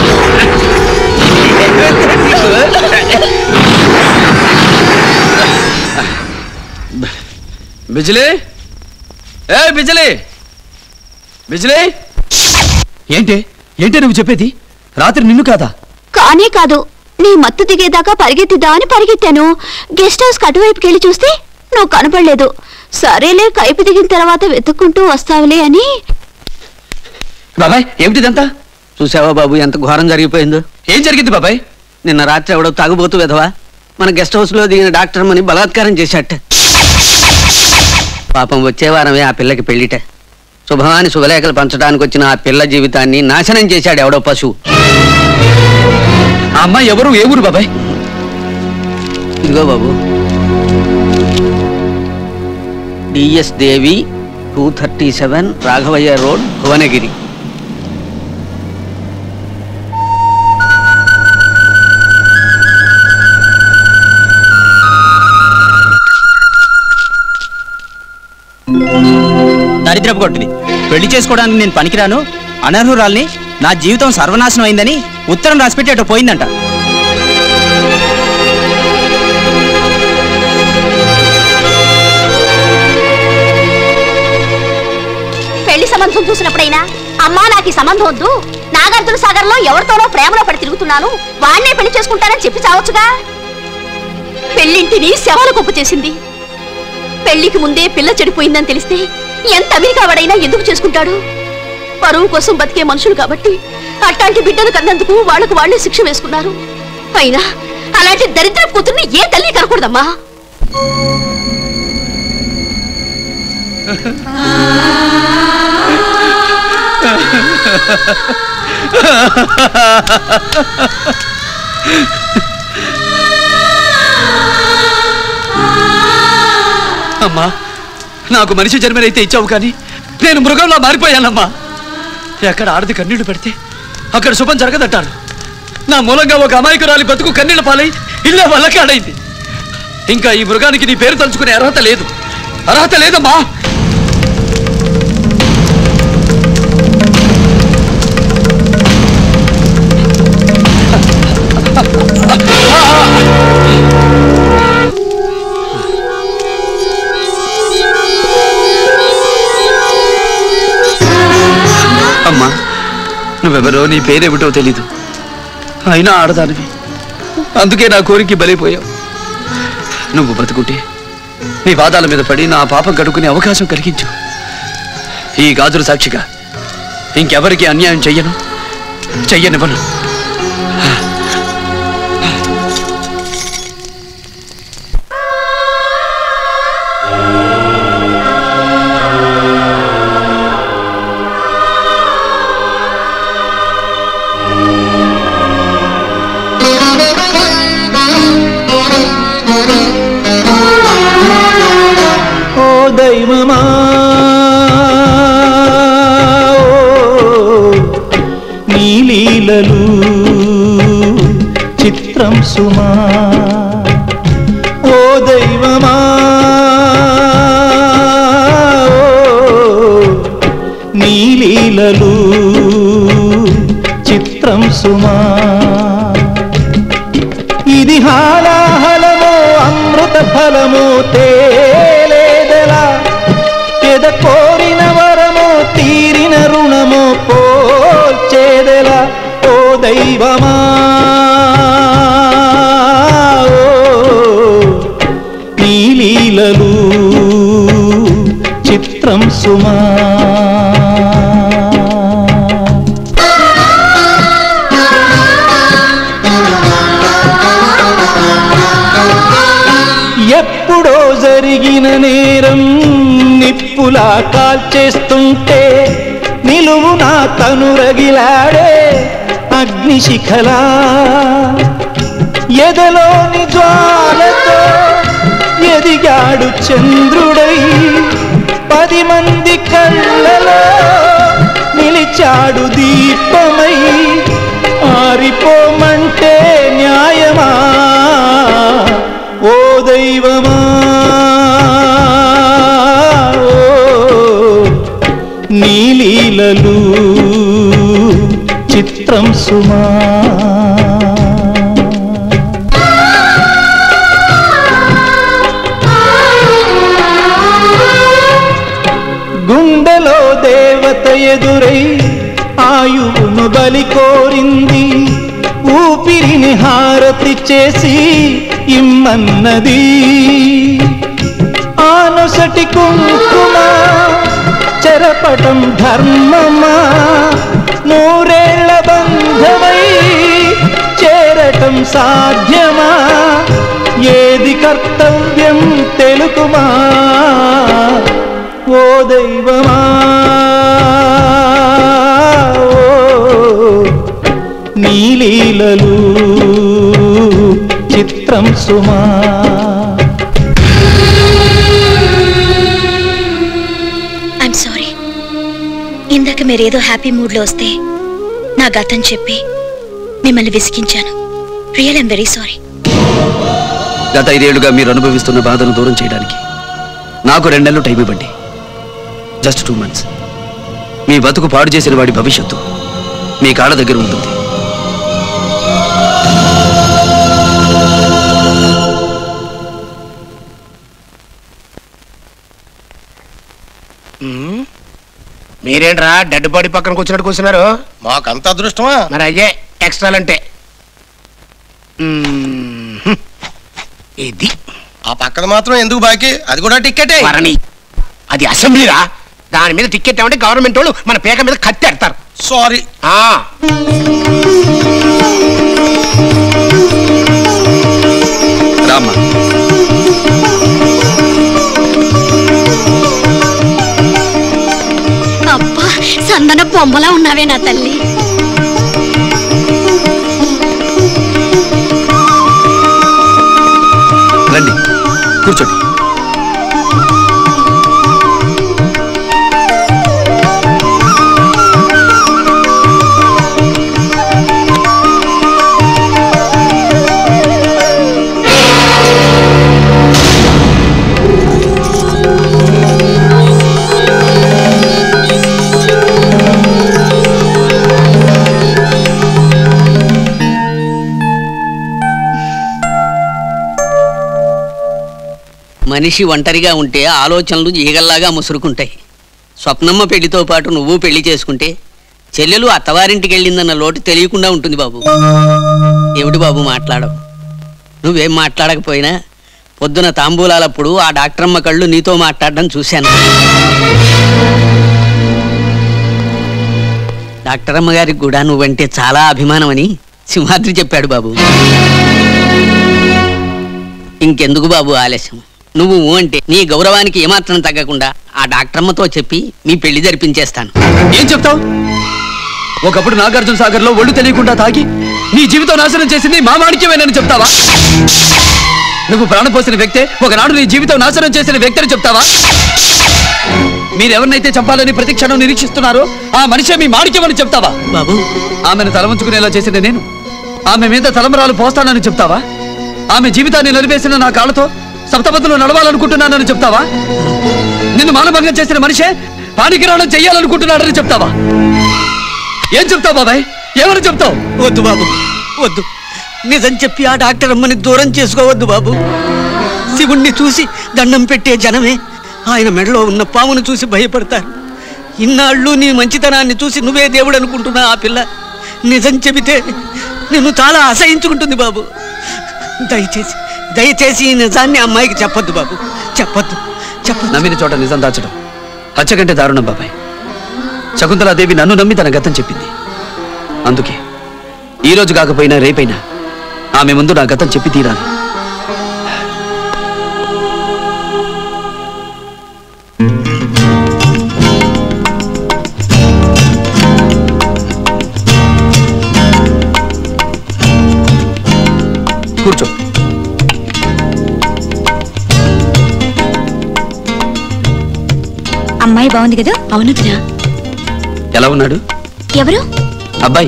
బిజిలీ ఏ బిజిలీ బిజిలీ ఏంటి ఏంటి నువ్వు చెప్పేది రాత్రి నిన్ను కాదా కానే కాదు నీ మత్తు దిగేదాకా పరిగెత్తిద్దామని పరిగెత్తాను గెస్ట్ హౌస్ అటువైపుకి వెళ్ళి చూస్తే నువ్వు కనపడలేదు సరేలే కైపు దిగిన తర్వాత వెతుక్కుంటూ వస్తావులే అని బాబాయ్ ఏమిటిదంతా చూసావా బాబు ఎంత ఘోరం జరిగిపోయిందో ఏం జరిగింది బాబాయ్ నిన్న రాత్రి ఎవడో తాగుబోతూ విధవా మన గెస్ట్ హౌస్ లో దిగిన డాక్టర్ మని బలాత్కారం చేశాట పాపం వచ్చే వారమే ఆ పిల్లకి పెళ్లిట శుభమాని శుభలేఖలు పంచడానికి వచ్చిన ఆ పిల్ల జీవితాన్ని నాశనం చేశాడు ఎవడో పశువు ఆ అమ్మాయి ఎవరు ఏ ఊరు బాబాయ్ ఇదిగో బాబు DS Devi two thirty seven Raghavayya road Bhuvanagiri దరిద్రపు కొట్టుది పెళ్లి చేసుకోవడానికి నేను పనికిరాను అనర్హురాల్ని నా జీవితం సర్వనాశనం అయిందని ఉత్తరం రాసిపెట్టి అటు పోయిందంట పెళ్లి సంబంధం చూసినప్పుడైనా అమ్మా నాకు ఈ సంబంధం వద్దు నాగార్జున సాగర్ లో ఎవరితోనో ప్రేమలో పడి తిరుగుతున్నాను వాడినే పెళ్లి చేసుకుంటానని చెప్పి చావచ్చుగా పెళ్లింటిని శవాల కుప్ప చేసింది పెళ్లికి ముందే పిల్ల చెడిపోయిందని తెలిస్తే ఎంత అమెరికా వాడైనా ఎందుకు చేసుకుంటాడు పరువు కోసం బతికే మనుషులు కాబట్టి అట్లాంటి బిడ్డను కన్నందుకు వాళ్లకు వాళ్లే శిక్ష వేసుకున్నారు అయినా అలాంటి దరిద్ర కూతుర్ని ఏ తల్లి కనకూడదమ్మా అమ్మా నాకు మనిషి జన్మనైతే ఇచ్చావు కానీ నేను మృగంలా మారిపోయానమ్మా ఎక్కడ ఆడది కన్నీళ్లు పెడితే అక్కడ శుభం జరగదంటారు నా మూలంగా ఒక అమాయకురాలి బతుకు కన్నీళ్ల పాలై ఇల్లే వల్లకాడైంది ఇంకా ఈ మృగానికి నీ పేరు తలుచుకునే అర్హత లేదు అర్హత లేదమ్మా అమ్మా నువ్వెవరో నీ పేరేమిటో తెలీదు అయినా ఆడదానివి అందుకే నా కోరిక బలైపోయావు నువ్వు బతుకుంటే నీ వాదాల మీద పడి నా పాపం కడుక్కునే అవకాశం కలిగించు ఈ గాజుల సాక్షిగా ఇంకెవరికి అన్యాయం చెయ్యను చెయ్యనివ్వను ఓ దైవమా ఓ, నీ లీలలు చిత్రం సుమా ఓ దైవమా ఓ, నీ లీలలు చిత్రం సుమా ఇది హాలాహలమో అమృత ఫలమో తేలేదలా ఎద కోరిన వరమో తీరిన రుణమో పోల్చేదెలా ఓ దైవమా ఓ, నీ లీలలు చిత్రం సుమా ఎప్పుడో జరిగిన నేరం నిప్పులా కాల్చేస్తుంటే నిలువు నా కనురగిలాడే అగ్నిశిఖలా ఎదలోని జ్వాలతో ఎదిగాడు చంద్రుడై పది మంది కళ్ళలో నిలిచాడు దీపమై ఆరిపోమంటే న్యాయమా ఓ దైవమా ఓ, నీ లీలలు చిత్రం సుమా గుండెలో దేవత ఎదురై ఆయువును బలి కోరింది ఊపిరిని హారతి చేసి ఇమ్మన్నది ఆనొసటి కుంకుమ చెరపటం ధర్మమా నూరేళ్ల బంధమై చేరటం సాధ్యమా ఏది కర్తవ్యం తెలుకుమా ఓ దైవమా ఓ, నీ లీలలు చిత్రం సుమా ఐఎమ్ సారీ ఇందాక మీరేదో హ్యాపీ మూడ్లో వస్తే నా గతం చెప్పి మిమ్మల్ని విసిగించాను రియల్ ఐమ్ వెరీ సారీ గత ఐదేళ్లుగా మీరు అనుభవిస్తున్న బాధను దూరం చేయడానికి నాకు రెండు నెలలు టైం ఇవ్వండి జస్ట్ టూ మంత్స్ మీ బతుకు పాడు చేసిన వాడి భవిష్యత్తు మీ కాళ్ళ దగ్గర ఉంటుంది మీరేంట్రా డెడ్ బాడీ పక్కన కూర్చున్నట్టు కూర్చున్నారు మాకంత అదృష్టమా మరి అయ్యే ఎక్స్ట్రాలంటే మ్మ్. ఇది ఆ పక్కన మాత్రం ఎందుకు బాకీ అది కూడా టిక్కెటే మరణి అది అసెంబ్లీరా దాని మీద టికెట్ ఏమంటే గవర్నమెంట్ వాళ్ళు మన పేక మీద కత్తెడతారు సారీ రామ్మా అబ్బా సందన బొమ్మలా ఉన్నావే నా తల్లి రండి కూర్చోండి మనిషి ఒంటరిగా ఉంటే ఆలోచనలు ఈగల్లాగా ముసురుకుంటాయి స్వప్నమ్మ పెళ్లితో పాటు నువ్వు పెళ్లి చేసుకుంటే చెల్లెలు అత్తవారింటికి వెళ్ళిందన్న లోటు తెలియకుండా ఉంటుంది బాబు ఏమిటి బాబు మాట్లాడవు నువ్వేం మాట్లాడకపోయినా పొద్దున తాంబూలాలప్పుడు ఆ డాక్టరమ్మ కళ్ళు నీతో మాట్లాడడం చూశాను డాక్టరమ్మ గారికి కూడా నువ్వంటే చాలా అభిమానమని సింహాద్రి చెప్పాడు బాబు ఇంకెందుకు బాబు ఆలస్యం నువ్వు ఊ అంటే నీ గౌరవానికి ఏమాత్రం తగ్గకుండా ఆ డాక్టరమ్మతో చెప్పి మీ పెళ్లి జరిపించేస్తాను ఏం చెప్తావు ఒకప్పుడు నాగార్జున సాగర్ లో ఒళ్ళు తెలియకుండా తాగి నీ జీవితం నాశనం చేసింది మా మాణిక్యమేనని చెప్తావా నువ్వు ప్రాణం పోసిన వ్యక్తే ఒకనాడు నీ జీవితం నాశనం చేసిన వ్యక్తి అని చెప్తావా మీరెవరినైతే చంపాలని ప్రతి క్షణం నిరీక్షిస్తున్నారో ఆ మనిషే మీ మాణిక్యమని చెప్తావా బాబు ఆమెను తలవంచుకునేలా చేసిన నేను ఆమె మీద తలంబరాలు పోస్తానని చెప్తావా ఆమె జీవితాన్ని నిలిపేసిన నా కాళ్ళతో సప్తపథంలో నడవాలనుకుంటున్నానని చెప్తావా నిన్ను మానభంగం చేసిన మనిషే పానికిరాణం చెయ్యాలనుకుంటున్నాడని చెప్తావా ఏం చెప్తావు బాబాయ్ ఏమని చెప్తావు వద్దు బాబు వద్దు నిజం చెప్పి ఆ డాక్టర్ అమ్మని దూరం చేసుకోవద్దు బాబు శివుణ్ణి చూసి దండం పెట్టే జనమే ఆయన మెడలో ఉన్న పామును చూసి భయపడతారు ఇన్నాళ్ళు నీ మంచితనాన్ని చూసి నువ్వే దేవుడు అనుకుంటున్నా ఆ పిల్ల నిజం చెబితే నిన్ను చాలా అసహించుకుంటుంది బాబు దయచేసి దయచేసి ఈ నిజాన్ని అమ్మాయికి చెప్పొద్దు బాబు చెప్పొద్దు చెప్పొద్దు నమ్మిన చోట నిజం దాచడం హత్య కంటే దారుణం బాబాయ్ శకుంతలాదేవి నన్ను నమ్మి తన గతం చెప్పింది అందుకే ఈ రోజు కాకపోయినా రేపైనా ఆమె ముందు నా గతం చెప్పి తీరాలి కూర్చో అమ్మాయి బాగుంది కదా అవునదినా ఎలా ఉన్నాడు ఎవరు అబ్బాయి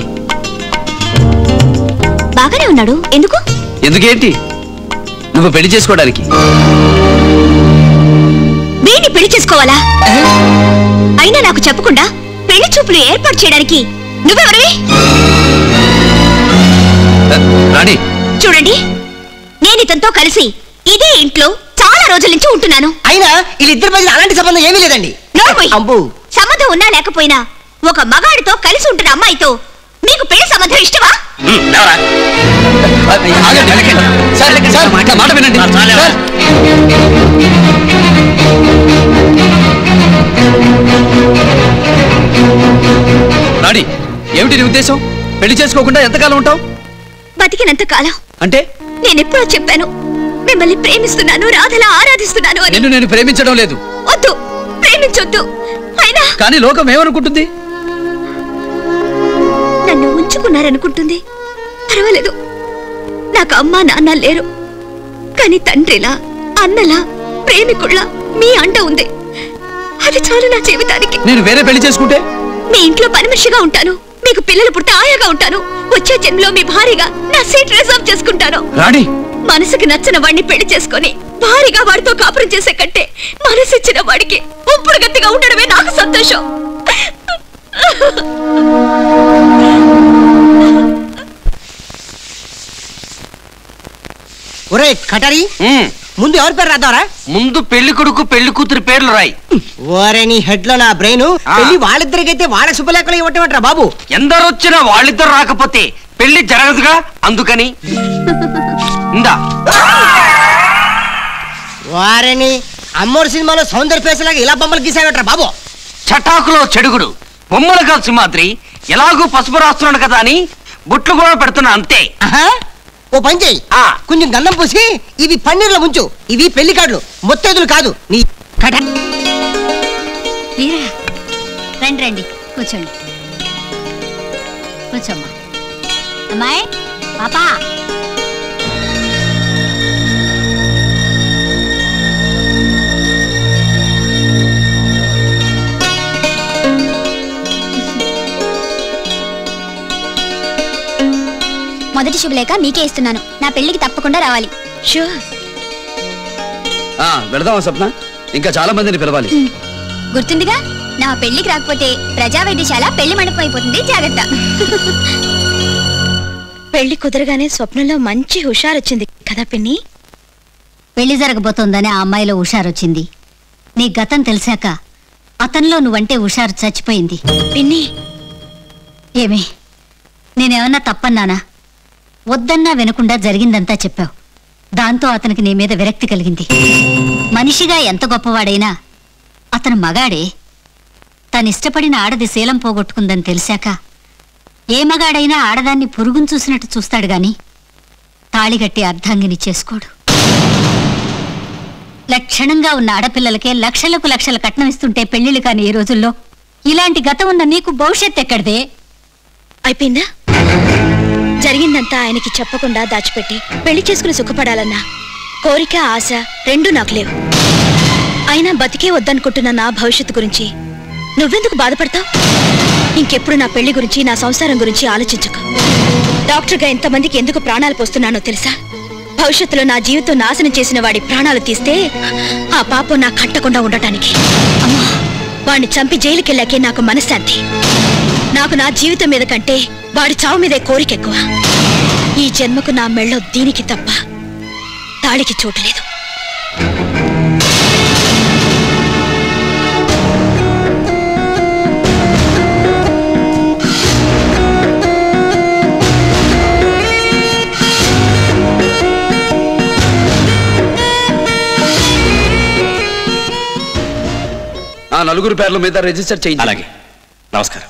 బాగానే ఉన్నాడు ఎందుకు ఎందుకేంటి నువ్వు పెళ్లి చేసుకోవడానికి వీడిని పెళ్లి చేసుకోవాలా అయినా నాకు చెప్పకుండా పెళ్లి చూపులు ఏర్పాటు చేయడానికి నువ్వెవరివి రాణి చూడండి నేను ఇతనితో కలిసి ఇదే ఇంట్లో చాలా రోజుల నుంచి ఉంటున్నాను అయినా వీళ్ళిద్దరి మధ్య అలాంటి సంబంధం ఏమీ లేదండి అబ్బు సంబంధం ఉన్నా లేకపోయినా ఒక మగాడితో కలిసి ఉంటున్న అమ్మాయితో మీకు పెళ్లి సంబంధం ఇష్టమా సార్ సార్ నా మాట వినండి సార్ రాణి ఏమిటి నీ ఉద్దేశం పెళ్లి చేసుకోకుండా ఎంతకాలం ఉంటావు బతికినంత కాలం అంటే నేనెప్పుడో చెప్పాను మిమ్మల్ని ప్రేమిస్తున్నాను రాధలా ఆరాధిస్తున్నాను అని నిన్ను నేను ప్రేమించడం లేదు వద్దు ప్రేమించొద్దు అయినా కానీ లోకం ఏమనుకుంటుంది నన్ను ఉంచుకున్నారనుకుంటుంది పర్వాలేదు నాకు అమ్మా నాన్న లేరు కానీ తండ్రిలా అన్నలా ప్రేమికుళ్ళ మీ అండ ఉంది అది చాలు నా జీవితానికి నేను వేరే పెళ్లి చేసుకుంటే మీ ఇంట్లో పని మనిషిగా ఉంటాను మీకు పిల్లలు పుట్టే ఆయాగా ఉంటాను వచ్చే జన్మలో మీ భారీగా నా సీట్ రిజర్వ్ చేసుకుంటాను రాణి మనసుకి నచ్చిన వాడిని పెళ్లి చేసుకొని భారీగా వాడితో కాపురం చేసే కంటే మనసు ఇచ్చిన వాడికి ఉంపుడు గట్టిగా ఉండడమే నాకు సంతోషం ఒరే కటరి ముందు ఎవరి పేరు రాద్దావరా ముందు పెళ్లి కొడుకు పెళ్లి కూతురు పేర్లు రాయి ఓరే నీ హెడ్ లో నా బ్రెయిన్ పెళ్లి వాళ్ళిద్దరికైతే వాళ్ళ శుభలేఖలు ఇవ్వటం బాబు ఎందరొచ్చినా వాళ్ళిద్దరు రాకపోతే పెళ్లి జరగదుగా అందుకని ఇందా వారిని అమ్మోరు సినిమాలో సౌందర్య ఫేస్ లాగా ఇలా బొమ్మలు గీసావట్రా బాబు చటాకులో చెడుగుడు బొమ్మలు కాదు సింహాద్రి ఎలాగూ పసుపు రాస్తున్నాడు కదా అని బుట్లు కూడా పెడుతున్నా అంతే ఓ పని చేయి కొంచెం గంధం పూసి ఇవి పన్నీర్లో ముంచు ఇవి పెళ్లి కార్డులు మొత్తేదులు కాదు నీ కట వీరా రండి రండి కూర్చోండి కూర్చోమ్మా అమ్మాయి పాపా మొదటి శుభలేఖ మీకే ఇస్తున్నాను నా పెళ్లికి తప్పకుండా రావాలి షూర్ ఆ, వెళదామా స్వప్న ఇంకా చాలా మందిని పిలవాలి గుర్తుందిగా నా పెళ్లికి రాకపోతే ప్రజా వైద్యశాల పెళ్లి మండపం అయిపోతుంది జాగ్రత్త పెళ్లి కుదరగానే స్వప్నంలో మంచి హుషారొచ్చింది కదా పిన్ని పెళ్లి జరగబోతోందని ఆ అమ్మాయిలో హుషారొచ్చింది నీ గతం తెలిసాక అతనిలో నువ్వంటే హుషారు చచ్చిపోయింది పిన్ని ఏమి నేనేమన్నా తప్పన్నానా వద్దన్నా వినకుండా జరిగిందంతా చెప్పావు దాంతో అతనికి నీ మీద విరక్తి కలిగింది మనిషిగా ఎంత గొప్పవాడైనా అతను మగాడే తనిష్టపడిన ఆడది శీలం పోగొట్టుకుందని తెలిసాక ఏ మగాడైనా ఆడదాన్ని పురుగును చూసినట్టు చూస్తాడు గాని తాళిగట్టి అర్ధాంగిని చేసుకోడు లక్షణంగా ఉన్న ఆడపిల్లలకే లక్షలకు లక్షల కట్నం ఇస్తుంటే పెళ్లిళ్ళు కాని ఈ రోజుల్లో ఇలాంటి గతం ఉన్న నీకు భవిష్యత్ ఎక్కడిదే అయిపోయిందా జరిగిందంతా ఆయనకి చెప్పకుండా దాచిపెట్టి పెళ్లి చేసుకుని సుఖపడాలన్నా కోరిక ఆశ రెండూ నాకు లేవు అయినా బతికే వద్దనుకుంటున్న నా భవిష్యత్తు గురించి నువ్వెందుకు బాధపడతావు ఇంకెప్పుడు నా పెళ్లి గురించి నా సంసారం గురించి ఆలోచించకు డాక్టర్గా ఎంతమందికి ఎందుకు ప్రాణాలు పోస్తున్నానో తెలుసా భవిష్యత్తులో నా జీవితం నాశనం చేసిన వాడి ప్రాణాలు తీస్తే ఆ పాపం నా కట్టకుండా ఉండటానికి అమ్మా వాడిని చంపి జైలుకెళ్ళాకే నాకు మనశ్శాంతి నాకు నా జీవితం మీద కంటే వాడి చావు మీదే కోరిక ఎక్కువ ఈ జన్మకు నా మెళ్ళో దీనికి తప్ప తాళికి చోటు లేదు ఆ నలుగురు పేర్ల మీద రిజిస్టర్ చేయండి అలాగే నమస్కారం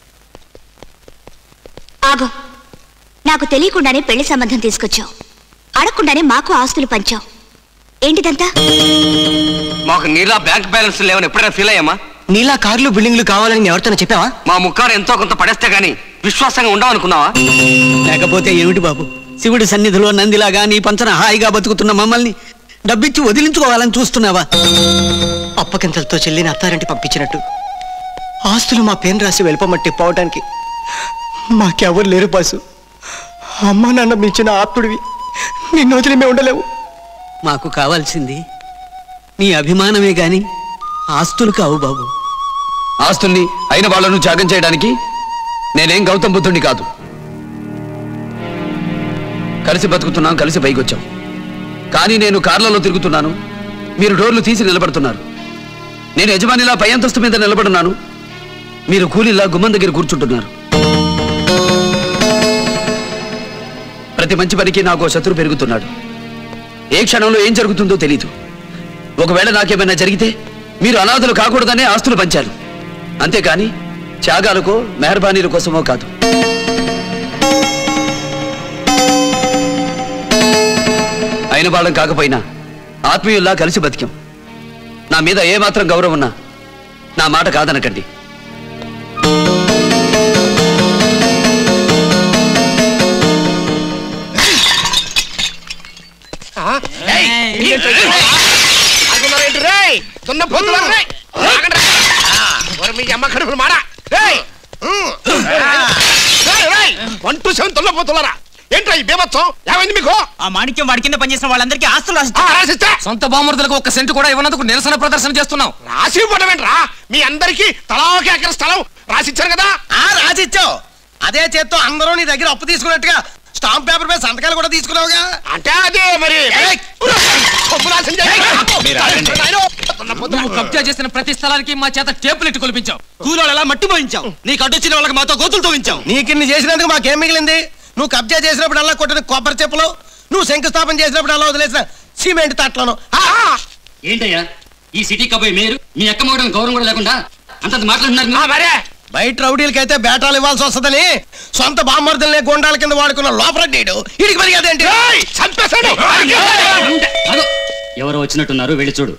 ఆగు నాకు తెలియకుండానే పెళ్లి సంబంధం తీసుకొచ్చావు అడగకుండానే మాకు ఆస్తులు పంచావు ఏంటిదంతా మాకు నీలా బ్యాంక్ బ్యాలెన్స్ లేవని ఎప్పుడైనా ఫీల్ అయ్యామా నీలా కార్లు బిల్డింగ్లు కావాలని ఎవరితో చెప్పావా మా ముక్కారు ఎంతో కొంత పడేస్తే గానీ విశ్వాసంగా ఉండవనుకున్నావా లేకపోతే ఏమిటి బాబు శివుడి సన్నిధిలో నందిలాగా నీ పంచన హాయిగా బతుకుతున్న మమ్మల్ని డబ్బిచ్చి వదిలించుకోవాలని చూస్తున్నావా అప్పకింతలతో చెల్లిని అత్తారింటి పంపించినట్టు ఆస్తులు మా పేరు రాసి వెళ్ళిపోమంటే పోవటానికి మాకెవరు లేరు బాసు అమ్మా నాన్న మించిన ఆప్తుడివి నిన్ను వదిలి మేము ఉండలేవు మాకు కావాల్సింది నీ అభిమానమే గాని ఆస్తులు కావు బాబు ఆస్తుల్ని అయిన వాళ్ళను త్యాగం చేయడానికి నేనేం గౌతమ్ బుద్ధుడిని కాదు కలిసి బతుకుతున్నాం కలిసి పైకి వచ్చాం కానీ నేను కార్లలో తిరుగుతున్నాను మీరు డోర్లు తీసి నిలబడుతున్నారు నేను యజమానిలా పై అంతస్తు మీద నిలబడున్నాను మీరు కూలీలా గుమ్మం దగ్గర కూర్చుంటున్నారు ప్రతి మంచి పనికి నాకు శత్రు పెరుగుతున్నాడు ఏ క్షణంలో ఏం జరుగుతుందో తెలీదు ఒకవేళ నాకేమైనా జరిగితే మీరు అనాథలు కాకూడదనే ఆస్తులు పంచారు అంతేకాని త్యాగాలకో మెహర్బానీల కోసమో కాదు అయిన వాళ్ళం కాకపోయినా ఆత్మీయుల్లా కలిసి బతికాం నా మీద ఏమాత్రం గౌరవం ఉన్నా నా మాట కాదనకండి వన్ టు సెవెన్ తొల్లపోతున్నారా ఏంట్రా ఈ బీభత్సం ఏమైంది మీకు ఆ మాణిక్యం వాడి కింద పనిచేసిన వాళ్ళందరికీ ఆస్తులు రాసిస్తా సొంత బామర్దులకు ఒక్క సెంటు కూడా ఇవ్వనందుకు నిరసన ప్రదర్శన చేస్తున్నాం రాసి ఇవ్వడం ఏంట్రా మీ అందరికి తలా ఒక ఎకర స్థలం రాసిచ్చారు కదా ఆ రాసిచ్చావు అదే చేత్తో అందరూ నీ దగ్గర అప్పు తీసుకున్నట్టుగా స్టాంప్ పేపర్ మీద సంతకాలు కూడా తీసుకున్నావుగా అంటే అదే మరి సొమ్ము రాసింది నువ్వు కబ్జా చేసిన ప్రతి స్థలానికి మా చేత టేపులు ఎట్టు కొలిపించావు కూలోళ్ళు ఎలా మట్టి పోయించావు నీకు అడ్డొచ్చిన వాళ్ళకి మాతో గోతులు తోవించావు నీకు ఇన్ని చేసినందుకు మాకేం మిగిలింది నువ్వు కబ్జా చేసినప్పుడు అలా కొట్టిన కొబ్బరి చెప్పులు నువ్వు శంకుస్థాపన చేసినప్పుడు అలా వదిలేసిన సిమెంట్ తట్లను ఏంటయ్యా ఈ సిటీ కబాయ్ మేరు మీ అక్క మగడం గౌరవం కూడా లేకుండా అంతంత మాట్లాడుతున్నారు మరే బయట రౌడీలకైతే బేటాలు ఇవ్వాల్సి వస్తుందని సొంత బామ్మర్దులనే గోండాల కింద వాడుకున్న లోపరెడ్డిడు ఇడికి మరిగేదేంటి చంపేశాడు అదో, ఎవరో వచ్చినట్టున్నారు వెళ్ళి చూడు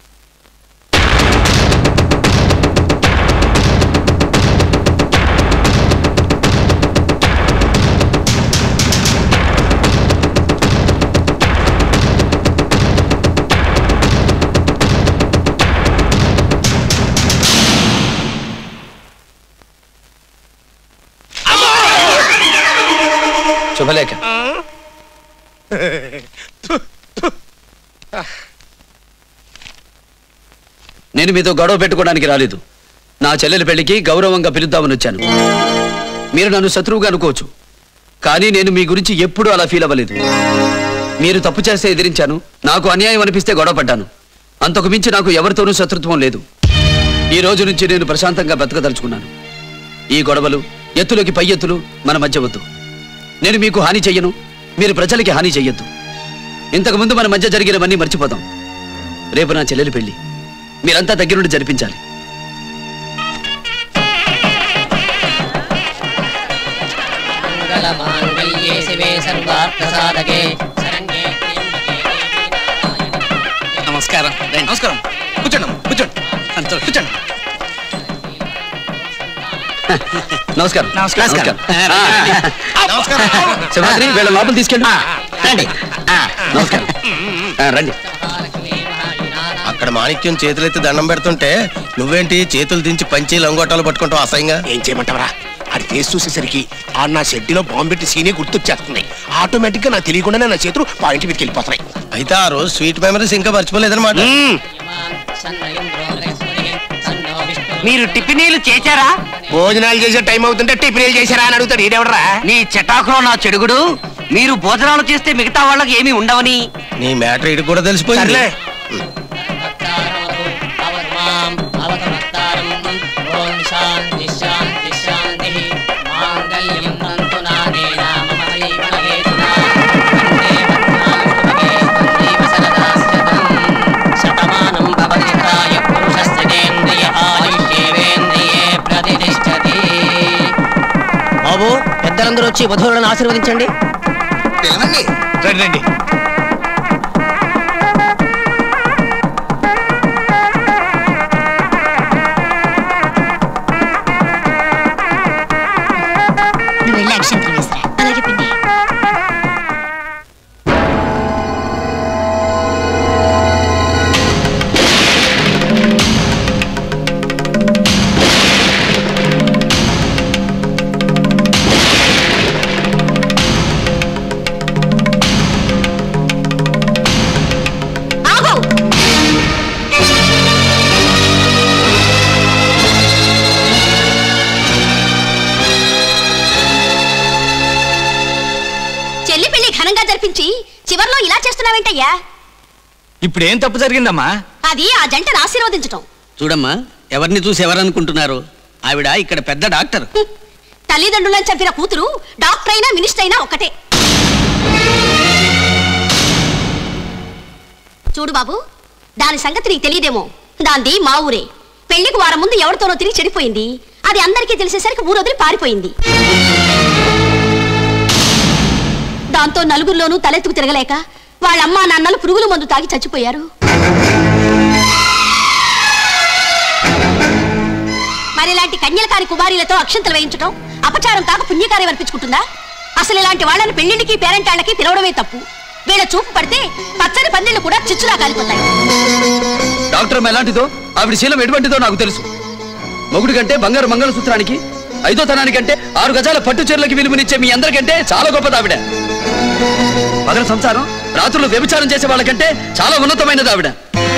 శుభలేఖ నేను మీతో గొడవ పెట్టుకోవడానికి రాలేదు నా చెల్లెలి పెళ్లికి గౌరవంగా పిలుద్దామని వచ్చాను మీరు నన్ను శత్రువుగా అనుకోవచ్చు కానీ నేను మీ గురించి ఎప్పుడూ అలా ఫీల్ అవ్వలేదు మీరు తప్పు చేస్తే ఎదిరించాను నాకు అన్యాయం అనిపిస్తే గొడవ పడ్డాను అంతకు మించి నాకు ఎవరితోనూ శత్రుత్వం లేదు ఈ రోజు నుంచి నేను ప్రశాంతంగా బ్రతకదలుచుకున్నాను ఈ గొడవలు ఎత్తులోకి పై ఎత్తులు మన మధ్య వద్దు నేను మీకు హాని చెయ్యను మీరు ప్రజలకి హాని చెయ్యొద్దు ఇంతకుముందు మన మధ్య జరిగినవన్నీ మర్చిపోదాం రేపు నా చెల్లెలి పెళ్లి మీరంతా దగ్గరుండి జరిపించాలి మంగళమాంగళ్యే శివే సర్వార్థసాధకే శరణ్యే నమస్కారం నమస్కారం కూర్చోండి కూర్చోండి అంత కూర్చోండి నమస్కారం నమస్కారం. నమస్కారం సింహాద్రి వీళ్ళ లోపల తీసుకెళ్ళి రండి నమస్కారం ఆ, రండి అక్కడ మాణిక్యం చేతులెత్తి దండం పెడుతుంటే నువ్వేంటి చేతులు దించి పంచి లంగోటాలు పట్టుకుంటావు అసహ్యంగా ఏం చేయమంటావరా అది ఫేస్ చూసేసరికి ఆ నా షెడ్డిలో బాంబు పెట్టి సీనే గుర్తొచ్చేస్తుంది ఆటోమేటిక్ గా నాకు తెలియకుండానే నా చేతులు పాయింట్ మీదకి వెళ్ళిపోతున్నాయి అయితే ఆ రోజు స్వీట్ మెమరీస్ ఇంకా మర్చిపోలేదన్నమాట మీరు టిఫినీలు చేశారా భోజనాలు చేసే టైం అవుతుంటే టిఫిన్ చేశారా అని అడుగుతాడు ఈడెవడరా నీ చటాకులో నా చెడుగుడు మీరు భోజనాలు చేస్తే మిగతా వాళ్ళకి ఏమీ ఉండవని నీ మ్యాటర్ ఇటు కూడా తెలిసిపోయింది సర్లే. మాం అవతమత్తారం ఓం శాంతి శాంతి శాంతి మాంగళ్యం తంతు నానేన మమ జీవన హేతునా వందే భద్రాయుష్మగే వందేవ సరదాస్యతం శతమానం భవతికాయ పురుషస్యతేంద్రియ ఆయుష్యేవేంద్రియే ప్రతిష్టతి బాబు పెద్దలందరూ వచ్చి వధువులను ఆశీర్వదించండి రండి రండి నువ్వు వెళ్ళి అక్షంతలు వేసిరా అలాగే పిన్ని ఆగు చెల్లి పెళ్లి ఘనంగా జరిపించి చివర్లో ఇలా చేస్తున్నావేంటయ్యా ఇప్పుడు ఏం తప్పు జరిగిందమ్మా అది ఆ జంటను ఆశీర్వదించటం చూడమ్మా ఎవరిని చూసి ఎవరనుకుంటున్నారు ఆవిడ ఇక్కడ పెద్ద డాక్టర్ తల్లిదండ్రులను చంపిన కూతురు డాక్టర్ అయినా మినిస్టర్ అయినా ఒకటే చూడు బాబు దాని సంగతి నీకు తెలియదేమో దాంది మా ఊరే పెళ్లికి వారం ముందు ఎవరితోనో తిరిగి చెడిపోయింది అది అందరికీ తెలిసేసరికి ఊరు వదిలి పారిపోయింది దాంతో నలుగురిలోనూ తలెత్తుకు తిరగలేక వాళ్ళ అమ్మా నాన్నలు పురుగుల మందు తాగి చచ్చిపోయారు మరి ఇలాంటి కన్యలకారి కుమారీలతో అక్షంతలు వేయించడం అపచారం కాక పుణ్యకార్యం అర్పించుకుంటుందా అసలు ఇలాంటి వాళ్ళని పెళ్లిళ్ళకి పేరెంటాళ్ళకి పిలవడమే తప్పు వీళ్ళ చూపు పడితే పచ్చని పందిళ్ళు కూడా చిచ్చులా కాలిపోతాయి డాక్టర్ ఎలాంటిదో ఆవిడ శీలం ఎటువంటిదో నాకు తెలుసు మొగుడు కంటే బంగారు మంగళసూత్రానికి ఐదో తనానికంటే ఆరు గజాల పట్టు చీరలకి విలువనిచ్చే మీ అందరికంటే చాలా గొప్పది ఆవిడ పగల సంసారం రాత్రులు వ్యభిచారం చేసే వాళ్ళకంటే చాలా ఉన్నతమైనది ఆవిడ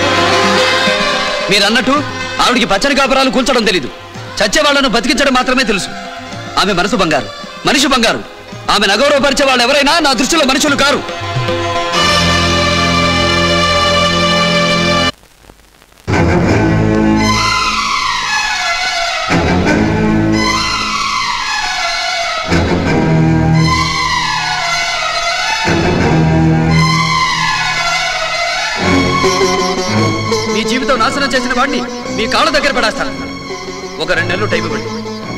మీరు అన్నట్టు ఆవిడికి పచ్చని కాపురాలు కూల్చడం తెలీదు చచ్చే వాళ్ళను బతికించడం మాత్రమే తెలుసు ఆమె మనసు బంగారు మనిషి బంగారు ఆమె నగౌరవపరిచే వాళ్ళు ఎవరైనా నా దృష్టిలో మనుషులు కారు మీ జీవితం నాశనం చేసిన వాడిని మీ కాళ్ళ దగ్గర పడేస్తాను ఒక రెండు నెలలు టైం ఇవ్వండి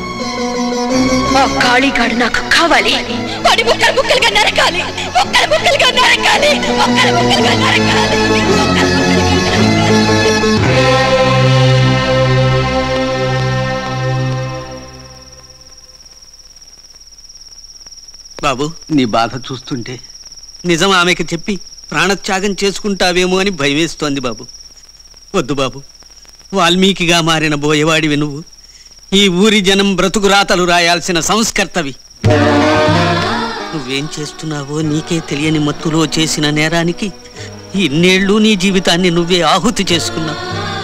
ఆ కాళీగాడు నాకు కావాలి వాడి ముక్కలు ముక్కలుగా నరకాలి ముక్కలు ముక్కలుగా నరకాలి ముక్కలు ముక్కలుగా నరకాలి బాబు నీ బాధ చూస్తుంటే నిజం ఆమెకి చెప్పి ప్రాణత్యాగం చేసుకుంటావేమో అని భయమేస్తోంది బాబు వద్దు బాబు వాల్మీకిగా మారిన బోయవాడివి నువ్వు ఈ ఊరి జనం బ్రతుకు రాతలు రాయాల్సిన సంస్కర్తవి నువ్వేం చేస్తున్నావో నీకే తెలియని మత్తులో చేసిన నేరానికి ఇన్నేళ్ళు నీ జీవితాన్ని నువ్వే ఆహుతి చేసుకున్నావు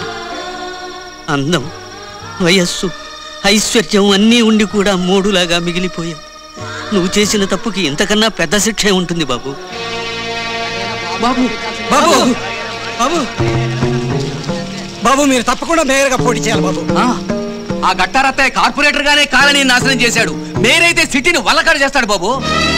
అందం వయస్సు ఐశ్వర్యం అన్నీ ఉండి కూడా మూడులాగా మిగిలిపోయావు నువ్వు చేసిన తప్పుకి ఇంతకన్నా పెద్ద శిక్షే ఉంటుంది బాబు బాబు బాబు బాబు బాబు మీరు తప్పకుండా మేయర్గా పోటీ చేయాలి బాబు ఆ గట్టారత్తయ్య కార్పొరేటర్ గానే కాలనీ నాశనం చేశాడు మేరైతే సిటీని వల్లకాడు చేస్తాడు బాబు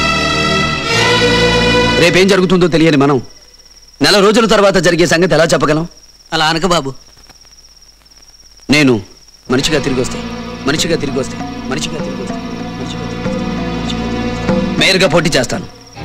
రేపేం జరుగుతుందో తెలియని మనం నెల రోజుల తర్వాత జరిగే సంగతి ఎలా చెప్పగలం అలా అనక బాబు నేను మనిషిగా తిరిగి వస్తే మనిషిగా తిరిగి వస్తే మనిషిగా తిరిగి వస్తే మనిషిగా తిరిగి వస్తే, మనిషిగా తిరిగి వస్తే. మేయర్గా పోటీ చేస్తాను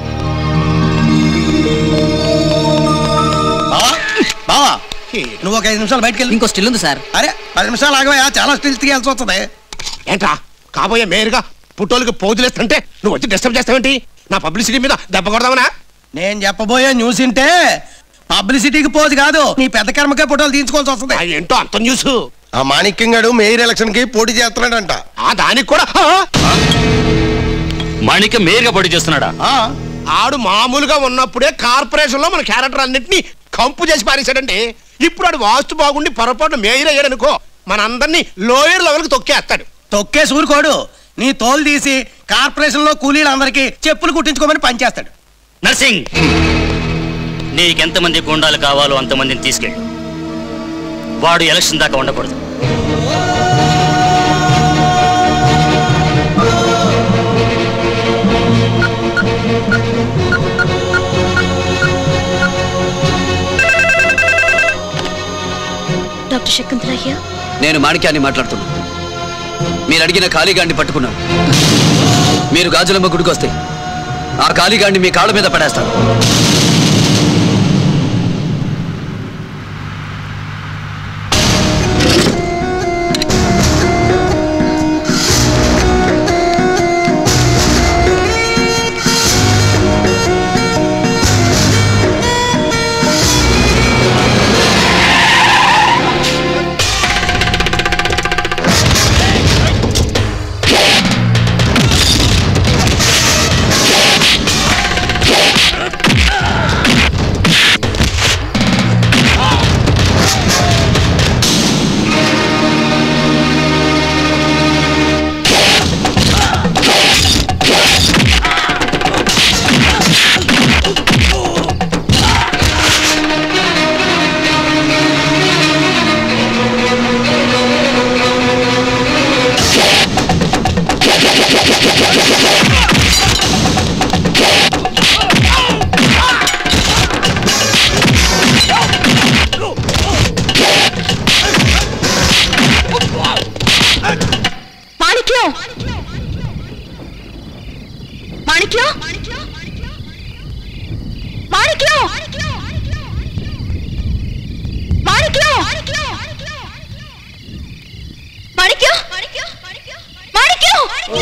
బావా బావా నువ్వు ఒక ఐదు నిమిషాలు బయటకు వెళ్ళి ఇంకో స్టిల్ ఉంది సార్ అరే పది నిమిషాలు ఆగవా చాలా స్టిల్ తీయాల్సి వస్తుంది ఏంట్రా కాబోయే మేయర్గా పుట్టోళ్ళకి పోజులేస్తుంటే నువ్వు వచ్చి డిస్టర్బ్ చేస్తావేంటి నా పబ్లిసిటీ మీద దెబ్బ కొడదామనా నేను చెప్పబోయే న్యూస్ ఇంటే పబ్లిసిటీకి పోదు కాదు నీ పెద్ద కర్మకే ఫోటోలు తీసుకోవాల్సి వస్తుంది ఏంటో అంత న్యూస్ ఆ మాణిక్యం గడు మేయర్ ఎలక్షన్ కి పోటీ చేస్తున్నాడంట ఆ దానికి కూడా మాణిక్యం మేయర్గా పోటీ చేస్తున్నాడా ఆడు మామూలుగా ఉన్నప్పుడే కార్పొరేషన్ లో మన క్యారెక్టర్ అన్నింటినీ కంపు చేసి పారేశాడండి ఇప్పుడు ఆడు వాస్తు బాగుండి పొరపాటు మేయర్ అయ్యాడు అనుకో మన అందరినీ లోయర్ లెవెల్ కి తొక్కేస్తాడు తొక్కే సూరుకోడు నీ తోలు తీసి కార్పొరేషన్ లో కూలీలందరికీ చెప్పులు కుట్టించుకోమని పనిచేస్తాడు నర్సింగ్ నీకెంతమంది గుండాలు కావాలో అంతమందిని తీసుకెళ్ళు వాడు ఎలక్షన్ దాకా ఉండకూడదు డాక్టర్ శకుంతలయ్య నేను మాణిక్యాన్ని మాట్లాడుతున్నా మీరు అడిగిన ఖాళీగాడిని పట్టుకున్నాను మీరు గాజులమ్మ గుడికి వస్తే ఆ ఖాళీగాడిని మీ కాళ్ళ మీద పడేస్తాను మాణిక్యం మాణిక్యం మాణిక్యం మాణిక్యం మాణిక్యం మాణిక్యం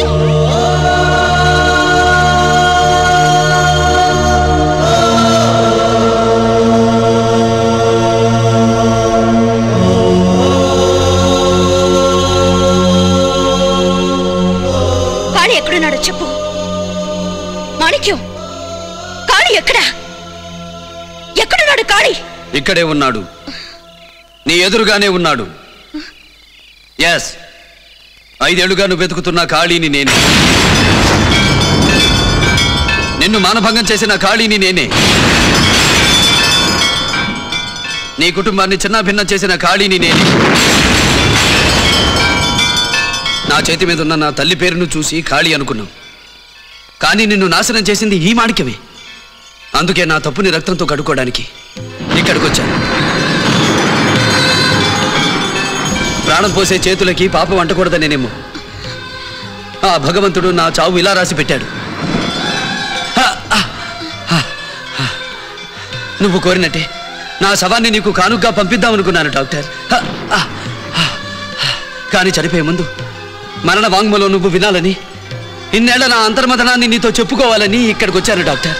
కాళీ ఎక్కడున్నాడో చెప్పు మాణిక్యం కాళీ ఎక్కడా ఎక్కడున్నాడు కాళీ ఇక్కడే ఉన్నాడు నీ ఎదురుగానే ఉన్నాడు ఎస్ ఐదేళ్లుగా నువ్వు వెతుకుతున్న ఖాళీని నేనే నిన్ను మానభంగం చేసిన ఖాళీని నేనే నీ కుటుంబాన్ని చిన్నాభిన్నం చేసిన ఖాళీని నేనే నా చేతి మీద ఉన్న నా తల్లి పేరును చూసి ఖాళీ అనుకున్నాం కానీ నిన్ను నాశనం చేసింది ఈ మాణిక్యమే అందుకే నా తప్పుని రక్తంతో కడుక్కోవడానికి ఇక్కడికి వచ్చాను ప్రాణం పోసే చేతులకి పాపం అంటకూడదనేనేమో ఆ భగవంతుడు నా చావు ఇలా రాసి పెట్టాడు హ, ఆ, హ, హ. నువ్వు కోరినట్టే నా శవాన్ని నీకు కానుగ్గా పంపిద్దామనుకున్నాను డాక్టర్ హ, ఆ, హ, హ. కానీ చనిపోయే ముందు మరణ వాంగ్మూలం నువ్వు వినాలని ఇన్నేళ్ల నా అంతర్మథనాన్ని నీతో చెప్పుకోవాలని ఇక్కడికి వచ్చాను డాక్టర్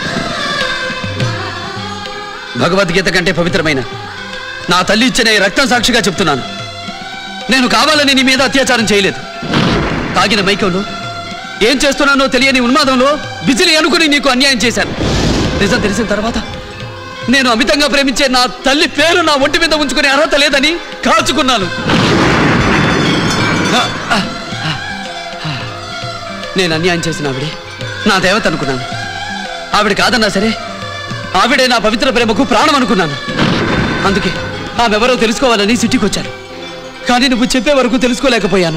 భగవద్గీత కంటే పవిత్రమైన నా తల్లి ఇచ్చిన ఈ రక్తం సాక్షిగా చెప్తున్నాను నేను కావాలని నీ మీద అత్యాచారం చేయలేదు తాగిన మైకంలో ఏం చేస్తున్నానో తెలియని ఉన్మాదంలో బిజిలి అనుకుని నీకు అన్యాయం చేశాను నిజం తెలిసిన తర్వాత నేను అమితంగా ప్రేమించే నా తల్లి పేరు నా ఒంటి మీద ఉంచుకునే అర్హత లేదని కాచుకున్నాను ఆ, ఆ, ఆ, ఆ. నేను అన్యాయం చేసిన ఆవిడే నా దేవత అనుకున్నాను ఆవిడ కాదన్నా సరే ఆవిడే నా పవిత్ర ప్రేమకు ప్రాణం అనుకున్నాను అందుకే ఆమెవరో తెలుసుకోవాలని సిటీకి వచ్చాను కానీ నువ్వు చెప్పే వరకు తెలుసుకోలేకపోయాను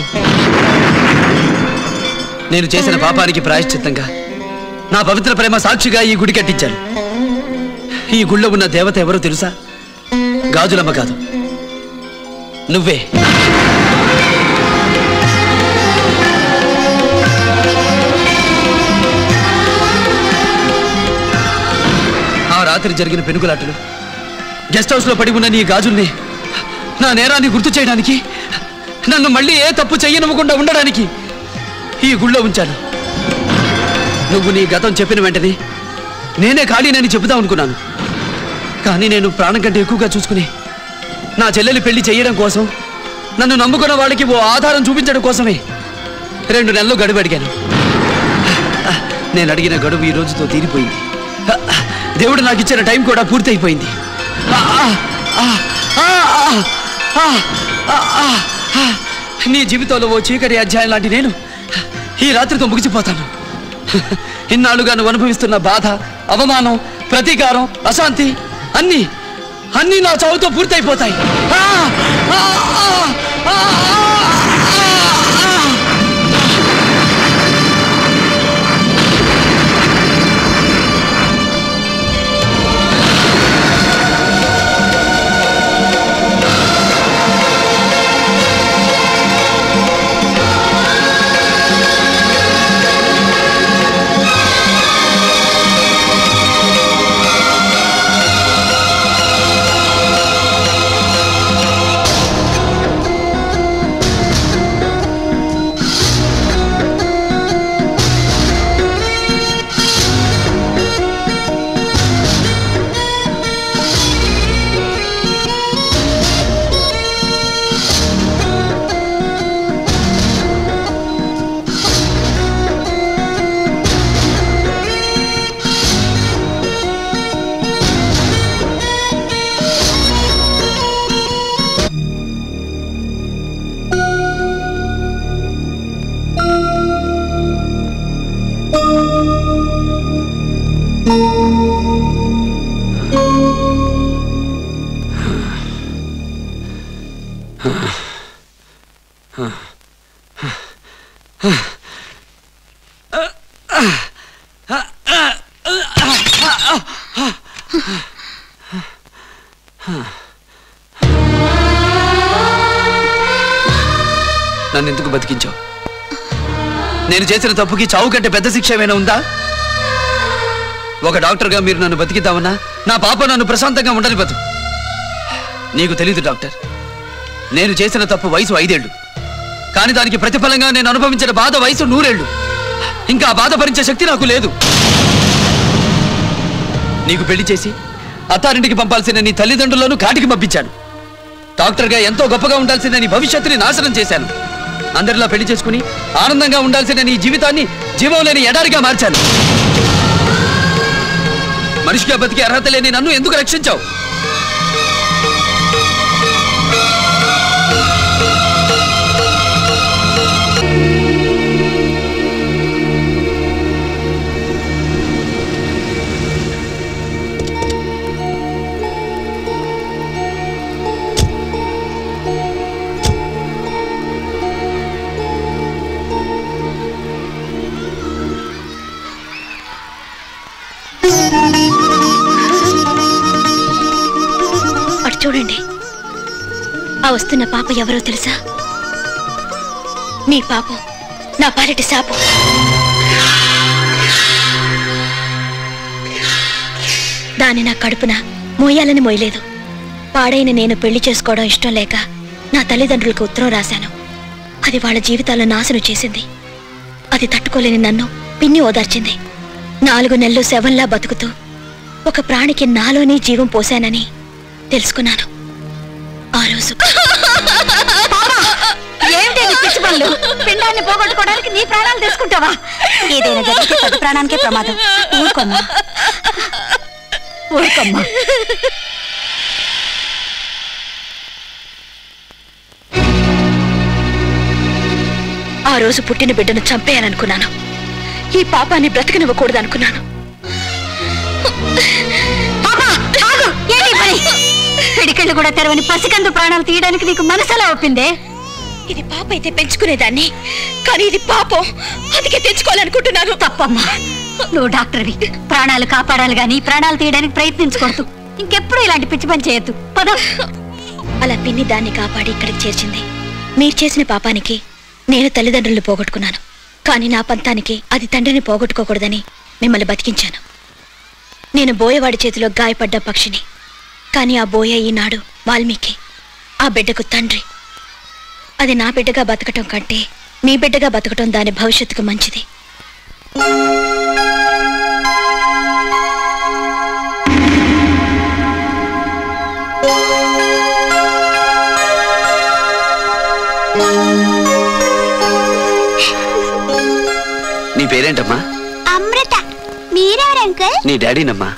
నేను చేసిన పాపానికి ప్రాయశ్చిత్తంగా నా పవిత్ర ప్రేమ సాక్షిగా ఈ గుడి కట్టించాను ఈ గుళ్ళో ఉన్న దేవత ఎవరో తెలుసా గాజులమ్మ కాదు నువ్వే ఆ రాత్రి జరిగిన పెనుగులాటలు గెస్ట్ హౌస్లో పడి ఉన్న నీ గాజుల్ని నా నేరాన్ని గుర్తు చేయడానికి నన్ను మళ్ళీ ఏ తప్పు చెయ్యనివ్వకుండా ఉండడానికి ఈ గుళ్ళో ఉంచాను నువ్వు నీ గతం చెప్పిన వెంటనే నేనే ఖాళీనని చెబుదాం అనుకున్నాను కానీ నేను ప్రాణం కంటే ఎక్కువగా చూసుకుని నా చెల్లెలి పెళ్లి చేయడం కోసం నన్ను నమ్ముకున్న వాళ్ళకి ఓ ఆధారం చూపించడం కోసమే రెండు నెలలు గడువు అడిగాను నేను అడిగిన గడువు ఈ రోజుతో తీరిపోయింది దేవుడు నాకు ఇచ్చిన టైం కూడా పూర్తయిపోయింది ఆ, ఆ, ఆ, ఆ, ఆ, ఆ, ఆ, ఆ. నీ జీవితంలో ఓ చీకటి అధ్యాయం లాంటి నేను ఈ రాత్రితో ముగిసిపోతాను ఇన్నాళ్ళుగా నువ్వు అనుభవిస్తున్న బాధ అవమానం ప్రతీకారం అశాంతి అన్నీ అన్నీ నా చావుతో పూర్తయిపోతాయి ఆ, ఆ, ఆ, ఆ, నన్ను ఎందుకు బతికించావు నేను చేసిన తప్పుకి చావు కంటే పెద్ద శిక్ష ఏమైనా ఉందా ఒక డాక్టర్గా మీరు నన్ను బతికిద్దామన్నా నా పాప నన్ను ప్రశాంతంగా ఉండని బతు నీకు తెలీదు డాక్టర్ నేను చేసిన తప్పు వయసు ఐదేళ్లు కానీ దానికి ప్రతిఫలంగా నేను అనుభవించిన బాధ వయసు నూరేళ్లు ఇంకా ఆ బాధ భరించే శక్తి నాకు లేదు నీకు పెళ్లి చేసి అత్తారింటికి పంపాల్సిన నీ తల్లిదండ్రులను కాటికి పంపించాను డాక్టర్గా ఎంతో గొప్పగా ఉండాల్సిన నీ భవిష్యత్తుని నాశనం చేశాను అందరిలా పెళ్లి చేసుకుని ఆనందంగా ఉండాల్సిన నీ జీవితాన్ని జీవం లేని ఎడారిగా మార్చాను మనిషిగా బతికే అర్హత లేని నన్ను ఎందుకు రక్షించావు ఆ వస్తున్న పాప ఎవరో తెలుసా మీ పాపం నా పాలిటి శాపం దాన్ని నా కడుపున మోయాలని మోయలేదు పాడైన నేను పెళ్లి చేసుకోవడం ఇష్టం లేక నా తల్లిదండ్రులకు ఉత్తరం రాశాను అది వాళ్ళ జీవితాలను నాశనం చేసింది అది తట్టుకోలేని నన్ను పిన్ని ఓదార్చింది నాలుగు నెలలు శవంలా బతుకుతూ ఒక ప్రాణికి నాలోనే జీవం పోశానని తెలుసుకున్నాను ఆ రోజు ఏంటి నీ పిచ్చి పనులు పిండాన్ని పోగొట్టుకోవడానికి నీ ప్రాణాలు తీసుకుంటావా ఏదైనా జరిగితే పెద్ద ప్రాణానికే ప్రమాదం ఊరుకోమ్మా ఊరుకోమ్మా ఆ రోజు పుట్టిన బిడ్డను చంపేయాలనుకున్నాను ఈ పాపాన్ని బ్రతకనివ్వకూడదు అనుకున్నాను ఏంటి ఈ పని పిడికిళ్ళు కూడా తెరవని పసికందు ప్రాణాలు తీయడానికి నీకు మనసలా ఒప్పిందే ఇది పాప అయితే పెంచుకునేదాన్ని కానీ ఇది పాపం అందుకే తెచ్చుకోవాలనుకుంటున్నాను తప్పమ్మా నువ్వు డాక్టర్వి ప్రాణాలు కాపాడాలి గాని ప్రాణాలు తీయడానికి ప్రయత్నించకూడదు ఇంకెప్పుడు ఇలాంటి పిచ్చి పని చేయొద్దు పద అలా పిన్ని దాన్ని కాపాడి ఇక్కడికి చేర్చింది మీరు చేసిన పాపానికి నేను తల్లిదండ్రులను పోగొట్టుకున్నాను కానీ నా పంతానికి అది తండ్రిని పోగొట్టుకోకూడదని మిమ్మల్ని బతికించాను నేను బోయవాడి చేతిలో గాయపడ్డ పక్షిని కానీ ఆ బోయ ఈనాడు వాల్మీకి ఆ బిడ్డకు తండ్రి అది నా బిడ్డగా బతకటం కంటే మీ బిడ్డగా బతకటం దాని భవిష్యత్తుకు మంచిది నీ పేరేంటమ్మా అమృత మీరెవరు అంకుల్ నీ డాడీనమ్మా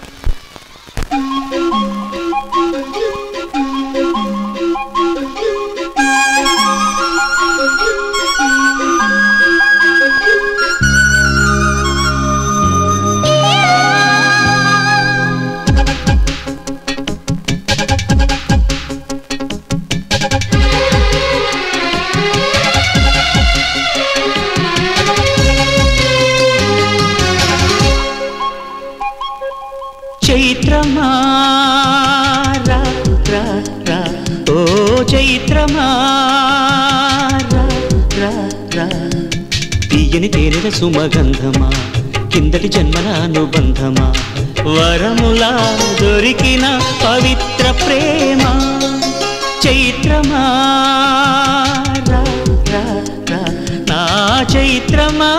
చైత్రమా రా, రా, రా. ఓ చైత్రమా రా, రా, రా. తీయని తేనెల సుమగంధమా కిందటి జన్మల అనుబంధమా వరములా దొరికిన పవిత్ర ప్రేమ చైత్రమా రా, రా, రా. నా చైత్రమా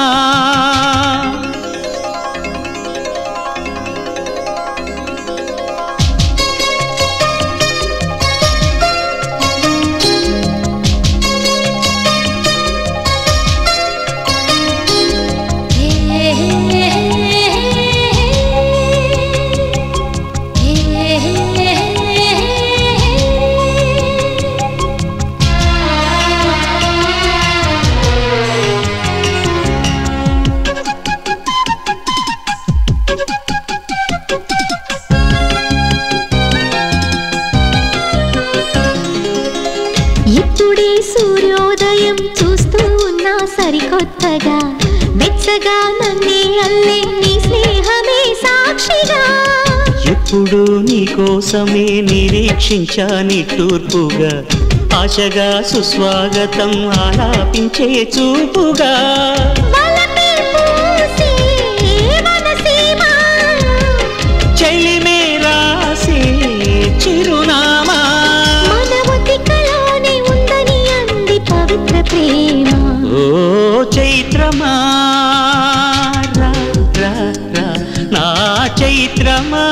ఇప్పుడే సూర్యోదయం చూస్తూ ఉన్నా సరికొత్తగా మెచ్చగా నన్నే అల్లే నీ స్నేహమే సాక్షిగా ఎప్పుడు నీ కోసమే నిరీక్షించా నిట్టూర్పుగా ఆశగా సుస్వాగతం ఆలాపించే చూపుగా వలపే పూసే వనసీమ చెలిమే రాసే చిరునామా మన ఉతికలోనే ఉందని అంది పవిత్ర ప్రేమ ఓ చైత్రమా రా, రా, రా, నా చైత్రమా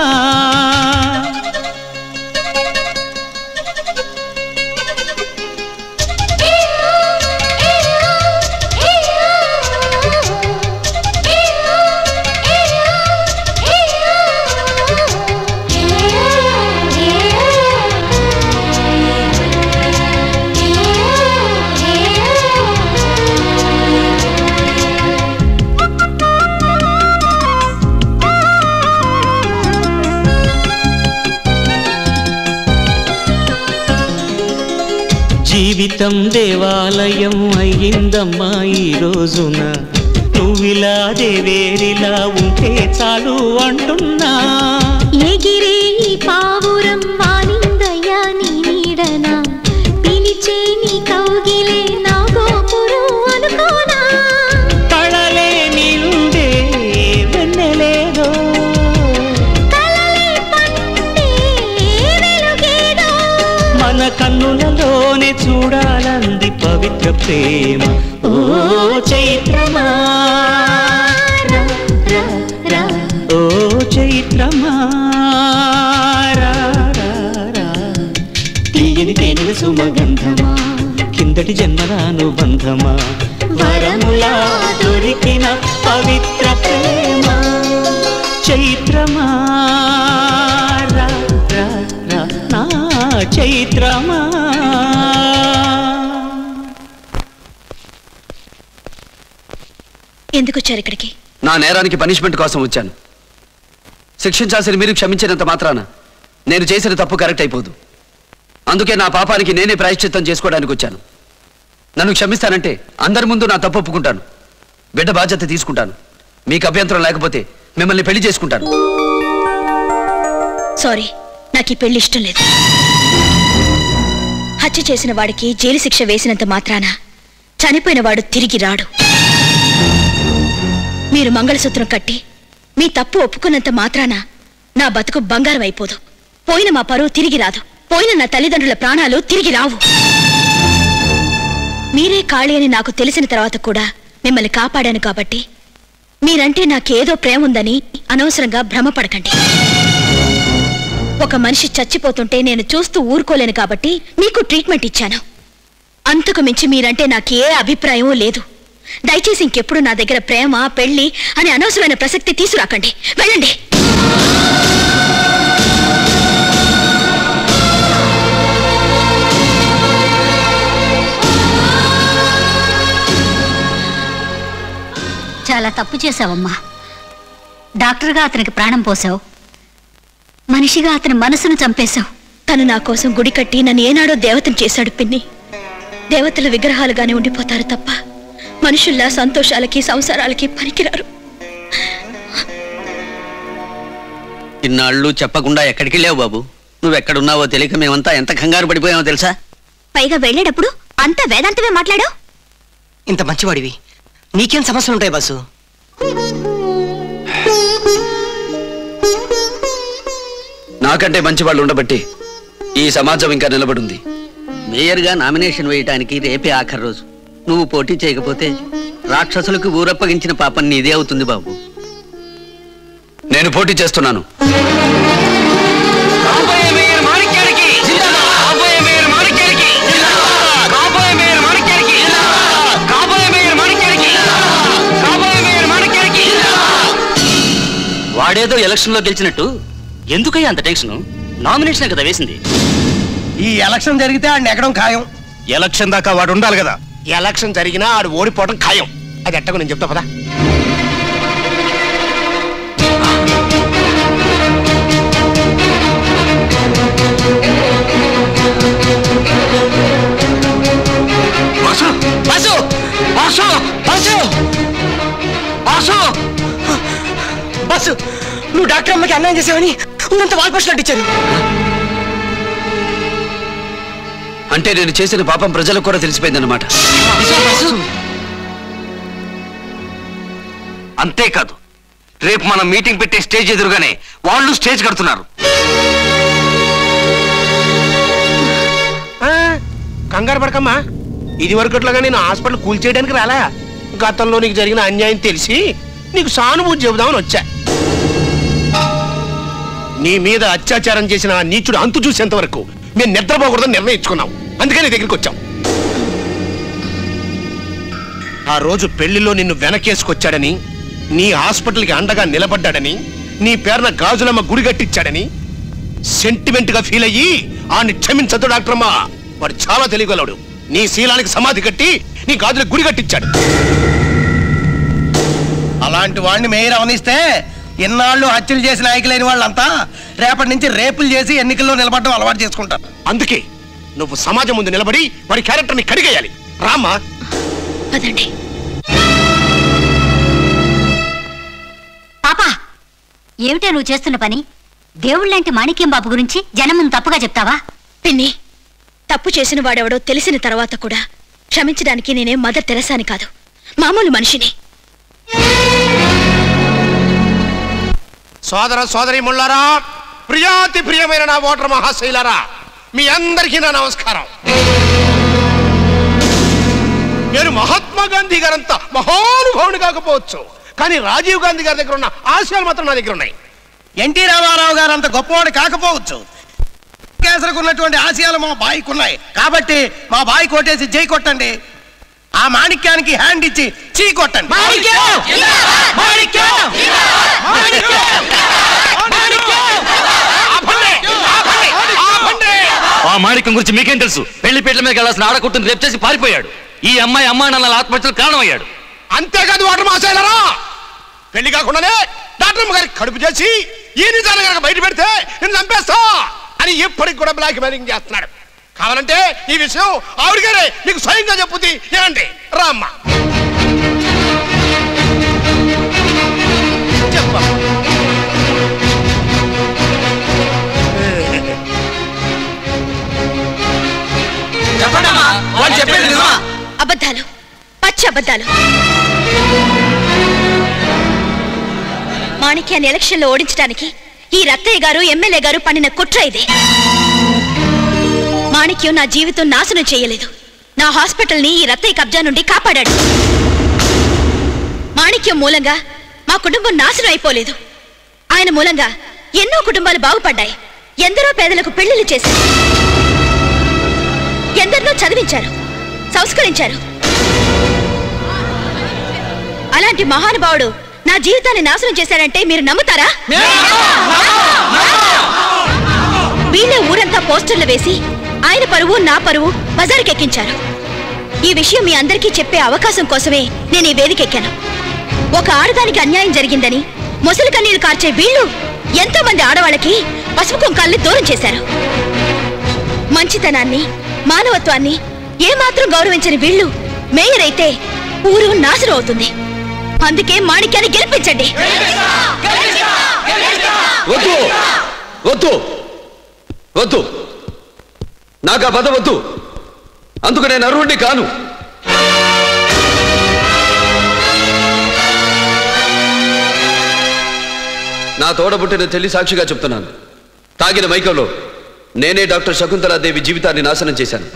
జీవితం దేవాలయం అయ్యిందమ్మా ఈ రోజున నువ్విలా దేవేరిలా ఉంటే చాలు అంటున్నా ఎగిరే ఈ పావురం వాలిందయ్యా నీ నీడన నాలోనే చూడాలంది పవిత్ర ప్రేమ ఓ చైత్రమా రా, రా, రా. ఓ చైత్రమా రా, రా, రా. తీయని తేనెల సుమగంధమా కిందటి జన్మలానుబంధమా వరములా దొరికిన పవిత్ర ప్రేమ చైత్రమా రా, రా, రా, నా చైత్రమా ఎందుకు వచ్చారు ఇక్కడికి నా నేరానికి పనిష్మెంట్ కోసం వచ్చాను శిక్షించాల్సిన మీరు క్షమించినంత మాత్రాన నేను చేసిన తప్పు కరెక్ట్ అయిపోదు అందుకే నా పాపానికి నేనే ప్రాయశ్చిత్తం చేసుకోవడానికి వచ్చాను నన్ను క్షమిస్తానంటే అందరి ముందు నా తప్పు ఒప్పుకుంటాను బిడ్డ బాధ్యత తీసుకుంటాను మీకు అభ్యంతరం లేకపోతే మిమ్మల్ని పెళ్లి చేసుకుంటాను సారీ నాకు ఈ పెళ్లి ఇష్టం లేదు హత్య చేసిన వాడికి జైలు శిక్ష వేసినంత మాత్రాన చనిపోయిన వాడు తిరిగి రాడు మీరు మంగళసూత్రం కట్టి మీ తప్పు ఒప్పుకున్నంత మాత్రాన నా బతుకు బంగారం అయిపోదు పోయిన మా పరువు తిరిగి రాదు పోయిన నా తల్లిదండ్రుల ప్రాణాలు తిరిగి రావు మీరే ఖాళీ అని నాకు తెలిసిన తర్వాత కూడా మిమ్మల్ని కాపాడాను కాబట్టి మీరంటే నాకేదో ప్రేమ ఉందని అనవసరంగా భ్రమపడకండి ఒక మనిషి చచ్చిపోతుంటే నేను చూస్తూ ఊరుకోలేను కాబట్టి మీకు ట్రీట్మెంట్ ఇచ్చాను అంతకు మించి మీరంటే నాకు ఏ అభిప్రాయం లేదు దయచేసి ఇంకెప్పుడు నా దగ్గర ప్రేమ పెళ్లి అని అనవసరమైన ప్రసక్తి తీసుకురాకండి వెళ్ళండి చాలా తప్పు చేశావమ్మా డాక్టర్గా అతనికి ప్రాణం పోసావు మనిషిగా అతని మనసును చంపేశావు తను నా కోసం గుడి కట్టి నన్ను ఏనాడో దేవతను చేశాడు పిన్ని దేవతల విగ్రహాలుగానే ఉండిపోతారు తప్ప మనుషుల్లా సంతోషాలకి సంసారాలకి పనికిరారు ఇన్నాళ్ళు చెప్పకుండా ఎక్కడికి లేవు బాబు నువ్వు ఎక్కడున్నావో తెలియక మేమంతా ఎంత కంగారు పడిపోయామో తెలుసా పైగా వెళ్ళేటప్పుడు అంత వేదాంతమే మాట్లాడావు ఇంత మంచివాడివి నీకేం సమస్యలు ఉంటాయి బస్సు నాకంటే మంచి వాళ్ళు ఉండబట్టి ఈ సమాజం ఇంకా నిలబడింది మేయర్గా నామినేషన్ వేయటానికి రేపే ఆఖరి రోజు నువ్వు పోటీ చేయకపోతే రాక్షసులకు ఊరప్పగించిన పాపం నీదే అవుతుంది బాబు నేను పోటీ చేస్తున్నాను వాడేదో ఎలక్షన్ లో గెలిచినట్టు ఎందుకయ్యా అంత టెన్షన్ నామినేషన్ కదా వేసింది ఈ ఎలక్షన్ జరిగితే ఆడిని ఎక్కడం ఖాయం ఎలక్షన్ దాకా వాడు ఉండాలి కదా ఎలక్షన్ జరిగినా ఆడు ఓడిపోవడం ఖాయం అది ఎట్టకు నేను చెప్తా పదా boss boss boss boss boss bus నువ్వు డాక్టర్ అమ్మకి అన్యాయం చేసావని ఉన్నంత వాల్పోస్ట్ ఇచ్చారు అంటే నేను చేసిన పాపం ప్రజలకు కూడా తెలిసిపోయిందన్నమాట అంతేకాదు రేపు మనం మీటింగ్ పెట్టే స్టేజ్ ఎదురుగానే వాళ్ళు స్టేజ్ కడుతున్నారు ఆ, కంగారు పడకమ్మా ఇది వరకట్లాగా నేను హాస్పిటల్ కూల్చేయడానికి రాలా గతంలో నీకు జరిగిన అన్యాయం తెలిసి నీకు సానుభూతి చెబుదామని వచ్చా నీ మీద అత్యాచారం చేసిన ఆ నీచుడు అంతు చూసేంత వరకు మేము నిద్రపోకూడదని నిర్ణయించుకున్నాం అందుకే నీ దగ్గరికి వచ్చాం ఆ రోజు పెళ్లిలో నిన్ను వెనకేసుకొచ్చాడని నీ హాస్పిటల్కి అండగా నిలబడ్డాడని నీ పేరున గాజులమ్మ గుడి కట్టించాడని సెంటిమెంట్ గా ఫీల్ అయ్యి ఆని క్షమించద్దు డాక్టర్ అమ్మా వాడు చాలా తెలియగలడు నీ శీలానికి సమాధి కట్టి నీ గాజులకు గుడి కట్టించాడు అలాంటి వాడిని మేయర్ అవనిస్తే ఇన్నాళ్ళు హత్యలు చేసి నాయకులైన వాళ్ళంతా రేపటి నుంచి రేపులు చేసి ఎన్నికల్లో నిలబడడం అలవాటు చేసుకుంటారు అందుకే నువ్వు సమాజం ముందు నిలబడి వాడి క్యారెక్టర్ని కడిగేయాలి రామ్మా పదండి పాపా ఏమిటే నువ్వు చేస్తున్న పని దేవుళ్ళంటి మాణిక్యం బాబు గురించి జనం ముందు తప్పుగా చెప్తావా పిన్ని తప్పు చేసిన వాడెవడో తెలిసిన తర్వాత కూడా క్షమించడానికి నేనేం మదర్ తెరసాని కాదు మామూలు మనిషిని సోదర సోదరి ముళ్ళారా ప్రియాతి ప్రియమైన నా ఓటర్ మహాశైలారా మీ అందరికీ నా నమస్కారం నేను మహాత్మా గాంధీ గారంత మహానుభావుని కాకపోవచ్చు కానీ రాజీవ్ గాంధీ గారి దగ్గర ఉన్న ఆశయాలు మాత్రం నా దగ్గర ఉన్నాయి ఎన్టీ రామారావు గారు అంత గొప్పవాడు కాకపోవచ్చు కేసరికి ఉన్నటువంటి ఆశయాలు మా బాయికి ఉన్నాయి కాబట్టి మా బాయి కొట్టేసి జై కొట్టండి ఆ మాణిక్యానికి హ్యాండ్ ఇచ్చి చీ కొట్టండి ఆ మాణిక్యం గురించి మీకేం తెలుసు పెళ్లి పీటల మీద వెళ్ళాల్సిన ఆడకుట్టుని రేపు చేసి పారిపోయాడు ఈ అమ్మాయి అమ్మాయి నాన్న ఆత్మహత్యలు కారణమయ్యాడు అంతేకాదు వాటర్ మాసాయలరా పెళ్లి కాకుండానే డాక్టర్ అమ్మ గారికి కడుపు చేసి ఈ నిజాలు కనుక బయట పెడితే నేను చంపేస్తా అని ఎప్పటికి కూడా బ్లాక్ మెయిలింగ్ చేస్తున్నాడు కావాలంటే ఈ విషయం ఆవిడ గారే మీకు స్వయంగా చెప్పుద్ది ఏమండి రామ్మ చెప్ప అబద్ధాలు పచ్చి అబద్ధాలు మాణిక్యాన్ని ఎలక్షన్లో ఓడించడానికి ఈ రత్తయ్య గారు ఎమ్మెల్యే గారు పన్నిన కుట్ర ఇది మాణిక్యం నా జీవితం నాశనం చేయలేదు నా హాస్పిటల్ని ఈ రత్తయ్య కబ్జా నుండి కాపాడాడు మాణిక్యం మూలంగా మా కుటుంబం నాశనం అయిపోలేదు ఆయన మూలంగా ఎన్నో కుటుంబాలు బాగుపడ్డాయి ఎందరో పేదలకు పెళ్లిళ్ళు చేశారు ఎందరినో చదివించారు సంస్కరించారు అలాంటి మహానుభావుడు నా జీవితాన్ని నాశనం చేశాడంటే మీరు నమ్ముతారా వీళ్ళే ఊరంతా పోస్టర్లు వేసి ఆయన పరువు నా పరువు బజారుకెక్కించారు ఈ విషయం మీ అందరికీ చెప్పే అవకాశం కోసమే నేను ఈ వేదికెక్కాను ఒక ఆడదానికి అన్యాయం జరిగిందని ముసలి కన్నీరు కార్చే వీళ్ళు ఎంతో మంది ఆడవాళ్ళకి పసుపు కుంకాల్ని దూరం చేశారు మంచితనాన్ని మానవత్వాన్ని ఏమాత్రం గౌరవించని వీళ్ళు మేయర్ అయితే ఊరు నాశనం అవుతుంది అందుకే మాణిక్యాన్ని గెలిపించండి వద్దు వద్దు వద్దు నాకు ఆ పద వద్దు అందుకు నేను అర్హుడిని కాను నా తోడబుట్టిన చెల్లి సాక్షిగా చెప్తున్నాను తాగిన మైకంలో నేనే డాక్టర్ శకుంతలాదేవి జీవితాన్ని నాశనం చేశాను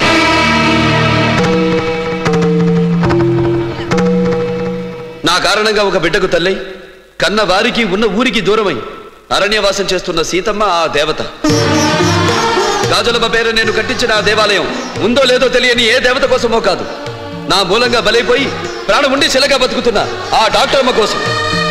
నా కారణంగా ఒక బిడ్డకు తల్లై కన్న వారికి ఉన్న ఊరికి దూరమై అరణ్యవాసం చేస్తున్న సీతమ్మ ఆ దేవత గాజులమ్మ పేరు నేను కట్టించిన ఆ దేవాలయం ఉందో లేదో తెలియని ఏ దేవత కోసమో కాదు నా మూలంగా బలైపోయి ప్రాణం ఉండి శిలగా బతుకుతున్న ఆ డాక్టర్ అమ్మ కోసం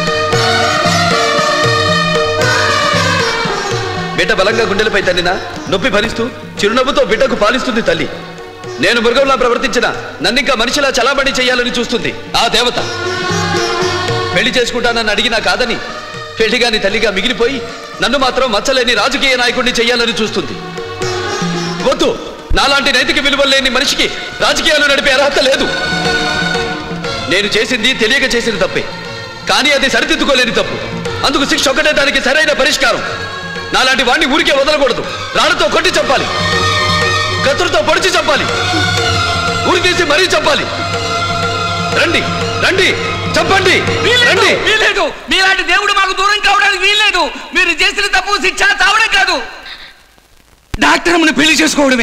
బిడ్డ బలంగా గుండెలపై తల్లినా నొప్పి భరిస్తూ చిరునవ్వుతో బిడ్డకు పాలిస్తుంది తల్లి నేను మృగంలా ప్రవర్తించిన నన్నింకా మనిషిలా చలామణి చేయాలని చూస్తుంది ఆ దేవత పెళ్లి చేసుకుంటానని అడిగినా కాదని పెళ్లిగాని తల్లిగా మిగిలిపోయి నన్ను మాత్రం మచ్చలేని రాజకీయ నాయకుడిని చేయాలని చూస్తుంది వద్దు నాలాంటి నైతిక విలువలు లేని మనిషికి రాజకీయాలు నడిపే అర్హత లేదు నేను చేసింది తెలియక చేసిన తప్పే కానీ అది సరిదిద్దుకోలేని తప్పు అందుకు శిక్ష ఒక్కటే దానికి సరైన పరిష్కారం నాలాంటి వాడిని ఊరికే వదలకూడదు రాళ్ళతో కొట్టి చంపాలి కత్తులతో పొడిచి చంపాలి ఊరి తీసి మరీ చంపాలి రండి రండి చంపండి రండి వీల్లేదు మీలాంటి దేవుడు మాకు దూరం కావడానికి వీల్లేదు మీరు చేసిన తప్పు శిక్ష చావడం కాదు డాక్టర్ అమ్మని పెళ్లి చేసుకోవడమే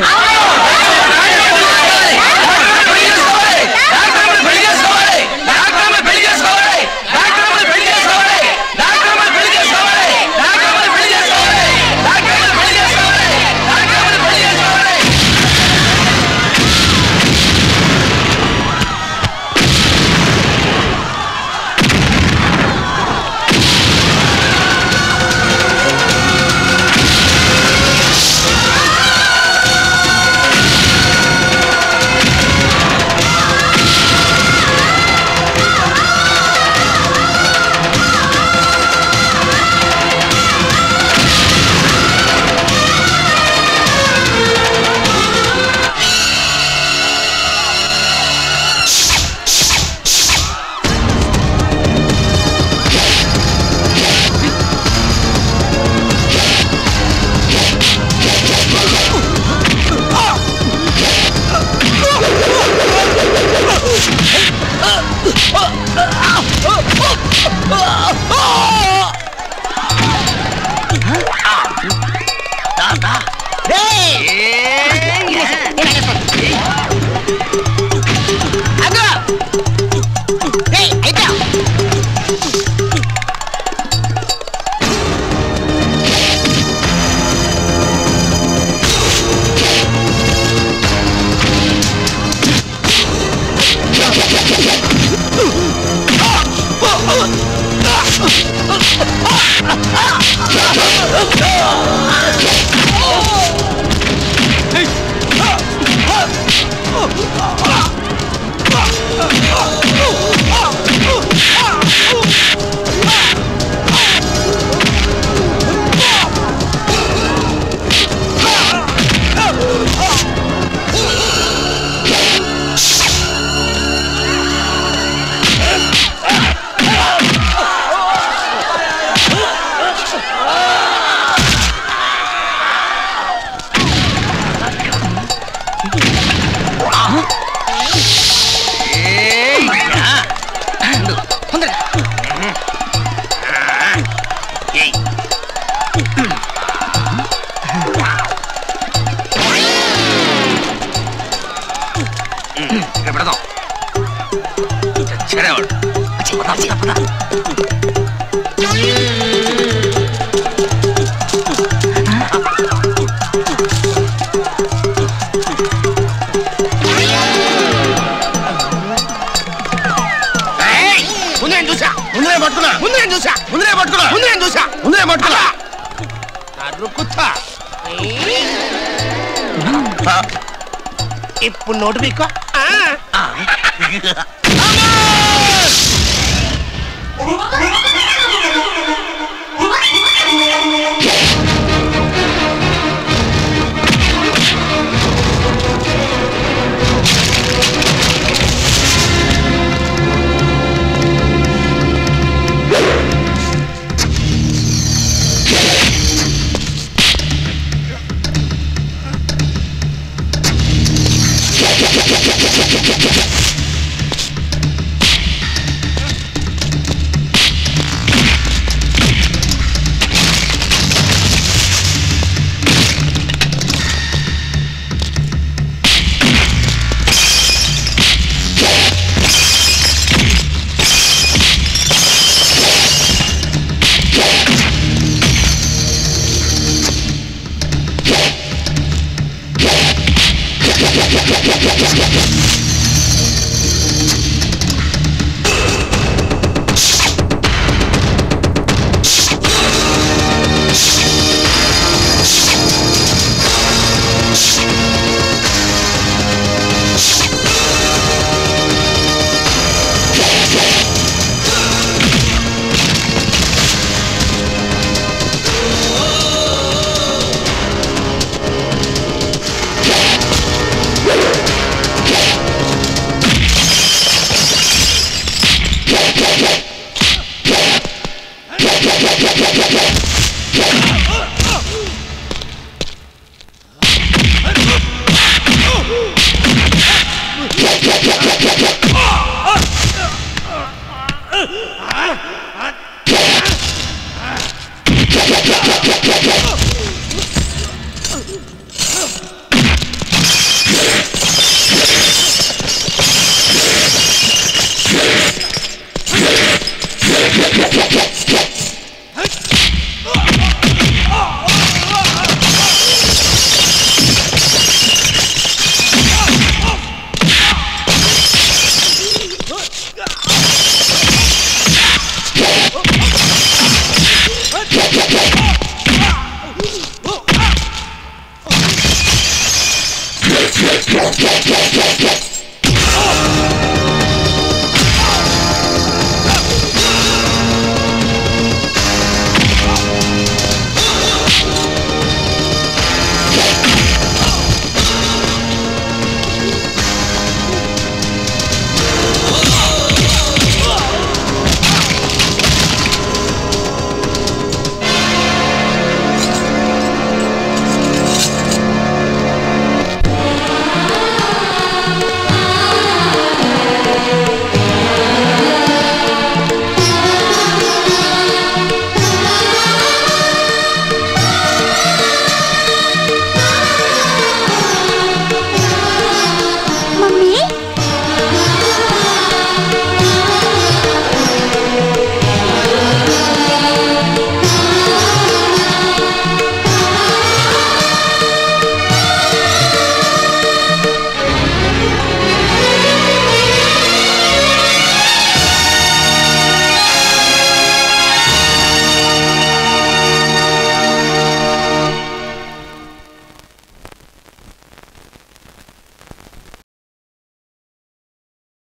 ఆ ఇక్కడ పెడదాం చచ్చాడేవాడు ముందు నేను చూసా ముందు నేను పట్టుకున్నా ముందు నేను చూసా ముందు నేను పట్టుకున్నా ముందు నేను చూసా ముందు నేను పట్టుకున్నా నరుకుతా ఇప్పుడు నోటు మీకు Yeah.